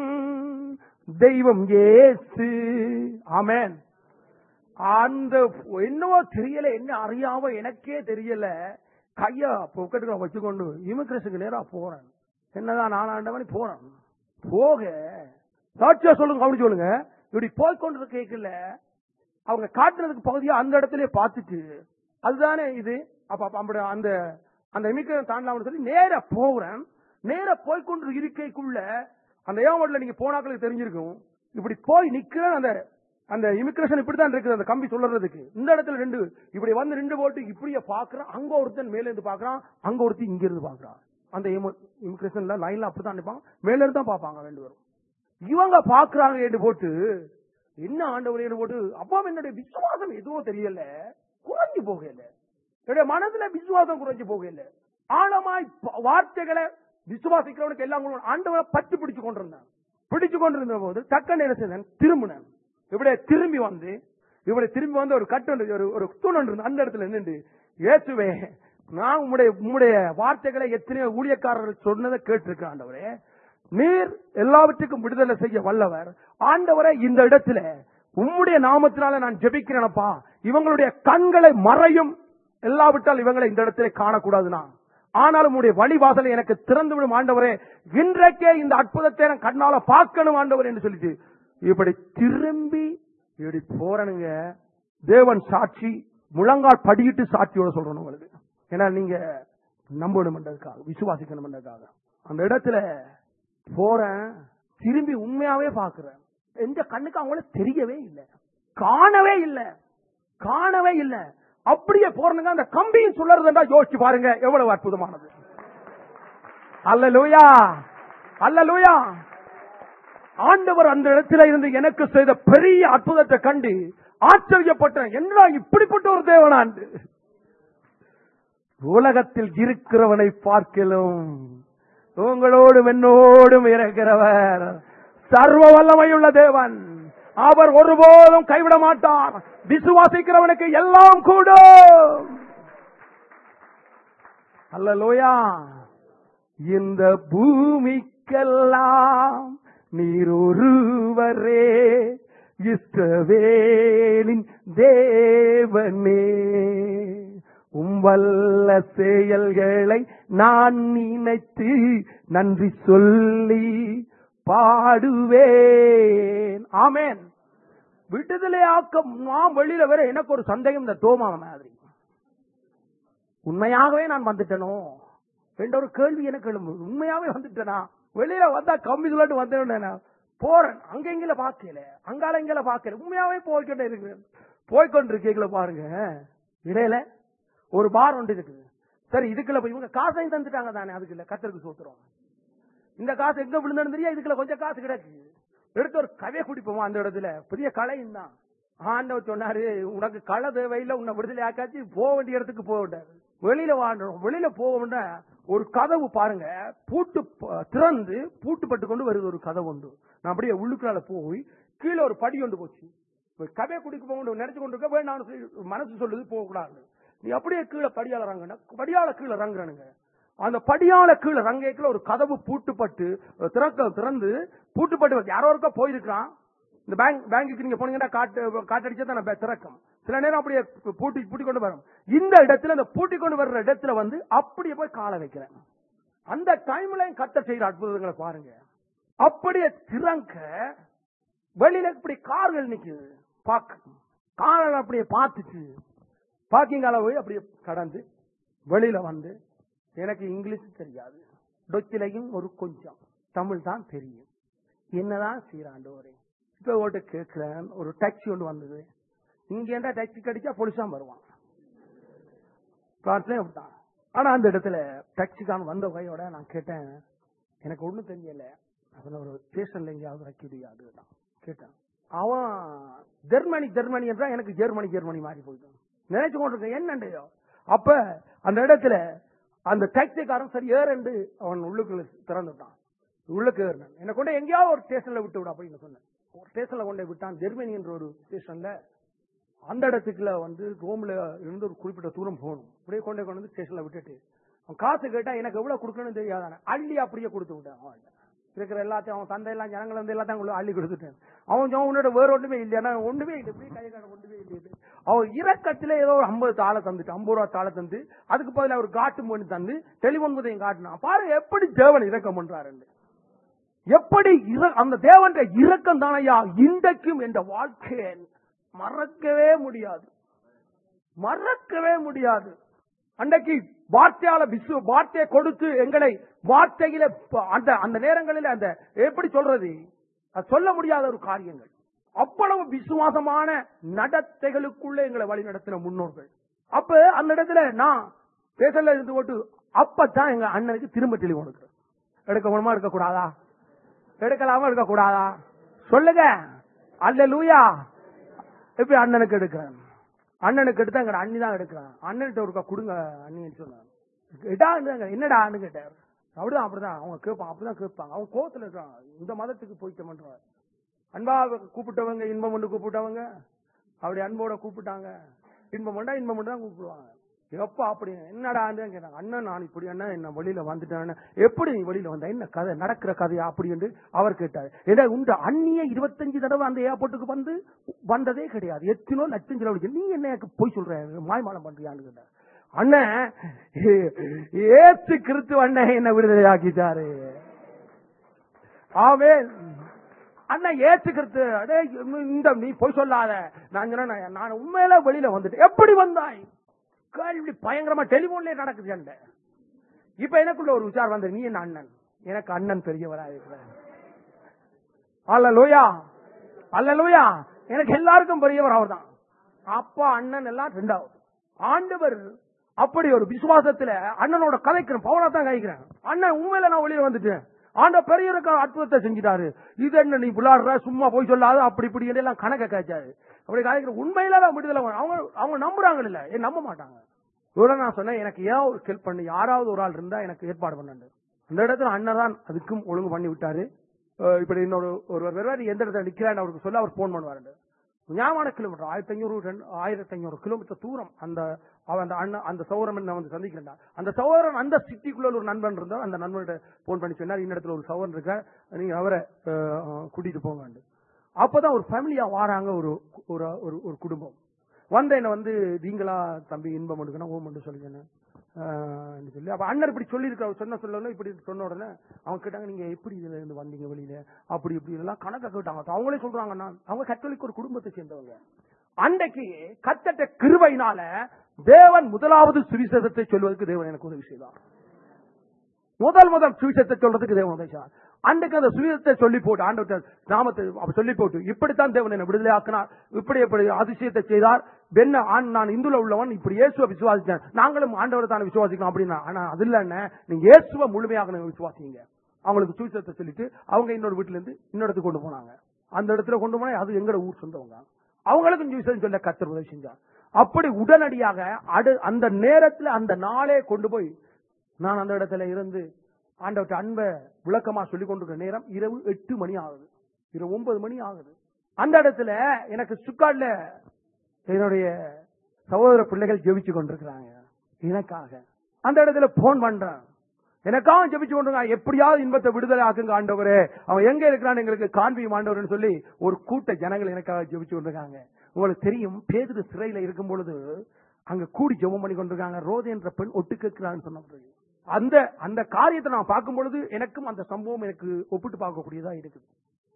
தெய்வம் ஏசு ஆமென் அந்த என்னவோ தெரியல என்ன அறியாம எனக்கே தெரியல கைய பொக்கெட்டுக்குள்ள வச்சுக்கொண்டு இமிகிரேஷனுக்கு நேரா போறேன் என்னதான் நான் ஆண்டவனி போறேன் போக சாட்சியா சொல்லுங்க கவனிச்சு சொல்லுங்க இப்படி போய் கொண்டு கேட்கல அவங்க காட்டுறதுக்கு பகுதியா அந்த இடத்துல பார்த்துட்டு அதுதானே இது அப்ப அப்ப அப்படி அந்த அந்த இமிகிரேஷன் தாண்டலாம்னு சொல்லி நேரா போறேன் நேரா போய் கொண்டு இருக்கைக்குள்ள அந்த ஏமாட்டில் நீங்க போனாக்களுக்கு தெரிஞ்சிருக்கும் இப்படி போய் நிக்கிறேன் அந்த அந்த இமிகிரேஷன் இப்படித்தான் இருக்குது அந்த கம்பி சொல்றதுக்கு இந்த இடத்துல ரெண்டு இப்படி வந்து ரெண்டு போட்டு இப்படியே பாக்குறான் அங்க ஒருத்தன் மேல இருந்து பாக்குறான் அங்க ஒருத்தன் இங்க இருந்து பாக்குறான் அந்த இமிகிரேஷன்ல லைன்ல அப்படித்தான் நிப்பாங்க மேல இருந்து தான் பாப்பாங்க ரெண்டு பேரும் இவங்க பாக்குறாங்க என்று போட்டு என்ன ஆண்டவர் போட்டு அப்பா என்னுடைய விசுவாசம் எதுவும் தெரியல குறைஞ்சு போகல என்னுடைய மனதுல விசுவாசம் குறைஞ்சு போகல ஆழமாய் ப- வார்த்தைகளை விசுவாசிக்கிறவனுக்கு எல்லாம் கூட ஆண்டவரை பட்டு பிடிச்சு கொண்டிருந்தான் பிடிச்சு கொண்டிருந்த போது டக்குன்னு என்ன செய்தேன் திரும்பினேன் இப்படியே திரும்பி வந்து இப்படி திரும்பி வந்து ஒரு கட்டு ஒன்று, ஒரு ஒரு தூண் ஒன்று இருந்தது. அந்த இடத்துல நின்று இயேசுவே நான் உம்முடைய உம்முடைய வார்த்தைகளை எத்தனையோ ஊழியக்காரர்கள் சொன்னதை கேட்டிருக்கேன் ஆண்டவரே நீர் எல்லாவற்றுக்கும் விடுதலை செய்ய வல்லவர் ஆண்டவரே இந்த இடத்துல உம்முடைய நாமத்தினால நான் ஜெபிக்கிறேனப்பா இவங்களுடைய கண்களை மறையும் எல்லாவிட்டால் இவங்களை இந்த இடத்திலே காணக்கூடாதுனா ஆனாலும் உம்முடைய வழிவாசலை எனக்கு திறந்து விடும் ஆண்டவரே இன்றைக்கே இந்த அற்புதத்தை நான் கண்ணால பார்க்கணும் ஆண்டவர் என்று சொல்லிட்டு இப்படி திரும்பி இப்படி போறனுங்க தேவன் சாட்சி முழங்கால் படியிட்டு சாட்சியோட சொல்றேன் உங்களுக்கு ஏன்னா நீங்க நம்பணும்ன்றதுக்காக விசுவாசிக்கணும்ன்றதுக்காக அந்த இடத்துல போறேன் திரும்பி உண்மையாவே பாக்குறேன் எந்த கண்ணுக்கு அவங்கள தெரியவே இல்லை காணவே இல்லை காணவே இல்லை அப்படியே போறனுங்க அந்த கம்பியும் சுழறதுண்டா யோசிச்சு பாருங்க எவ்வளவு அற்புதமானது அல்லலூயா அல்லலூயா ஆண்டவர் அந்த இடத்துல இருந்து எனக்கு செய்த பெரிய அற்புதத்தை கண்டு ஆச்சரியப்பட்டேன் என்னடா இப்படிப்பட்ட ஒரு தேவனாண்டு உலகத்தில் இருக்கிறவனை பார்க்கலும் உங்களோடும் என்னோடும் இருக்கிறவர் சர்வ வல்லமையுள்ள தேவன் அவர் ஒருபோதும் கைவிட மாட்டார் விசுவாசிக்கிறவனுக்கு எல்லாம் கூடும் அல்லலோயா இந்த பூமிக்கெல்லாம் நீர் ஒருவரே இஸ்ரவேலின் தேவனே உம் வல்ல செயல்களை நான் நினைத்து நன்றி சொல்லி பாடுவேன் ஆமென் விடுதலை ஆக்கம் நான் வெளியில வர எனக்கு ஒரு சந்தேகம் இந்த தோமா மாதிரி உண்மையாகவே நான் வந்துட்டனோ என்ற ஒரு கேள்வி எனக்கு எழும்புது உண்மையாவே வந்துட்டேனா வெளியில வந்தா கம்மி சொல்லிட்டு வந்தேன் போறேன் அங்க எங்கல பாக்கல அங்கால எங்கல பாக்கல உண்மையாவே போய்கிட்டே இருக்கிறேன் போய்கொண்டிருக்கீங்கள பாருங்க இடையில ஒரு பார் ஒன்று இருக்குது சரி இதுக்குள்ள போய் இவங்க காசையும் தந்துட்டாங்க தானே அதுக்குள்ள கத்தருக்கு சோத்துறோம் இந்த காசு எங்க விழுந்தது தெரியா இதுக்குள்ள கொஞ்சம் காசு கிடக்கு எடுத்து ஒரு கதையை குடிப்போமா அந்த இடத்துல பெரிய கலையும் தான் ஆண்டவர் சொன்னாரு உனக்கு களை தேவையில்லை உன்னை விடுதலை ஆக்காச்சு போக வேண்டிய இடத்துக்கு போக வேண்டாம் வெளியில வாழ்றோம் வெளியில போக வேண்டாம் ஒரு கதவு பாருங்க பூட்டு ப- திறந்து பூட்டு பட்டு கொண்டு வருது ஒரு கதவு உண்டு நான் அப்படியே உள்ளுக்குள்ளால போய் கீழே ஒரு படி கொண்டு போச்சு இப்ப கதையை குடிக்க போக நினைச்சு கொண்டு இருக்க வேண்டாம் மனசு சொல்லுது போக கூடாது நீ அப்படியே கீழே படியால இறங்குன படியால கீழே இறங்குறானுங்க அந்த படியால கீழே ரங்கைக்குள்ள ஒரு கதவு பூட்டுப்பட்டு திறக்க திறந்து பூட்டுப்பட்டு வருது. யாரோ ஒருக்கா போயிருக்கிறான் இந்த பேங்க் பேங்குக்கு நீங்க போனீங்கன்னா காட்டு காட்டடிச்சா தான் நம்ம திறக்கும் சில நேரம் அப்படியே பூட்டி பூட்டி கொண்டு வரும் இந்த இடத்துல இந்த பூட்டி கொண்டு வர்ற இடத்துல வந்து அப்படியே போய் காலை வைக்கிறேன் அந்த டைம்ல கத்த செய்யற அற்புதங்களை பாருங்க அப்படியே திறங்க வெளியில இப்படி கார்கள் நிக்குது பாக்க கார்கள் அப்படியே பார்த்துச்சு பார்க்கிங் அளவு அப்படியே கடந்து வெளியில வந்து எனக்கு இங்கிலீஷ் தெரியாது டொச்சிலையும் ஒரு கொஞ்சம் தமிழ் தான் தெரியும் என்னதான் செய்யறாண்டு ஒரு இப்ப ஓட்ட கேட்கிறேன் ஒரு டாக்ஸி ஒன்று வந்தது இங்க என்ன டாக்ஸி கடிச்சா போலீஸா வருவான் பிரான்ஸ்லயும் அப்படித்தான் ஆனா அந்த இடத்துல டாக்ஸிக்கான் வந்த வகையோட நான் கேட்டேன் எனக்கு ஒண்ணும் தெரியல அவன் ஒரு ஸ்டேஷன்ல எங்கேயாவது வைக்கடியாது கேட்டேன் அவன் ஜெர்மனி ஜெர்மனி என்றா எனக்கு ஜெர்மனி ஜெர்மனி மாறி போயிட்டான் நினைச்சு கொண்டிருக்கேன் என்னண்டையோ அப்ப அந்த இடத்துல அந்த டாக்ஸிக்காரன் சரி ஏறண்டு அவன் உள்ளுக்குள்ள திறந்துட்டான் உள்ளுக்கு ஏறினான் என்னை கொண்டு எங்கேயாவது ஒரு ஸ்டேஷன்ல விட்டு விட அப்படின்னு சொன்னேன் ஒரு ஸ்டேஷன்ல கொண்டு போய் விட்டான் ஜெர்மனி என்ற ஒரு ஸ்டேஷன்ல அந்த இடத்துக்குள்ள வந்து ரோம்ல இருந்து ஒரு குறிப்பிட்ட தூரம் போகணும் அப்படியே கொண்டு போய் கொண்டு வந்து ஸ்டேஷன்ல விட்டுட்டு அவன் காசு கேட்டா எனக்கு எவ்வளவு கொடுக்கணும்னு தெரியாதானே அள்ளி அப்படியே கொடுத்து விட்டான் அவன் இருக்கிற எல்லாத்தையும் அவன் தந்தை எல்லாம் ஜனங்கள் வந்து எல்லாத்தையும் உள்ள அள்ளி கொடுத்துட்டேன் அவன் சொன்னான், உன்னோட வேற ஒண்ணுமே இல்லையா ஒண்ணுமே இல்லை இப்படி கை காட்ட ஒண்ணுமே இல்லை அவன் இறக்கத்துல ஏதோ ஒரு ஐம்பது தாளை தந்துட்டு ஐம்பது ரூபா தாளை தந்து அதுக்கு பதிலா ஒரு காட்டு பண்ணி தந்து டெலிபோன் குதையும் காட்டினான் பாரு எப்படி தேவன் இறக்கம் பண்றாருன்னு எப்படி இர- அந்த தேவன் இரக்கம் தானையா இன்றைக்கும் என்ற வாழ்க்கையை மறக்கவே முடியாது மறக்கவே முடியாது அன்றைக்கு வார்த்தையால விசு வார்த்தையை கொடுத்து எங்களை வார்த்தையில ப- அந்த அந்த நேரங்களில் அந்த எப்படி சொல்றது அது சொல்ல முடியாத ஒரு காரியங்கள் அவ்வளவு விசுவாசமான நடத்தைகளுக்குள்ள எங்களை வழி நடத்தின முன்னோர்கள் அப்ப அந்த இடத்துல நான் பேசல இருந்து போட்டு அப்பதான் எங்க அண்ணனுக்கு திரும்ப தெளிவு கொடுக்குறேன் எடுக்க முடியுமா எடுக்க கூடாதா எடுக்கலாமா எடுக்க கூடாதா சொல்லுங்க அல்ல லூயா எப்படி அண்ணனுக்கு எடுக்கிறேன் அண்ணனுக்கு எடுத்தா எங்க அண்ணி தான் எடுக்கிறேன் அண்ணன்கிட்ட ஒருக்கா கொடுங்க அண்ணின்னு சொன்னாங்க இடா என்னடான்னு கேட்டார் அப்படிதான் அப்படிதான் அவங்க கேட்பாங்க அப்படிதான் கேட்பாங்க அவங்க கோவத்துல இருக்காங்க இந்த மதத்துக்கு போயிட்டு பண்றாங்க அன்பா கூப்பிட்டவங்க இன்பம் ஒன்று கூப்பிட்டவங்க அப்படி அன்போட கூப்பிட்டாங்க இன்பம் உண்டா இன்பம் உண்டு தான் கூப்பிடுவாங்க எப்ப அப்படி என்னடா கேட்டாங்க அண்ணன் நான் இப்படி அண்ணன் என்ன வெளியில வந்துட்டேன் எப்படி நீ வெளியில வந்த என்ன கதை நடக்கிற கதையா அப்படி என்று அவர் கேட்டார் ஏன்னா உண்டு அந்நிய இருபத்தஞ்சு தடவை அந்த ஏர்போர்ட்டுக்கு வந்து வந்ததே கிடையாது எத்தனோ லட்சம் செலவழிச்சு நீ என்ன எனக்கு போய் சொல்ற மாய்மாலம் பண்றியான்னு கேட்டார் அண்ணன் ஏசு கிறிஸ்து அண்ணன் என்ன விடுதலை ஆக்கிட்டாரு ஆமென் அண்ணன் ஏத்துக்கிறது அடே இந்த நீ போய் சொல்லாத நான் சொன்னேன் நான் உண்மையில வெளியில வந்துட்டேன் எப்படி வந்தாய் கேள்வி பயங்கரமா டெலிபோன்லயே நடக்குது அந்த இப்ப எனக்குள்ள ஒரு விசாரம் வந்தது நீ என்ன அண்ணன் எனக்கு அண்ணன் பெரியவரா இருக்கிறார் அல்ல லோயா அல்ல லோயா எனக்கு எல்லாருக்கும் பெரியவர் அவர்தான் அப்பா அண்ணன் எல்லாம் ரெண்டாவது ஆண்டவர் அப்படி ஒரு விசுவாசத்துல அண்ணனோட கதைக்கிறேன் பவனா தான் கதைக்கிறேன் அண்ணன் உண்மையில நான் வெளியே வந்துட்டேன் ஆண்ட பெரிய அற்புதத்தை செஞ்சிட்டாரு இது என்ன நீ விளையாடுற சும்மா போய் சொல்லாத அப்படி இப்படி என்று எல்லாம் கணக்க காய்ச்சாரு அப்படி கதைக்கிற உண்மையில நான் விடுதலை வரும். அவங்க அவங்க நம்புறாங்க இல்ல ஏன் நம்ப மாட்டாங்க இவ்வளவு நான் சொன்னேன் எனக்கு ஏன் ஒரு ஹெல்ப் பண்ணு யாராவது ஒரு ஆள் இருந்தா எனக்கு ஏற்பாடு பண்ணு அந்த இடத்துல அண்ணன் தான் அதுக்கும் ஒழுங்கு பண்ணி விட்டாரு அஹ் இப்படி இன்னொரு ஒருவர் வருவார் எந்த இடத்துல நிக்கிறான்னு அவருக்கு சொல்ல அவர் போன் பண்ணுவாரு ஞாபக கிலோமீட்டர் ஆயிரத்தி ஐநூறு ரெண்டு ஆயிரத்தி ஐநூறு கிலோமீட்டர் தூரம் அந்த அவன் அந்த அண்ணன் அந்த சௌரன் நான் வந்து சந்திக்கிறேன் அந்த சௌரன் அந்த சிட்டிக்குள்ள ஒரு நண்பன் இருந்தார் அந்த நண்பன்கிட்ட போன் பண்ணி சொன்னார் இந்த இடத்துல ஒரு சௌரன் இருக்க நீங்க அவரை அஹ், கூட்டிட்டு போங்க அப்பதான் ஒரு ஃபேமிலியா வாராங்க ஒரு ஒரு ஒரு- ஒரு குடும்பம் வந்த என்ன வந்து நீங்களா தம்பி இன்பம் எடுக்கணும் ஓம் என்று சொல்லுங்க சொல்லி அப்ப அண்ணன் இப்படி சொல்லி இருக்க சொன்ன சொல்ல இப்படி சொன்ன உடனே அவங்க கேட்டாங்க நீங்க எப்படி இதுல இருந்து வந்தீங்க வெளியில அப்படி இப்படி எல்லாம் கணக்க கேட்டாங்க அப்ப அவங்களே சொல்றாங்க நான் அவங்க கத்தோலிக்க ஒரு குடும்பத்தை சேர்ந்தவங்க அன்றைக்கு கத்தட்ட கிருபையினால தேவன் முதலாவது சுவிசேஷத்தை சொல்வதற்கு தேவன் எனக்கு உதவி செய்தார் முதல் முதல் சுவிசேஷத்தை சொல்றதுக்கு தேவன் உதவி செய்தார் அன்றைக்கு அந்த சுவிசேஷத்தை சொல்லி போட்டு ஆண்டவர் நாமத்தை அவர் சொல்லி போட்டு இப்படித்தான் தேவன் என்னை விடுதலை ஆக்கினார் இப்படி இப்படி அதிசயத்தை செய்தார் என்ன ஆண் நான் இந்துல உள்ளவன் இப்படி இயேசுவை விசுவாசித்தேன் நாங்களும் ஆண்டவரை தான் விசுவாசிக்கணும் அப்படின்னா ஆனா அது இல்ல என்ன நீங்க இயேசுவை முழுமையாக நீங்க விசுவாசிங்க அவங்களுக்கு சுவிசேஷத்தை சொல்லிட்டு அவங்க இன்னொரு வீட்டுல இருந்து இன்னொரு இடத்துக்கு கொண்டு போனாங்க அந்த இடத்துல கொண்டு போனா அது எங்கட ஊர் சொந்தவங்க அவங்களுக்கும் சுவிசேஷம் சொல்ல கத்தர் உதவி செஞ்சார் அப்படி உடனடியாக அடு அந்த நேரத்துல அந்த நாளே கொண்டு போய் நான் அந்த இடத்துல இருந்து ஆண்டவர்ட்ட அன்பை விளக்கமா சொல்லிக் கொண்டிருக்கிற நேரம் இரவு எட்டு மணி ஆகுது இரவு ஒன்பது மணி ஆகுது அந்த இடத்துல எனக்கு சுக்காட்ல என்னுடைய சகோதர பிள்ளைகள் ஜெபிச்சு கொண்டிருக்கிறாங்க எனக்காக அந்த இடத்துல போன் பண்றேன் எனக்காக ஜெபிச்சு கொண்டிருக்கான் எப்படியாவது இன்பத்தை விடுதலை ஆக்குங்க ஆண்டவரே அவன் எங்க இருக்கிறான் எங்களுக்கு காண்பியும் ஆண்டவர்னு சொல்லி ஒரு கூட்ட ஜனங்கள் எனக்காக ஜெபிச்சு கொண்டிருக்காங்க உங்களுக்கு தெரியும் பேதுரு சிறையில இருக்கும் பொழுது அங்க கூடி ஜெபம் பண்ணி கொண்டிருக்காங்க ரோது என்ற பெண் ஒட்டு கேட்கிறான்னு சொன்ன பிறகு அந்த அந்த காரியத்தை நான் பார்க்கும் பொழுது எனக்கும் அந்த சம்பவம் எனக்கு ஒப்பிட்டு பார்க்கக்கூடியதா இருக்குது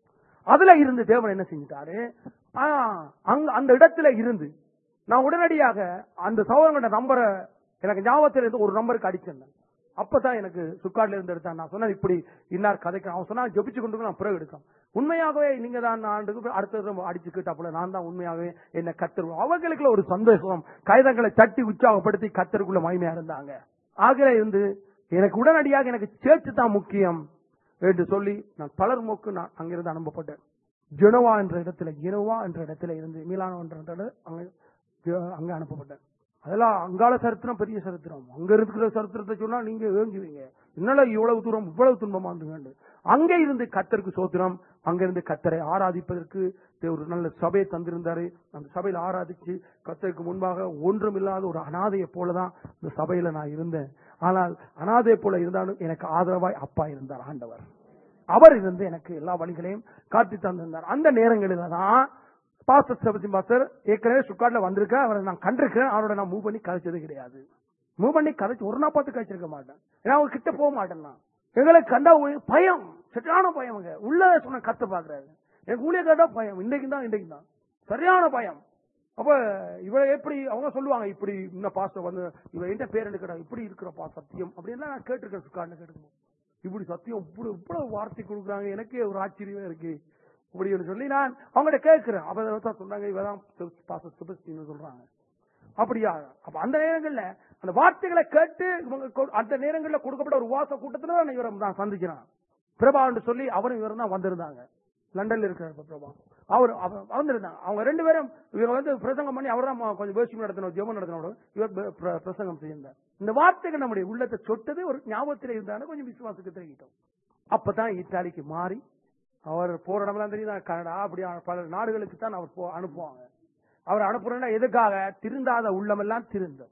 அதுல இருந்து தேவன் என்ன செஞ்சிட்டாரு ஆ, அங்க அந்த இடத்துல இருந்து நான் உடனடியாக அந்த சகோதரங்களோட நம்பரை எனக்கு ஞாபகத்தில் இருந்து ஒரு நம்பருக்கு அடிச்சிருந்தேன் அப்பதான் எனக்கு சுக்காட்ல இருந்து எடுத்தான் நான் சொன்னேன் இப்படி இன்னார் கதைக்கு அவன் சொன்னா ஜெபிச்சு கொண்டு நான் பிறகு எடுக்கலாம் உண்மையாகவே நீங்க தான் ஆண்டுக்கு அடுத்தது அடிச்சு கேட்டாப்புல நான் தான் உண்மையாகவே என்ன கத்தருவோம் அவங்களுக்குள்ள ஒரு சந்தோஷம் கைதங்களை தட்டி உற்சாகப்படுத்தி கத்தருக்குள்ள மகிமையா இருந்தாங்க ஆகிற இருந்து எனக்கு உடனடியாக எனக்கு சேர்த்து தான் முக்கியம் என்று சொல்லி நான் பலர் மோக்கு நான் அங்கிருந்து அனுப்பப்பட்டேன் ஜெனோவா என்ற இடத்துல ஜெனோவா என்ற இடத்துல இருந்து மீலானோ என்ற இடத்துல அங்க ஜெ- அங்க அனுப்பப்பட்டேன் அதெல்லாம் அங்கால சரித்திரம் பெரிய சரித்திரம் அங்க இருக்கிற சரித்திரத்தை சொன்னா நீங்க ஏங்குவீங்க என்னால இவ்வளவு தூரம் இவ்வளவு துன்பமா இருந்துங்க அங்க இருந்து கத்தருக்கு சோத்திரம் அங்க இருந்து கத்தரை ஆராதிப்பதற்கு ஒரு நல்ல சபையை தந்திருந்தாரு அந்த சபையில ஆராதிச்சு கத்தருக்கு முன்பாக ஒன்றும் இல்லாத ஒரு அனாதையை போலதான் இந்த சபையில நான் இருந்தேன் ஆனால் அனாதை போல இருந்தாலும் எனக்கு ஆதரவாய் அப்பா இருந்தார் ஆண்டவர் அவர் இருந்து எனக்கு எல்லா வழிகளையும் காட்டி தந்திருந்தார் அந்த நேரங்களில தான் பாஸ்டர் செபஸ்டின் பாஸ்டர் ஏற்கனவே சுக்காட்ல வந்திருக்கேன் அவரை நான் கண்டிருக்கிறேன் அவரோட நான் மூவ் பண்ணி கதைச்சது கிடையாது மூவ் பண்ணி கதைச்சு ஒரு நாள் பார்த்து கழிச்சிருக்க மாட்டேன் ஏன்னா அவங்க கிட்ட போக மாட்டேன் நான் எங்களை கண்டா ஒரு பயம் சரியான பயமுங்க உள்ள சொன்ன கத்த பாக்குறாரு எனக்கு ஊழிய கேட்டா பயம் இன்னைக்கு தான் இன்றைக்கு தான் சரியான பயம் அப்ப இவளை எப்படி அவங்க சொல்லுவாங்க இப்படி இன்னும் பாஸ்டர் வந்து இவ என்ன பேர் எடுக்கிறா இப்படி இருக்கிறப்பா சத்தியம் அப்படின்லாம் நான் கேட்டிருக்கேன் சுக்காட்ல கேட்டுக்கணும் இப்படி சத்தியம் இப்படி இவ்வளவு வார்த்தை கொடுக்குறாங்க எனக்கே ஒரு ஆச்சரியமா இருக்கு இப்படின்னு சொல்லி நான் அவங்கள்ட்ட கேட்கிறேன் அப்ப தான் சொன்னாங்க இவதான் பாஸ்டர் சுபஸ்டின்னு சொல்றாங்க அப்படியா அப்ப அந்த நேரங்கள்ல அந்த வார்த்தைகளை கேட்டு இவங்க கொ- அந்த நேரங்கள்ல கொடுக்கப்பட்ட ஒரு வாச கூட்டத்துல தான் இவரை நான் சந்திக்கிறேன் பிரபா என்று சொல்லி அவரும் இவரும் தான் வந்திருந்தாங்க லண்டன்ல இருக்கிறார் இப்ப பிரபா அவர் அவர் வந்திருந்தாங்க அவங்க ரெண்டு பேரும் இவங்க வந்து பிரசங்கம் பண்ணி அவர் தான் கொஞ்சம் வேஷ்டி நடத்தின ஜெபம் நடத்தினோட இவர் ப- பிர- பிரசங்கம் செய்தார் இந்த வார்த்தைகள் நம்முடைய உள்ளத்தை சொட்டது ஒரு ஞாபகத்தில் இருந்தாலும் கொஞ்சம் விசுவாசத்துக்கு தெரிவிட்டோம் அப்பதான் இத்தாலிக்கு மாறி அவர் போற இடமெல்லாம் தெரியும் கனடா அப்படி பல நாடுகளுக்கு தான் அவர் போ- அனுப்புவாங்க அவர் அனுப்புறேன்னா எதுக்காக திருந்தாத உள்ளமெல்லாம் திருந்தும்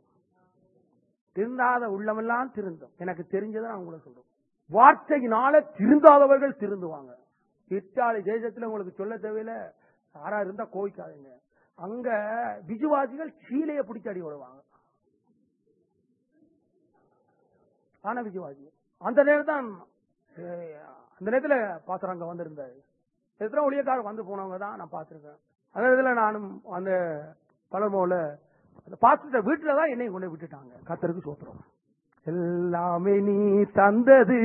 திருந்தாத உள்ளமெல்லாம் திருந்தும் எனக்கு தெரிஞ்சதை நான் உங்களுக்கு சொல்றேன் வார்த்தையினால திருந்தாதவர்கள் திருந்துவாங்க இத்தாலி தேசத்துல உங்களுக்கு சொல்ல தேவையில்ல யாரா இருந்தா கோவிக்காதீங்க அங்க விசுவாசிகள் சீலையை பிடிச்சு அடி விடுவாங்க ஆனா விசுவாசி அந்த நேரம் தான் அஹ், அந்த நேரத்துல பாத்திரம் அங்க வந்திருந்தாரு எத்தனை ஊழியக்காரர் வந்து போனவங்க தான் நான் பார்த்திருக்கேன் அந்த நேரத்துல நானும் அந்த பலர்மோல அந்த பாத்திரத்தை வீட்டுல தான் என்னை கொண்டு விட்டுட்டாங்க கத்தருக்கு சோத்திரம் எல்லாமே நீ தந்தது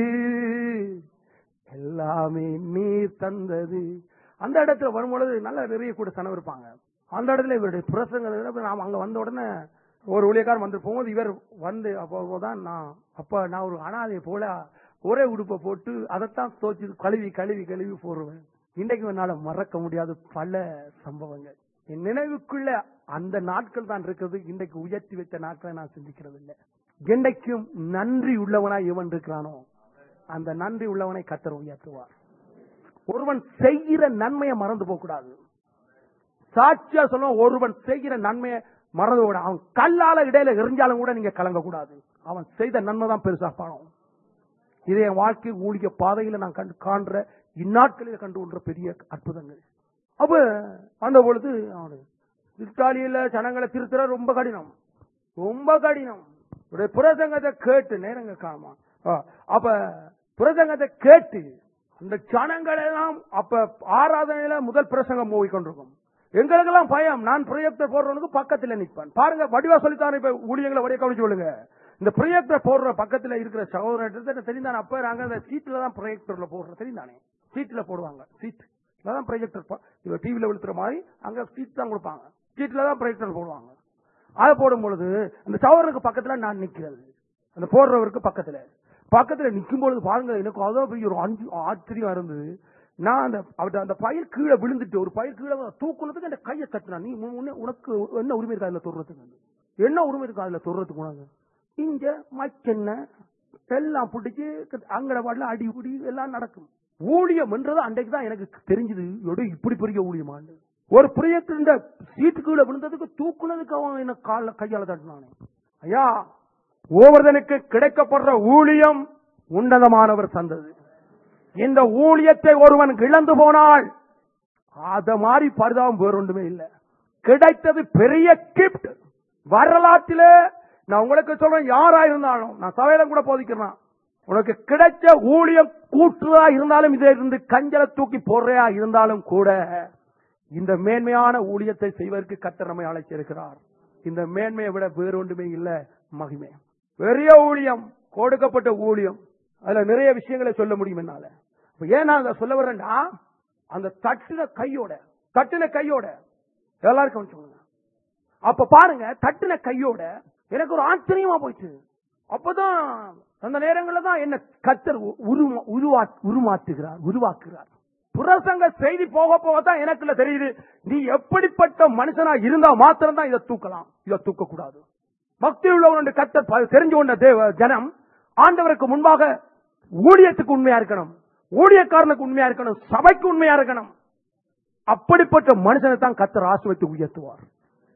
எல்லாமே நீ தந்தது அந்த இடத்துல வரும்பொழுது நல்ல நிறைய கூட சனம் இருப்பாங்க அந்த இடத்துல இவருடைய பிரசங்க நாம் அங்க வந்த உடனே ஒரு ஊழியக்காரன் வந்து போகும்போது இவர் வந்து அப்போதான் நான் அப்ப நான் ஒரு அனாதை போல ஒரே உடுப்பை போட்டு அதைத்தான் தோச்சு கழுவி கழுவி கழுவி போடுவேன் இன்றைக்கு என்னால மறக்க முடியாத பல சம்பவங்கள் என் நினைவுக்குள்ள அந்த நாட்கள் தான் இருக்கிறது இன்றைக்கு உயர்த்தி வைத்த நாட்களை நான் சிந்திக்கிறது இல்லை என்றைக்கும் நன்றி உள்ளவனா இவன் இருக்கிறானோ அந்த நன்றி உள்ளவனை கத்தர் உயர்த்துவார் ஒருவன் செய்கிற நன்மையை மறந்து போக கூடாது சாட்சியா சொல்ல ஒருவன் செய்கிற நன்மையை மறந்து போட அவன் கல்லால இடையில எரிஞ்சாலும் கூட நீங்க கலங்க கூடாது அவன் செய்த நன்மை தான் பெருசா பணம் இது என் வாழ்க்கை ஊழிய பாதையில நான் கண்டு காண்ற இந்நாட்களில் கண்டு கொண்ட பெரிய அற்புதங்கள் அப்ப அந்த பொழுது அவனு இத்தாலியில ஜனங்களை திருத்துற ரொம்ப கடினம் ரொம்ப கடினம் இவருடைய பிரசங்கத்தை கேட்டு நேரங்க காமா ஆ, அப்ப பிரசங்கத்தை கேட்டு அந்த ஜனங்கள் எல்லாம் அப்ப ஆராதனையில முதல் பிரசங்கம் போய் கொண்டிருக்கும் எங்களுக்கெல்லாம் பயம் நான் ப்ரொஜெக்டர் போடுறவனுக்கு பக்கத்துல நிற்பேன் பாருங்க வடிவா சொல்லித்தானே இப்ப ஊழியங்களை வடிவ கவனிச்சு சொல்லுங்க இந்த ப்ரொஜெக்டர் போடுற பக்கத்துல இருக்கிற சகோதரன் தெரிந்தானே அப்ப நாங்க அந்த சீட்ல தான் ப்ரொஜெக்டர்ல போடுறோம் தெரிந்தானே சீட்ல போடுவாங்க சீட் தான் ப்ரொஜெக்டர் இவ டிவில விழுத்துற மாதிரி அங்க சீட் தான் கொடுப்பாங்க சீட்ல தான் ப்ரொஜெக்டர் போடுவாங்க அதை போடும் பொழுது அந்த சவரனுக்கு பக்கத்துல நான் நிக்கிறது அந்த போடுறவருக்கு பக்கத்துல பக்கத்துல நிக்கும் பொழுது பாருங்க எனக்கு அதான் பெரிய ஒரு அஞ்சு ஆச்சரியம் இருந்தது நான் அந்த அவர்ட்ட அந்த பயிர் கீழே விழுந்துட்டு ஒரு பயிர் கீழே தூக்குனதுக்கு அந்த கையை தட்டினா நீ உன் உன்ன- உனக்கு என்ன உரிமை இருக்கா அதுல தொடுறதுக்கு என்ன உரிமை இருக்கா அதுல தொடுறதுக்கு உனக்கு இங்க மச்சென்ன எல்லாம் பிடிச்சு அங்கட பாடல அடி புடி எல்லாம் நடக்கும் ஊழியம் என்றது அன்றைக்கு தான் எனக்கு தெரிஞ்சது எடோ இப்படி பெரிய ஊழியமாண்டு ஒரு ப்ரொஜெக்ட் சீட்டு கீழே விழுந்ததுக்கு தூக்குனதுக்கு அவன் என்ன கால கையால தட்டினானே ஐயா ஓவர்தனுக்கு கிடைக்கப்படுற ஊழியம் உன்னதமானவர் தந்தது இந்த ஊழியத்தை ஒருவன் இழந்து போனால் அத மாதிரி பரிதாபம் வேறொன்றுமே இல்லை கிடைத்தது பெரிய கிஃப்ட் வரலாற்றிலே நான் உங்களுக்கு சொல்றேன் யாரா இருந்தாலும் நான் சபையில கூட போதிக்கிறேன் உனக்கு கிடைச்ச ஊழியம் கூட்டுதா இருந்தாலும் இதில் இருந்து கஞ்சலை தூக்கி போடுறையா இருந்தாலும் கூட இந்த மேன்மையான ஊழியத்தை செய்வதற்கு கர்த்தர் நம்மை அழைச்சிருக்கிறார் இந்த மேன்மையை விட வேறொன்றுமே இல்ல மகிமை பெரிய ஊழியம் கொடுக்கப்பட்ட ஊழியம் அதுல நிறைய விஷயங்களை சொல்ல முடியும் என்னால இப்ப ஏன் நான் அதை சொல்ல வர்றேன்னா அந்த தட்டின கையோட தட்டின கையோட எல்லாருக்கும் சொல்லுங்க அப்ப பாருங்க தட்டின கையோட எனக்கு ஒரு ஆச்சரியமா போயிடுச்சு அப்பதான் அந்த நேரங்கள்ல தான் என்ன கத்தர் உ- உருமா- உருவா- உருமாற்றுகிறார் உருவாக்குகிறார் பிரசங்க செய்தி போக போக தான் எனக்குள்ள தெரியுது நீ எப்படிப்பட்ட மனுஷனா இருந்தா மாத்திரம் தான் இதை தூக்கலாம் இதை தூக்க கூடாது பக்தி உள்ளவன் கத்தர் ப- தெரிஞ்சு கொண்ட தேவ ஜனம் ஆண்டவருக்கு முன்பாக ஊழியத்துக்கு உண்மையா இருக்கணும் ஊழியக்காரனுக்கு உண்மையா இருக்கணும் சபைக்கு உண்மையா இருக்கணும் அப்படிப்பட்ட மனுஷனை தான் கத்தர் ஆசிர்வத்து உயர்த்துவார்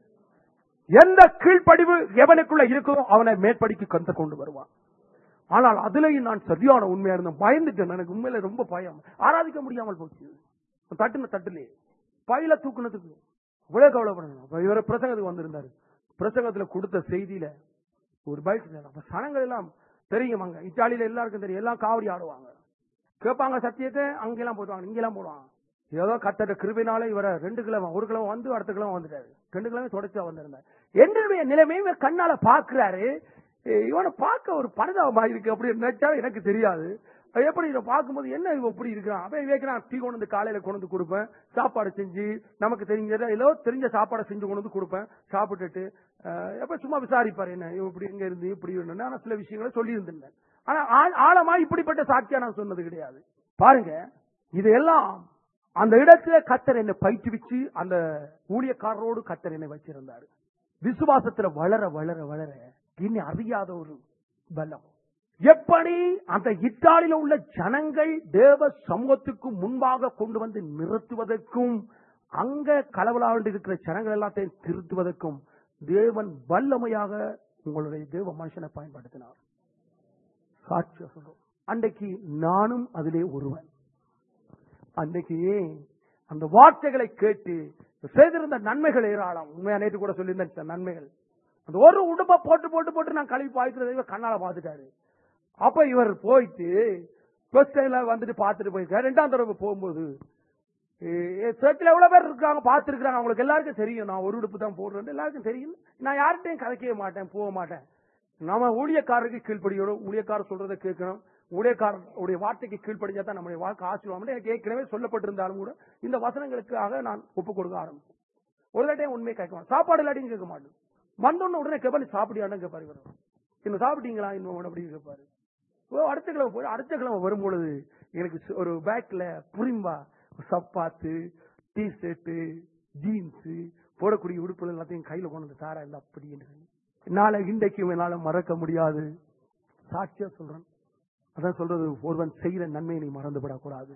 எந்த கீழ்ப்படிவு எவனுக்குள்ள இருக்குதோ அவனை மேற்படிக்கு கந்த கொண்டு வருவான் ஆனால் அதுலயும் நான் சரியான உண்மையா இருந்தேன் பயந்துட்டேன் எனக்கு உண்மையில ரொம்ப பயம் ஆராதிக்க முடியாமல் போச்சு தட்டுன தட்டுலே பையில தூக்குனதுக்கு இவ்வளவு கவலைப்படணும் அப்ப இவர பிரசங்கத்துக்கு வந்திருந்தாரு பிரசங்கத்துல கொடுத்த செய்தியில ஒரு பைக் அப்ப சனங்கள் எல்லாம் தெரியும் அங்க இத்தாலியில எல்லாருக்கும் தெரியும் எல்லாம் காவடி ஆடுவாங்க கேட்பாங்க சத்தியத்தை அங்கெல்லாம் போடுவாங்க இங்கெல்லாம் போடுவாங்க ஏதோ கத்தட்ட கிருபினால இவரை ரெண்டு கிழமை ஒரு கிழமை வந்து அடுத்த கிழமை வந்துட்டாரு ரெண்டு கிழமை தொடர்ச்சியா வந்திருந்தார் என்னுடைய நிலைமையும் இவர் கண்ணால பாக்குறாரு ஏய், இவனை பார்க்க ஒரு பரிதாபமா இருக்கு அப்படி நினைச்சா எனக்கு தெரியாது அது எப்படி இதை பார்க்கும்போது என்ன இவன் இப்படி இருக்கிறான் அவன் வைக்கிறான் டீ கொண்டு வந்து காலையில கொண்டு வந்து கொடுப்பேன் சாப்பாடு செஞ்சு நமக்கு தெரிஞ்சத ஏதோ தெரிஞ்ச சாப்பாடை செஞ்சு கொண்டு வந்து கொடுப்பேன் சாப்பிட்டுட்டு அஹ், எப்ப சும்மா விசாரிப்பாரு என்ன இவன் இப்படி எங்க இருந்து இப்படி இருந்தேன் நான் சில விஷயங்களை சொல்லி இருந்தேன் ஆனா ஆழ்- ஆழமா இப்படிப்பட்ட சாட்சியா நான் சொன்னது கிடையாது பாருங்க இதெல்லாம் அந்த இடத்துல கத்தர் என்னை பயிற்றுவிச்சு அந்த ஊழியக்காரரோடு கத்தர் என்னை வச்சிருந்தாரு விசுவாசத்துல வளர வளர வளர இனி அறியாத ஒரு பலம் எப்படி அந்த இத்தாலியில உள்ள ஜனங்கள் தேவ சமூகத்துக்கு முன்பாக கொண்டு வந்து நிறுத்துவதற்கும் அங்க கலவலாண்டு இருக்கிற ஜனங்கள் எல்லாத்தையும் திருத்துவதற்கும் தேவன் வல்லமையாக உங்களுடைய தேவ மனுஷனை பயன்படுத்தினார் சாட்சியா சொல்றோம் அன்றைக்கு நானும் அதிலே ஒருவன் அன்னைக்கு அந்த வார்த்தைகளை கேட்டு செய்திருந்த நன்மைகள் ஏராளம் உண்மையா நேற்று கூட சொல்லியிருந்தேன் சில நன்மைகள் அந்த ஒரு உடுப்ப போட்டு போட்டு போட்டு நான் கழுவி பாய்க்கிறத இவர் கண்ணால பாத்துட்டாரு அப்ப இவர் போயிட்டு ஃபர்ஸ்ட் டைம்ல வந்துட்டு பாத்துட்டு போயிருக்காரு ரெண்டாம் தடவை போகும்போது சர்ச்சில் எவ்வளவு பேர் இருக்காங்க பார்த்துருக்காங்க அவங்களுக்கு எல்லாருக்கும் தெரியும் நான் ஒரு உடுப்பு தான் போடுறேன் எல்லாருக்கும் தெரியும் நான் யார்கிட்டையும் கதைக்கவே மாட்டேன் போக மாட்டேன் நாம ஊழியக்காரருக்கு கீழ்ப்படியோடும் ஊழியக்காரர் சொல்றதை கேட்கணும் ஊழியக்காரருடைய வார்த்தைக்கு கீழ்ப்படிஞ்சா தான் நம்முடைய வாழ்க்கை ஆசீர்வாதம் எனக்கு ஏற்கனவே சொல்லப்பட்டிருந்தாலும் கூட இந்த வசனங்களுக்காக நான் ஒப்பு கொடுக்க ஆரம்பிச்சேன் ஒரு தட்டையும் உண்மை கேட்க மாட்டேன் சாப்பாடு இல்லாட்டியும் கேட்க மாட்டேன் வந்தோன்னு உடனே கேட்பா நீ சாப்பிட்டியான்னு கேட்பாரு இவர் இன்னும் சாப்பிட்டீங்களா இன்னும் அப்படின்னு கேட்பாரு ஓ அடுத்த கிழமை போய் அடுத்த கிழமை வரும்பொழுது எனக்கு சு- ஒரு பேக்ல புரிம்பா சப்பாத்து டி ஷர்ட்டு ஜீன்ஸ் போடக்கூடிய உடுப்புகள் எல்லாத்தையும் கையில கொண்டு வந்து தாரா இல்லை அப்படின்னு என்னால இன்றைக்கு என்னால மறக்க முடியாது சாட்சியா சொல்றேன் அதான் சொல்றது ஒருவன் செய்கிற நன்மையை நீ மறந்துவிடக்கூடாது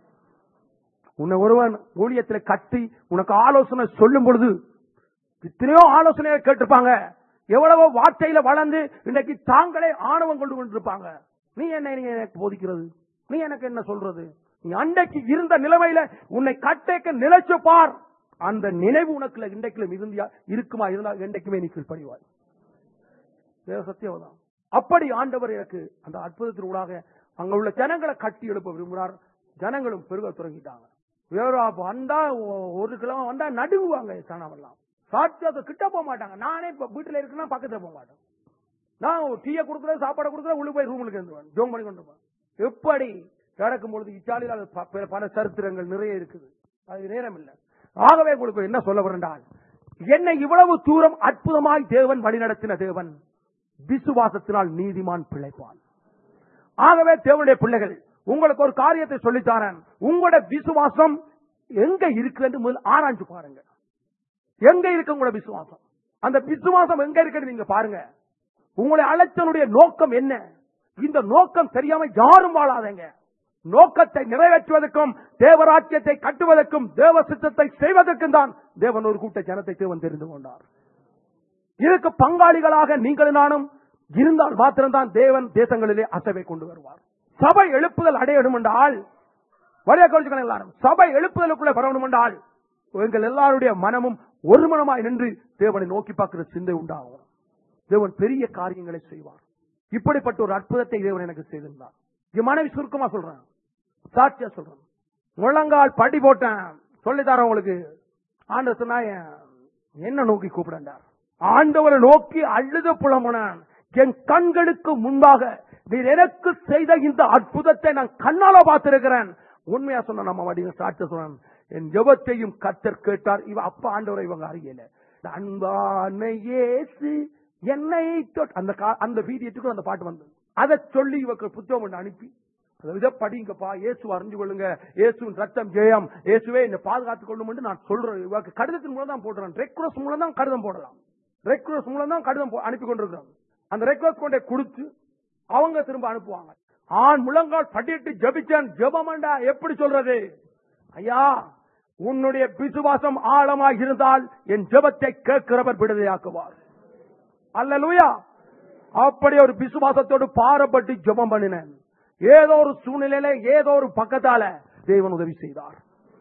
உன்னை ஒருவன் ஊழியத்துல கட்டி உனக்கு ஆலோசனை சொல்லும் பொழுது எத்தனையோ ஆலோசனையை கேட்டிருப்பாங்க எவ்வளவோ வார்த்தையில வளர்ந்து இன்னைக்கு தாங்களே ஆணவம் கொண்டு கொண்டிருப்பாங்க நீ என்ன நீ எனக்கு போதிக்கிறது நீ எனக்கு என்ன சொல்றது நீ அன்றைக்கு இருந்த நிலைமையில உன்னை கட்டேக்க நிலைச்சு பார் அந்த நினைவு உனக்குள்ள இன்றைக்குள்ள இருந்தியா இருக்குமா இருந்தால் என்றைக்குமே நீ கீழ்ப்படிவாய் தேவ சத்தியவதான் அப்படி ஆண்டவர் எனக்கு அந்த அற்புதத்தினூடாக அங்க உள்ள ஜனங்களை கட்டி எழுப்ப விரும்பினார் ஜனங்களும் பெருக தொடங்கிட்டாங்க வேற அப்ப வந்தா ஒ- ஒரு கிழமை வந்தா நடுங்குவாங்க சனமெல்லாம் சாட்சியத்தை கிட்ட போக மாட்டாங்க நானே இப்ப வீட்டுல இருக்குன்னா பக்கத்துல போக மாட்டேன் நான் டீயை கொடுக்குறேன் சாப்பாடை கொடுக்குறேன் உள்ள போய் ரூமுக்கு இருந்துவேன் ஜோம் பண்ணி கொண்டு இருப்பேன். எப்படி நடக்கும் பொழுது இத்தாலியில் அது ப- பல- பல சரித்திரங்கள் நிறைய இருக்குது அது நேரம் இல்லை ஆகவே உங்களுக்கு என்ன சொல்ல வரண்டால் என்னை இவ்வளவு தூரம் அற்புதமாய் தேவன் வழிநடத்தின தேவன் விசுவாசத்தினால் நீதிமான் பிழைப்பான் ஆகவே தேவனுடைய பிள்ளைகள் உங்களுக்கு ஒரு காரியத்தை சொல்லித்தாரன் உங்களோட விசுவாசம் எங்க இருக்கு என்று முதல் ஆராய்ஞ்சு பாருங்க எங்க இருக்கு உங்களோட விசுவாசம் அந்த விசுவாசம் எங்க இருக்குன்னு நீங்க பாருங்க உங்களுடைய அழைத்தனுடைய நோக்கம் என்ன இந்த நோக்கம் தெரியாம யாரும் வாழாதங்க நோக்கத்தை நிறைவேற்றுவதற்கும் தேவராஜ்யத்தை கட்டுவதற்கும் தேவ சித்தத்தை செய்வதற்கும் தான் தேவன் ஒரு கூட்ட ஜனத்தை தேவன் தெரிந்து கொண்டார் இதுக்கு பங்காளிகளாக நீங்களும் நானும் இருந்தால் மாத்திரம்தான் தேவன் தேசங்களிலே அசைவை கொண்டு வருவார் சபை எழுப்புதல் அடையணும் என்றால் வழியா கவனிச்சுக்கணும் எல்லாரும் சபை எழுப்புதலுக்குள்ளே வரணும் என்றால் எங்கள் எல்லாருடைய மனமும் ஒரு மனமாய் நின்று தேவனை நோக்கி பார்க்கிற சிந்தை உண்டாகும் தேவன் பெரிய காரியங்களை செய்வார் இப்படிப்பட்ட ஒரு அற்புதத்தை தேவன் எனக்கு செய்திருந்தார் என் மனைவி சுருக்கமா சொல்றேன் சாட்சியா சொல்றேன் முழங்கால் படி போட்டேன் சொல்லித்தார உங்களுக்கு ஆண்டவர் சொன்னா என்ன நோக்கி கூப்பிடண்டார் ஆண்டவரை நோக்கி அழுத புலம்புனான் என் கண்களுக்கு முன்பாக நீர் எனக்கு செய்த இந்த அற்புதத்தை நான் கண்ணால பார்த்திருக்கிறேன் உண்மையா சொன்ன நம்ம வடிவ சாட்சிய சொன்னான் என் ஜெபத்தையும் கத்தர் கேட்டார் இவ அப்ப ஆண்டவரை இவங்க அறியல அன்பான இயேசு என்னை தொட் அந்த கா- அந்த வீடியத்துக்கு அந்த பாட்டு வந்தது அதை சொல்லி இவக்கு புத்தகம் ஒன்று அனுப்பி அதை இதை படிங்கப்பா இயேசு அறிஞ்சு கொள்ளுங்க இயேசுவின் ரத்தம் ஜெயம் இயேசுவே என்னை பாதுகாத்துக் கொள்ளும் என்று நான் சொல்றேன் இவருக்கு கடிதத்தின் மூலம் தான் போடுறேன் ரெக்வஸ்ட் மூலம் தான் கடிதம் போடலாம் ரெக்வஸ்ட் மூலம் தான் கடிதம் போ- அனுப்பி கொண்டிருக்கிறோம் அந்த ரெக்வஸ்ட் கொண்டே கொடுத்து அவங்க திரும்ப அனுப்புவாங்க ஆண் முழங்கால் படிட்டு ஜபிச்சேன் ஜெபமண்டா எப்படி சொல்றது ஐயா உன்னுடைய விசுவாசம் ஆழமாக இருந்தால் என் ஜெபத்தை கேட்கிறவர் விடுதலையாக்குவார் அல்லேலூயா அப்படி ஒரு விசுவாசத்தோடு பாரப்பட்டு ஜெபம் பண்ணினேன் ஏதோ ஒரு சூழ்நிலையில ஏதோ ஒரு பக்கத்தால தேவன் உதவி செய்தார்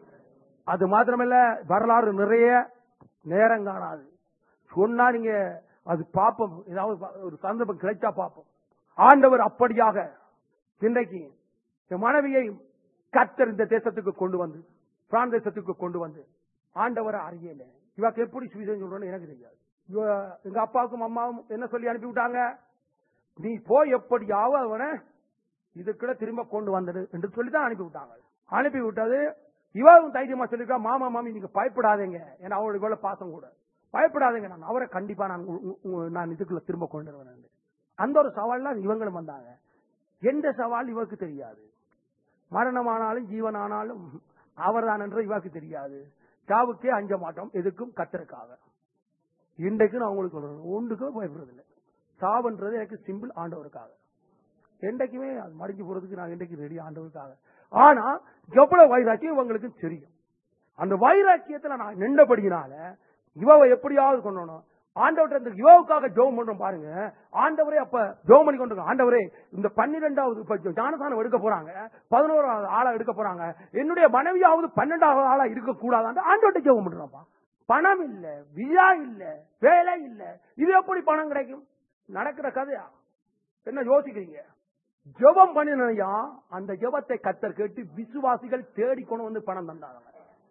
அது மாத்திரமல்ல வரலாறு நிறைய நேரம் காணாது சொன்னா நீங்க அது பாப்போம் ஏதாவது பா- ஒரு சந்தர்ப்பம் கிடைச்சா பார்ப்போம் ஆண்டவர் அப்படியாக இன்றைக்கு என் மனைவியை கத்தர் இந்த தேசத்துக்கு கொண்டு வந்து பிரான் தேசத்துக்கு கொண்டு வந்து ஆண்டவரை அறியல இவாக்கு எப்படி சுவிசேஷம் சொல்றேன்னு எனக்கு தெரியாது இவ எங்க அப்பாவுக்கும் அம்மாவும் என்ன சொல்லி அனுப்பி விட்டாங்க நீ போய் எப்படியாவது அவனை இதுக்குள்ள திரும்ப கொண்டு வந்துடு என்று சொல்லி தான் அனுப்பி விட்டாங்க அனுப்பி விட்டது இவரும் தைரியமா சொல்லிருக்கா மாமா மாமி நீங்க பயப்படாதீங்க ஏன்னா அவளுக்கு இவ்வளவு பாசம் கூட பயப்படாதீங்க நான் அவரை கண்டிப்பா நான் உ- உ- உ- நான் இதுக்குள்ள திரும்ப கொண்டு வருவேன் அந்த ஒரு சவால்ல இவங்களும் வந்தாங்க எந்த சவால் இவருக்கு தெரியாது மரணமானாலும் ஜீவனானாலும் அவர்தான் என்று இவருக்கு தெரியாது சாவுக்கே அஞ்ச மாட்டோம் எதுக்கும் கத்தருக்காக இன்றைக்கு நான் உங்களுக்கு சொல்றேன் ஒன்றுக்கும் பயப்படுறதில்லை சாவுன்றது எனக்கு சிம்பிள் ஆண்டவருக்காக என்றைக்குமே அது மடிஞ்சு போறதுக்கு நான் இன்றைக்கு ரெடி ஆண்டவருக்காக ஆனா எவ்வளவு வைராக்கியம் இவங்களுக்கு தெரியும் அந்த வைராக்கியத்துல நான் நின்றபடியினால இவவை எப்படியாவது கொண்டணும் ஆண்டவர்கிட்ட இந்த யுவாவுக்காக ஜெபம் பண்றோம் பாருங்க ஆண்டவரே அப்ப ஜெபம் பண்ணி கொண்டு ஆண்டவரே இந்த பன்னிரெண்டாவது இப்ப ஞானசானம் எடுக்க போறாங்க பதினோராவது ஆளா எடுக்க போறாங்க என்னுடைய மனைவியாவது பன்னெண்டாவது ஆளா இருக்க கூடாது ஆண்டவர்கிட்ட ஜெபம் பண்றோம்ப்பா பணம் இல்ல விழா இல்ல வேலை இல்ல இது எப்படி பணம் கிடைக்கும் நடக்கிற கதையா என்ன யோசிக்கிறீங்க ஜெபம் பண்ணினையா அந்த ஜெபத்தை கத்தர் கேட்டு விசுவாசிகள் தேடி கொண்டு வந்து பணம் தந்தாங்க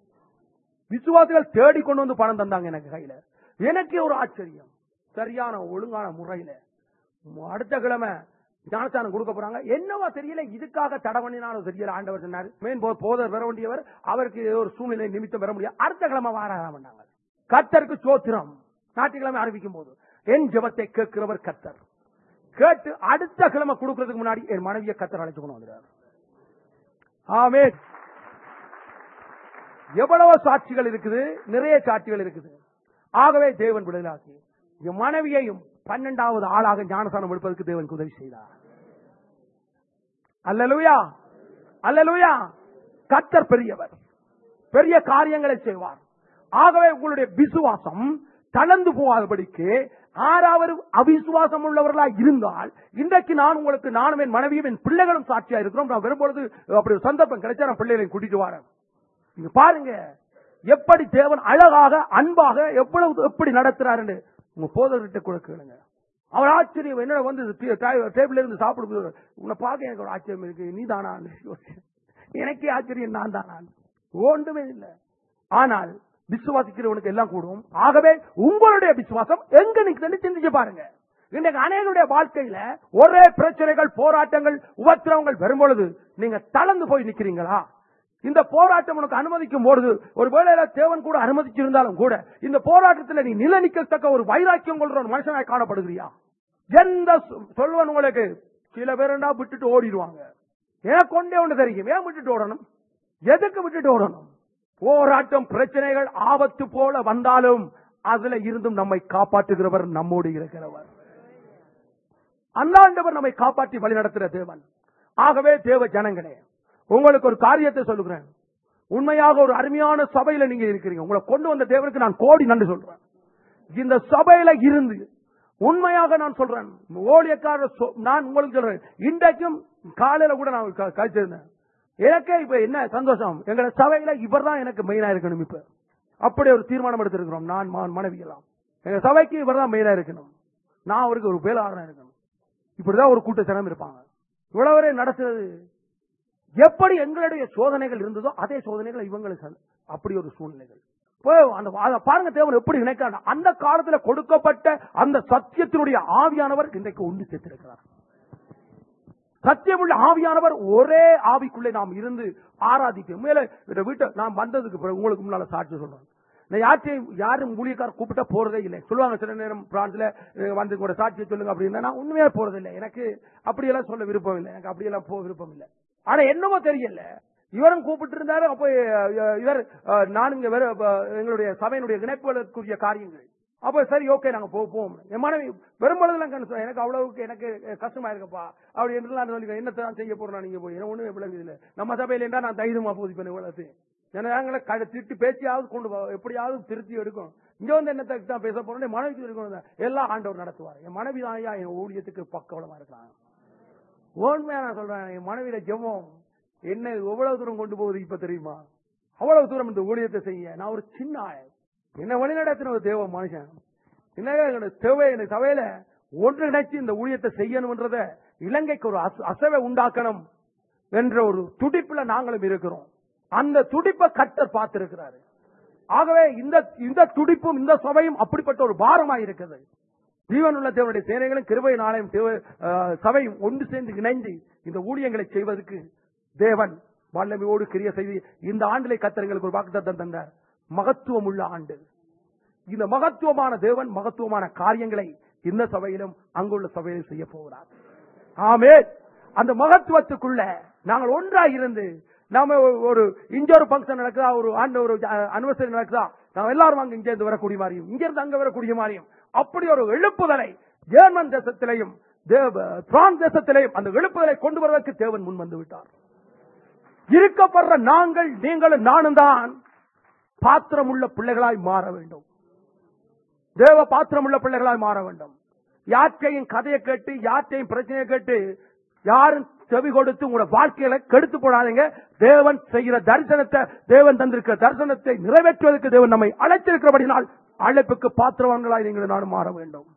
விசுவாசிகள் தேடி கொண்டு வந்து பணம் தந்தாங்க எனக்கு கையில எனக்கே ஒரு ஆச்சரியம் சரியான ஒழுங்கான முறையில அடுத்த கிழமை ஞானஸ்தானம் கொடுக்க போறாங்க என்னவா தெரியல இதுக்காக தடை பண்ணினாலும் தெரியல ஆண்டவர் சொன்னார் மெயின் போதர் வர வேண்டியவர் அவருக்கு ஏதோ ஒரு சூழ்நிலை நிமித்தம் வர முடியாது அடுத்த கிழமை வாராக பண்ணாங்க கத்தருக்கு சோத்திரம் ஞாயிற்றுக்கிழமை ஆரம்பிக்கும் போது என் ஜெபத்தை கேட்கிறவர் கத்தர் கேட்டு அடுத்த கிழமை கொடுக்கறதுக்கு முன்னாடி என் மனைவியை கத்தர் அழைச்சு கொண்டு வந்துறாரு ஆமே எவ்வளவு சாட்சிகள் இருக்குது நிறைய சாட்சிகள் இருக்குது ஆகவே தேவன் விடுதலாக்கி என் மனைவியையும் பன்னெண்டாவது ஆளாக ஞானசானம் எடுப்பதற்கு தேவனுக்கு உதவி செய்தார் அல்லலுயா அல்லலுயா கத்தர் பெரியவர் பெரிய காரியங்களை செய்வார் ஆகவே உங்களுடைய விசுவாசம் தளர்ந்து போகாதபடிக்கு ஆறாவது அவிசுவாசம் உள்ளவர்களா இருந்தால் இன்றைக்கு நான் உங்களுக்கு நானும் என் மனைவியும் என் பிள்ளைகளும் சாட்சியா இருக்கிறோம் நான் வரும்பொழுது அப்படி ஒரு சந்தர்ப்பம் கிடைச்சா நான் பிள்ளைகளை கூட்டிட்டு வரேன் நீங்க பாருங்க எப்படி தேவன் அழகாக அன்பாக எவ்வளவு எப்படி நடத்துறாருன்னு உங்க போதர்கிட்ட கூட கேளுங்க அவர் ஆச்சரியம் என்ன வந்து டேபிள்ல இருந்து சாப்பிடும்போது உன்னை பார்க்க எனக்கு ஒரு ஆச்சரியம் இருக்கு நீ தானா எனக்கே ஆச்சரியம் நான் தானா ஒன்றுமே இல்லை ஆனால் விசுவாசிக்கிறவனுக்கு எல்லாம் கூடும் ஆகவே உங்களுடைய விசுவாசம் எங்க நிக்குதுன்னு சிந்திச்சு பாருங்க இன்றைக்கு அநேகருடைய வாழ்க்கையில ஒரே பிரச்சனைகள் போராட்டங்கள் உபத்திரவங்கள் வரும்பொழுது நீங்க தளர்ந்து போய் நிக்கிறீங்களா இந்த போராட்டம் உனக்கு அனுமதிக்கும் பொழுது ஒரு வேளையில தேவன் கூட அனுமதிச்சிருந்தாலும் கூட இந்த போராட்டத்தில் நீ நில நிக்கத்தக்க ஒரு வைராக்கியம் கொள்ற ஒரு மனுஷனாய் காணப்படுகிறியா எந்த சொ- சொல்வன் உங்களுக்கு சில பேருண்டா விட்டுட்டு ஓடிடுவாங்க எனக்கு கொண்டே ஒன்று தெரியும் ஏன் விட்டுட்டு ஓடணும் எதுக்கு விட்டுட்டு ஓடணும் போராட்டம் பிரச்சனைகள் ஆபத்து போல வந்தாலும் அதுல இருந்தும் நம்மை காப்பாற்றுகிறவர் நம்மோடு இருக்கிறவர் அந்தாண்டவர் நம்மை காப்பாற்றி வழிநடத்துகிற தேவன் ஆகவே தேவ ஜனங்களே உங்களுக்கு ஒரு காரியத்தை சொல்லுகிறேன் உண்மையாக ஒரு அருமையான சபையில நீங்க இருக்கிறீங்க உங்களை கொண்டு வந்த தேவனுக்கு நான் கோடி நன்றி சொல்றேன் இந்த சபையில இருந்து உண்மையாக நான் சொல்றேன் ஊழியக்காரர் சொ- நான் உங்களுக்கு சொல்றேன் இன்றைக்கும் காலையில கூட நான் க- கழிச்சிருந்தேன் எனக்கே இப்ப என்ன சந்தோஷம் எங்க சபையில இவர் தான் எனக்கு மெயினா இருக்கணும் இப்ப அப்படி ஒரு தீர்மானம் எடுத்திருக்கிறோம் நான் மா- மனைவி எல்லாம் எங்க சபைக்கு இவர் தான் மெயினா இருக்கணும் நான் அவருக்கு ஒரு பேலாளனா இருக்கணும் இப்படிதான் ஒரு கூட்ட ஜனம் இருப்பாங்க இவ்வளவு வரை நடத்துறது எப்படி எங்களுடைய சோதனைகள் இருந்ததோ அதே சோதனைகள் இவங்களுக்கு ச- அப்படி ஒரு சூழ்நிலைகள் இப்போ அந்த அதை பாருங்க தேவன் எப்படி நினைக்கிறாங்க அந்த காலத்துல கொடுக்கப்பட்ட அந்த சத்தியத்தினுடைய ஆவியானவர் இன்றைக்கு ஒன்று சேர்த்திருக்கிறார் சத்தியமுள்ள ஆவியானவர் ஒரே ஆவிக்குள்ளே நாம் இருந்து ஆராதிக்க மேல இந்த வீட்டை நான் வந்ததுக்கு பிறகு உங்களுக்கு முன்னால சாட்சி சொல்றேன் நான் யார்ட்டையும் யாரும் ஊழியக்கார கூப்பிட்டா போறதே இல்லை சொல்லுவாங்க சில நேரம் பிரான்ஸ்ல அஹ், வந்து கூட சாட்சியை சொல்லுங்க அப்படின்னா நான் உண்மையா போறது இல்லை எனக்கு அப்படியெல்லாம் சொல்ல விருப்பம் இல்லை எனக்கு அப்படியெல்லாம் போக விருப்பம் இல்லை ஆனா என்னமோ தெரியல இவரும் கூப்பிட்டு இருந்தாரு அப்போ அஹ், இவர் அஹ், நான் இங்க வேற அஹ், எங்களுடைய சபையினுடைய இணைப்புகளுக்குரிய காரியங்கள் அப்ப சரி ஓகே நாங்க போ- போவோம் என் மனைவி பெரும்பளவுலாம் கண்டு எனக்கு அவ்வளவுக்கு எனக்கு அஹ், கஷ்டமா இருக்கப்பா அப்படி என்று நான் சொல்லி என்னத்தான் செய்ய போறோம் நீங்க போய் எனக்கு ஒண்ணுமே விளங்குது இல்ல நம்ம சபையில இருந்தா நான் தைரியமா போதிப்பேன் இவ்வளவு ஜனங்களை கட திட்டு பேச்சியாவது கொண்டு போ- எப்படியாவது திருத்தி எடுக்கும் இங்க வந்து என்னத்தை தான் பேச போறோம் என் மனைவிக்கு இருக்கணும் எல்லாம் ஆண்டவர் நடத்துவார் என் மனைவி தான் ஐயா என் ஊழியத்துக்கு பக்கவளமா இருக்கிறாங்க உண்மையா நான் சொல்றேன் என் மனைவியில ஜெபம் என்ன எவ்வளவு தூரம் கொண்டு போகுது இப்ப தெரியுமா அவ்வளவு தூரம் இந்த ஊழியத்தை செய்ய நான் ஒரு சின்ன ஆள் என்ன வழி நடத்தின ஒரு தேவ மனுஷன் என்ன என்னோட தேவை இந்த சபையில ஒன்றிணைச்சு இந்த ஊழியத்தை செய்யணும்ன்றத இலங்கைக்கு ஒரு அச- அசைவை உண்டாக்கணும் என்ற ஒரு துடிப்புல நாங்களும் இருக்கிறோம் அந்த துடிப்பை கத்தர் பார்த்திருக்கிறாரு ஆகவே இந்த இந்த துடிப்பும் இந்த சபையும் அப்படிப்பட்ட ஒரு பாரமா இருக்குது ஜீவனுள்ள தேவனுடைய சேனைகளும் கிருபை நாளையும் தேவ- அஹ், சபையும் ஒன்று சேர்ந்து இணைந்து இந்த ஊழியங்களை செய்வதற்கு தேவன் வல்லமையோடு கிரிய செய்து இந்த ஆண்டிலே கத்தர்களுக்கு ஒரு வாக்குத்தத்தம் தந்தார் மகத்துவம் உள்ள ஆண்டு இந்த மகத்துவமான தேவன் மகத்துவமான காரியங்களை இந்த சபையிலும் அங்குள்ள சபையிலும் செய்ய போகிறார் ஆமே அந்த மகத்துவத்துக்குள்ள நாங்கள் ஒன்றாக இருந்து நாம ஒரு- ஒரு இங்க ஒரு பங்கன் நடக்குதா ஒரு ஆண்டு ஒரு அனிவர்சரி நடக்குதா நாம எல்லாரும் அங்க இங்க இருந்து வரக்கூடிய மாதிரியும் இங்க இருந்து அங்க வரக்கூடிய மாதிரியும் அப்படி ஒரு எழுப்புதலை ஜெர்மன் தேசத்திலையும் தேவ- பிரான்ஸ் தேசத்திலையும் அந்த எழுப்புதலை கொண்டு வருவதற்கு தேவன் முன் வந்து விட்டார் இருக்கப்படுற நாங்கள் நீங்களும் நானும் தான் பாத்திரமுள்ள பிள்ளைகளாய் மாற வேண்டும் தேவ பாத்திரமுள்ள பிள்ளைகளாய் மாற வேண்டும் யாற்றையும் கதையை கேட்டு யாற்றையும் பிரச்சனையை கேட்டு யாரும் செவி கொடுத்து உங்களோட வாழ்க்கையில கெடுத்து போடாதீங்க தேவன் செய்கிற தரிசனத்தை தேவன் தந்திருக்கிற தரிசனத்தை நிறைவேற்றுவதற்கு தேவன் நம்மை அழைத்திருக்கிறபடினால் அழைப்புக்கு பாத்திரவான்களாய் நீங்கள் நானும் மாற வேண்டும்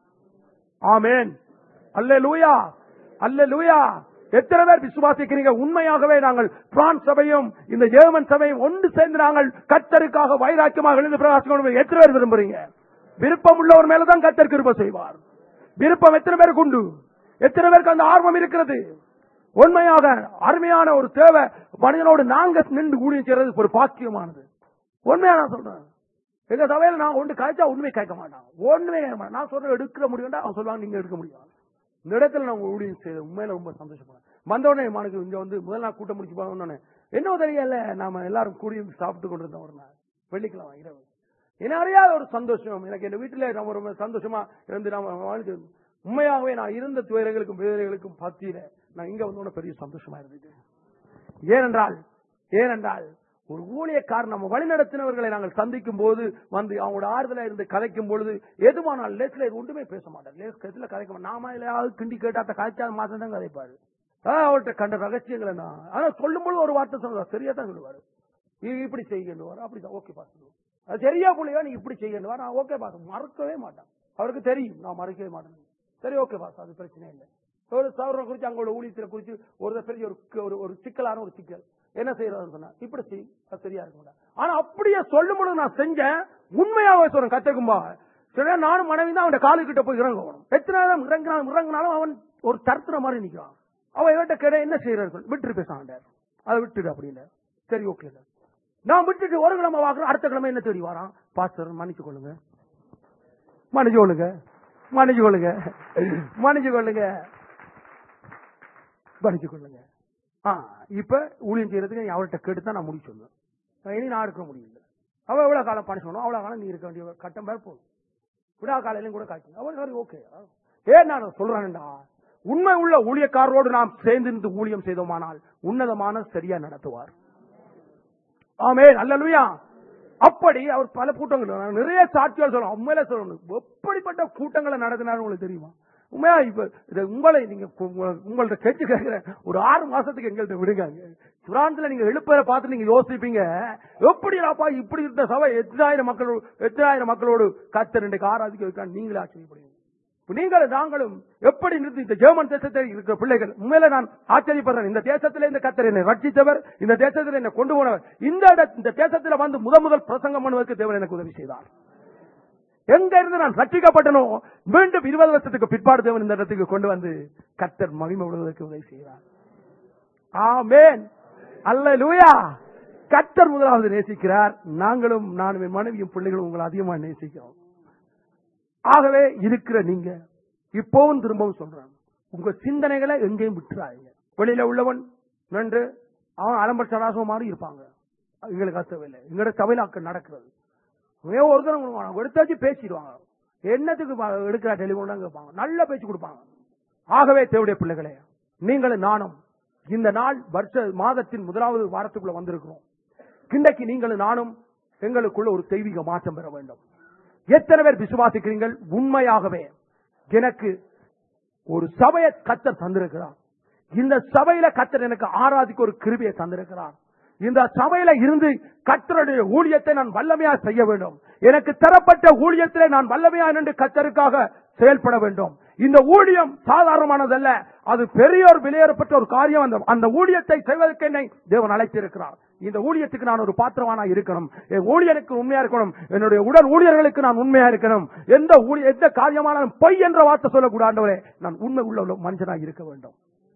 ஆமேன் அல்ல லூயா அல்ல லூயா எத்தனை பேர் விசுவாசிக்கிறீங்க உண்மையாகவே நாங்கள் பிரான்ஸ் சபையும் இந்த ஜெர்மன் சபையும் ஒன்று சேர்ந்து நாங்கள் கத்தருக்காக வைராக்கியமாக எழுந்து பிரகாசிக்கணும் எத்தனை பேர் விரும்புறீங்க விருப்பம் உள்ளவர் மேலதான் கத்தர் கிருப செய்வார் விருப்பம் எத்தனை பேருக்கு உண்டு எத்தனை பேருக்கு அந்த ஆர்வம் இருக்கிறது உண்மையாக அருமையான ஒரு தேவை மனிதனோடு நாங்க நின்று ஊழியம் செய்யறது ஒரு பாக்கியமானது உண்மையா நான் சொல்றேன் எங்க சபையில நான் ஒன்று காய்ச்சா உண்மை கேட்க மாட்டான் ஒண்ணுமே கேட்க மாட்டான் நான் சொல்ற எடுக்கிற முடியும்டா அவன் சொல்லுவாங்க நீங்க எடுக்க முடியும் இந்த இடத்துல நான் ஊழியம் செய்த உண்மையில ரொம்ப சந்தோஷப்படுறேன் வந்தோடனே மனுக்கு இங்க வந்து முதல் நாள் கூட்டம் முடிச்சு போனோடனே என்ன தெரியல நாம எல்லாரும் கூடி இருந்து சாப்பிட்டு கொண்டிருந்தோம் ஒரு நாள் வெள்ளிக்கிழமை இரவு என்ன அறியாத ஒரு சந்தோஷம் எனக்கு என் வீட்டுல நம்ம ரொம்ப சந்தோஷமா இருந்து நாம வாழ்ந்து உண்மையாகவே நான் இருந்த துயரங்களுக்கும் வேதனைகளுக்கும் பத்தியில நான் இங்க வந்தோட பெரிய சந்தோஷமா இருந்தது ஏனென்றால் ஏனென்றால் ஒரு ஊழியக்காரர் நம்ம வழிநடத்தினவர்களை நாங்கள் சந்திக்கும் போது வந்து அவங்களோட ஆறுதலா இருந்து கதைக்கும் பொழுது எதுவானால் லேஸ்ல ஒன்றுமே பேச மாட்டார் லேஸ் கத்துல கதைக்க மாட்டார். நாம இல்லையாவது கிண்டி கேட்டாத்த காய்ச்சாத மாசம் தான் கதைப்பாரு அதான் அவர்கிட்ட கண்ட ரகசியங்களை நான் ஆனா சொல்லும் பொழுது ஒரு வார்த்தை சொல்லுவார் சரியா தான் சொல்லுவாரு இ- இப்படி செய்யணுவார் அப்படிதான் ஓகே பாஸ் அது சரியா புள்ளியா நீ இப்படி செய்யணுவார் நான் ஓகே பாஸ் மறக்கவே மாட்டான் அவருக்கு தெரியும் நான் மறக்கவே மாட்டேன் சரி ஓகே பாஸ் அது பிரச்சனை இல்லை ஒரு சௌரம் குறிச்சு அங்களோட ஊழியத்துல குறிச்சு ஒரு பெரிய ஒரு ஒரு ஒரு சிக்கலான ஒரு சிக்கல் என்ன செய்யறதுன்னு சொன்னா இப்படி செய் அது சரியா இருக்க மாட்டேன் ஆனா அப்படியே சொல்லும் பொழுது நான் செஞ்சேன் உண்மையாவே சொல்றேன் கத்தக்கும்பா சரியா நானும் மனைவி தான் அவன் காலுக்கிட்ட போய் இறங்கணும் எத்தனை நேரம் இறங்கினாலும் இறங்கினாலும் அவன் ஒரு தருத்துற மாதிரி நிக்கிறான் அவன் இவன்ட்ட கேட என்ன செய்யறாரு விட்டு பேசாண்ட அதை விட்டுடு அப்படின்னு சரி ஓகே நான் விட்டுட்டு ஒரு கிழமை வாக்குறேன் அடுத்த கிழமை என்ன தேடி வரான் பாஸ்டர் மன்னிச்சு கொள்ளுங்க மன்னிச்சு கொள்ளுங்க மன்னிச்சு கொள்ளுங்க மன்னிச்சு கொள்ளுங்க மன்னிச்சு கொள்ளுங்க ஆ இப்ப ஊழியம் செய்யறதுக்கு நீ அவர்கிட்ட கேட்டு தான் நான் முடிவு சொல்லுவேன் இனி நான் இருக்க முடியல அவ எவ்வளவு காலம் பணி சொல்லணும் அவ்வளவு காலம் நீ இருக்க வேண்டிய கட்டம் பேர் போதும் விடா காலையிலும் கூட காய்ச்சல் அவன் சரி ஓகே ஏன் நான் சொல்றேன்டா உண்மை உள்ள ஊழியக்காரரோடு நாம் சேர்ந்திருந்து ஊழியம் செய்தோமானால் உன்னதமான சரியா நடத்துவார் ஆமே அல்லலுயா அப்படி அவர் பல கூட்டங்கள் நான் நிறைய சாட்சிகள் சொல்லணும் உண்மையில சொல்லணும் எப்படிப்பட்ட கூட்டங்களை நடத்தினாரு உங்களுக்கு தெரியுமா உண்மையா இப்ப இது உங்களை நீங்க உங்க- உங்கள்ட்ட கேட்டு கேட்கிறேன் ஒரு ஆறு மாசத்துக்கு எங்கள்ட்ட விடுங்க பிரான்ஸ்ல நீங்க எழுப்பதை பார்த்து நீங்க யோசிப்பீங்க எப்படிடாப்பா இப்படி இருந்த சபை எத்தனாயிரம் மக்களோடு எத்தனாயிரம் மக்களோடு கத்தர் இன்றைக்கு ஆராதிக்க வைக்கான்னு நீங்களே ஆச்சரியப்படுவீங்க இப்ப நீங்களும் நாங்களும் எப்படி நிறுத்தி இந்த ஜெர்மன் தேசத்தில் இருக்கிற பிள்ளைகள் உண்மையில நான் ஆச்சரியப்படுறேன் இந்த தேசத்திலே இந்த கத்தர் என்னை ரட்சித்தவர் இந்த தேசத்தில் என்னை கொண்டு போனவர் இந்த இட- இந்த தேசத்துல வந்து முதல் முதல் பிரசங்கம் பண்ணுவதற்கு தேவன் எனக்கு உதவி செய்தார் எங்க இருந்து நான் ரட்சிக்கப்பட்டனோ மீண்டும் இருபது வருஷத்துக்கு பிற்பாடு தேவன் இந்த இடத்துக்கு கொண்டு வந்து கத்தர் மகிமை விடுவதற்கு உதவி செய்கிறார் ஆமேன் அல்லேலூயா கத்தர் முதலாவது நேசிக்கிறார் நாங்களும் நானும் என் மனைவியும் பிள்ளைகளும் உங்களை அதிகமா நேசிக்கிறோம் ஆகவே இருக்கிற நீங்க இப்பவும் திரும்பவும் சொல்றேன் உங்க சிந்தனைகளை எங்கேயும் விட்டுறாங்க வெளியில உள்ளவன் நன்று அவன் அலம்பர் சடாசம் மாதிரி இருப்பாங்க எங்களுக்கு அர்த்தமில்லை எங்களோட சபையில நடக்கிறது ஒரே ஒருத்தர் எடுத்தாச்சு பேசிடுவாங்க என்னத்துக்கு பா- எடுக்கிற டெலிபோன் தான் கேட்பாங்க நல்ல பேச்சு கொடுப்பாங்க ஆகவே தேவடைய பிள்ளைகளே நீங்களும் நானும் இந்த நாள் வருஷ மாதத்தின் முதலாவது வாரத்துக்குள்ள வந்திருக்கிறோம் கிண்டைக்கு நீங்களும் நானும் எங்களுக்குள்ள ஒரு தெய்வீக மாற்றம் பெற வேண்டும் எத்தனை பேர் விசுவாசிக்கிறீர்கள் உண்மையாகவே எனக்கு ஒரு சபையை கத்தர் தந்திருக்கிறார் இந்த சபையில கத்தர் எனக்கு ஆராதிக்க ஒரு கிருபியை தந்திருக்கிறார் இந்த சபையில இருந்து கத்தருடைய ஊழியத்தை நான் வல்லமையா செய்ய வேண்டும் எனக்கு தரப்பட்ட ஊழியத்திலே நான் வல்லமையா நின்று கத்தருக்காக செயல்பட வேண்டும் இந்த ஊழியம் சாதாரணமானதல்ல அது பெரியோர் விலையேறப்பட்ட ஒரு காரியம் அந்த அந்த ஊழியத்தை செய்வதற்கு என்னை தேவன் அழைத்திருக்கிறார் இந்த ஊழியத்துக்கு நான் ஒரு பாத்திரவானா இருக்கணும் என் ஊழியருக்கு உண்மையா இருக்கணும் என்னுடைய உடல் ஊழியர்களுக்கு நான் உண்மையா இருக்கணும் எந்த ஊழிய எந்த காரியமானாலும் பொய் என்ற வார்த்தை சொல்லக்கூடாண்டவரே நான் உண்மை உள்ள ஒரு மனுஷனாக இருக்க வேண்டும்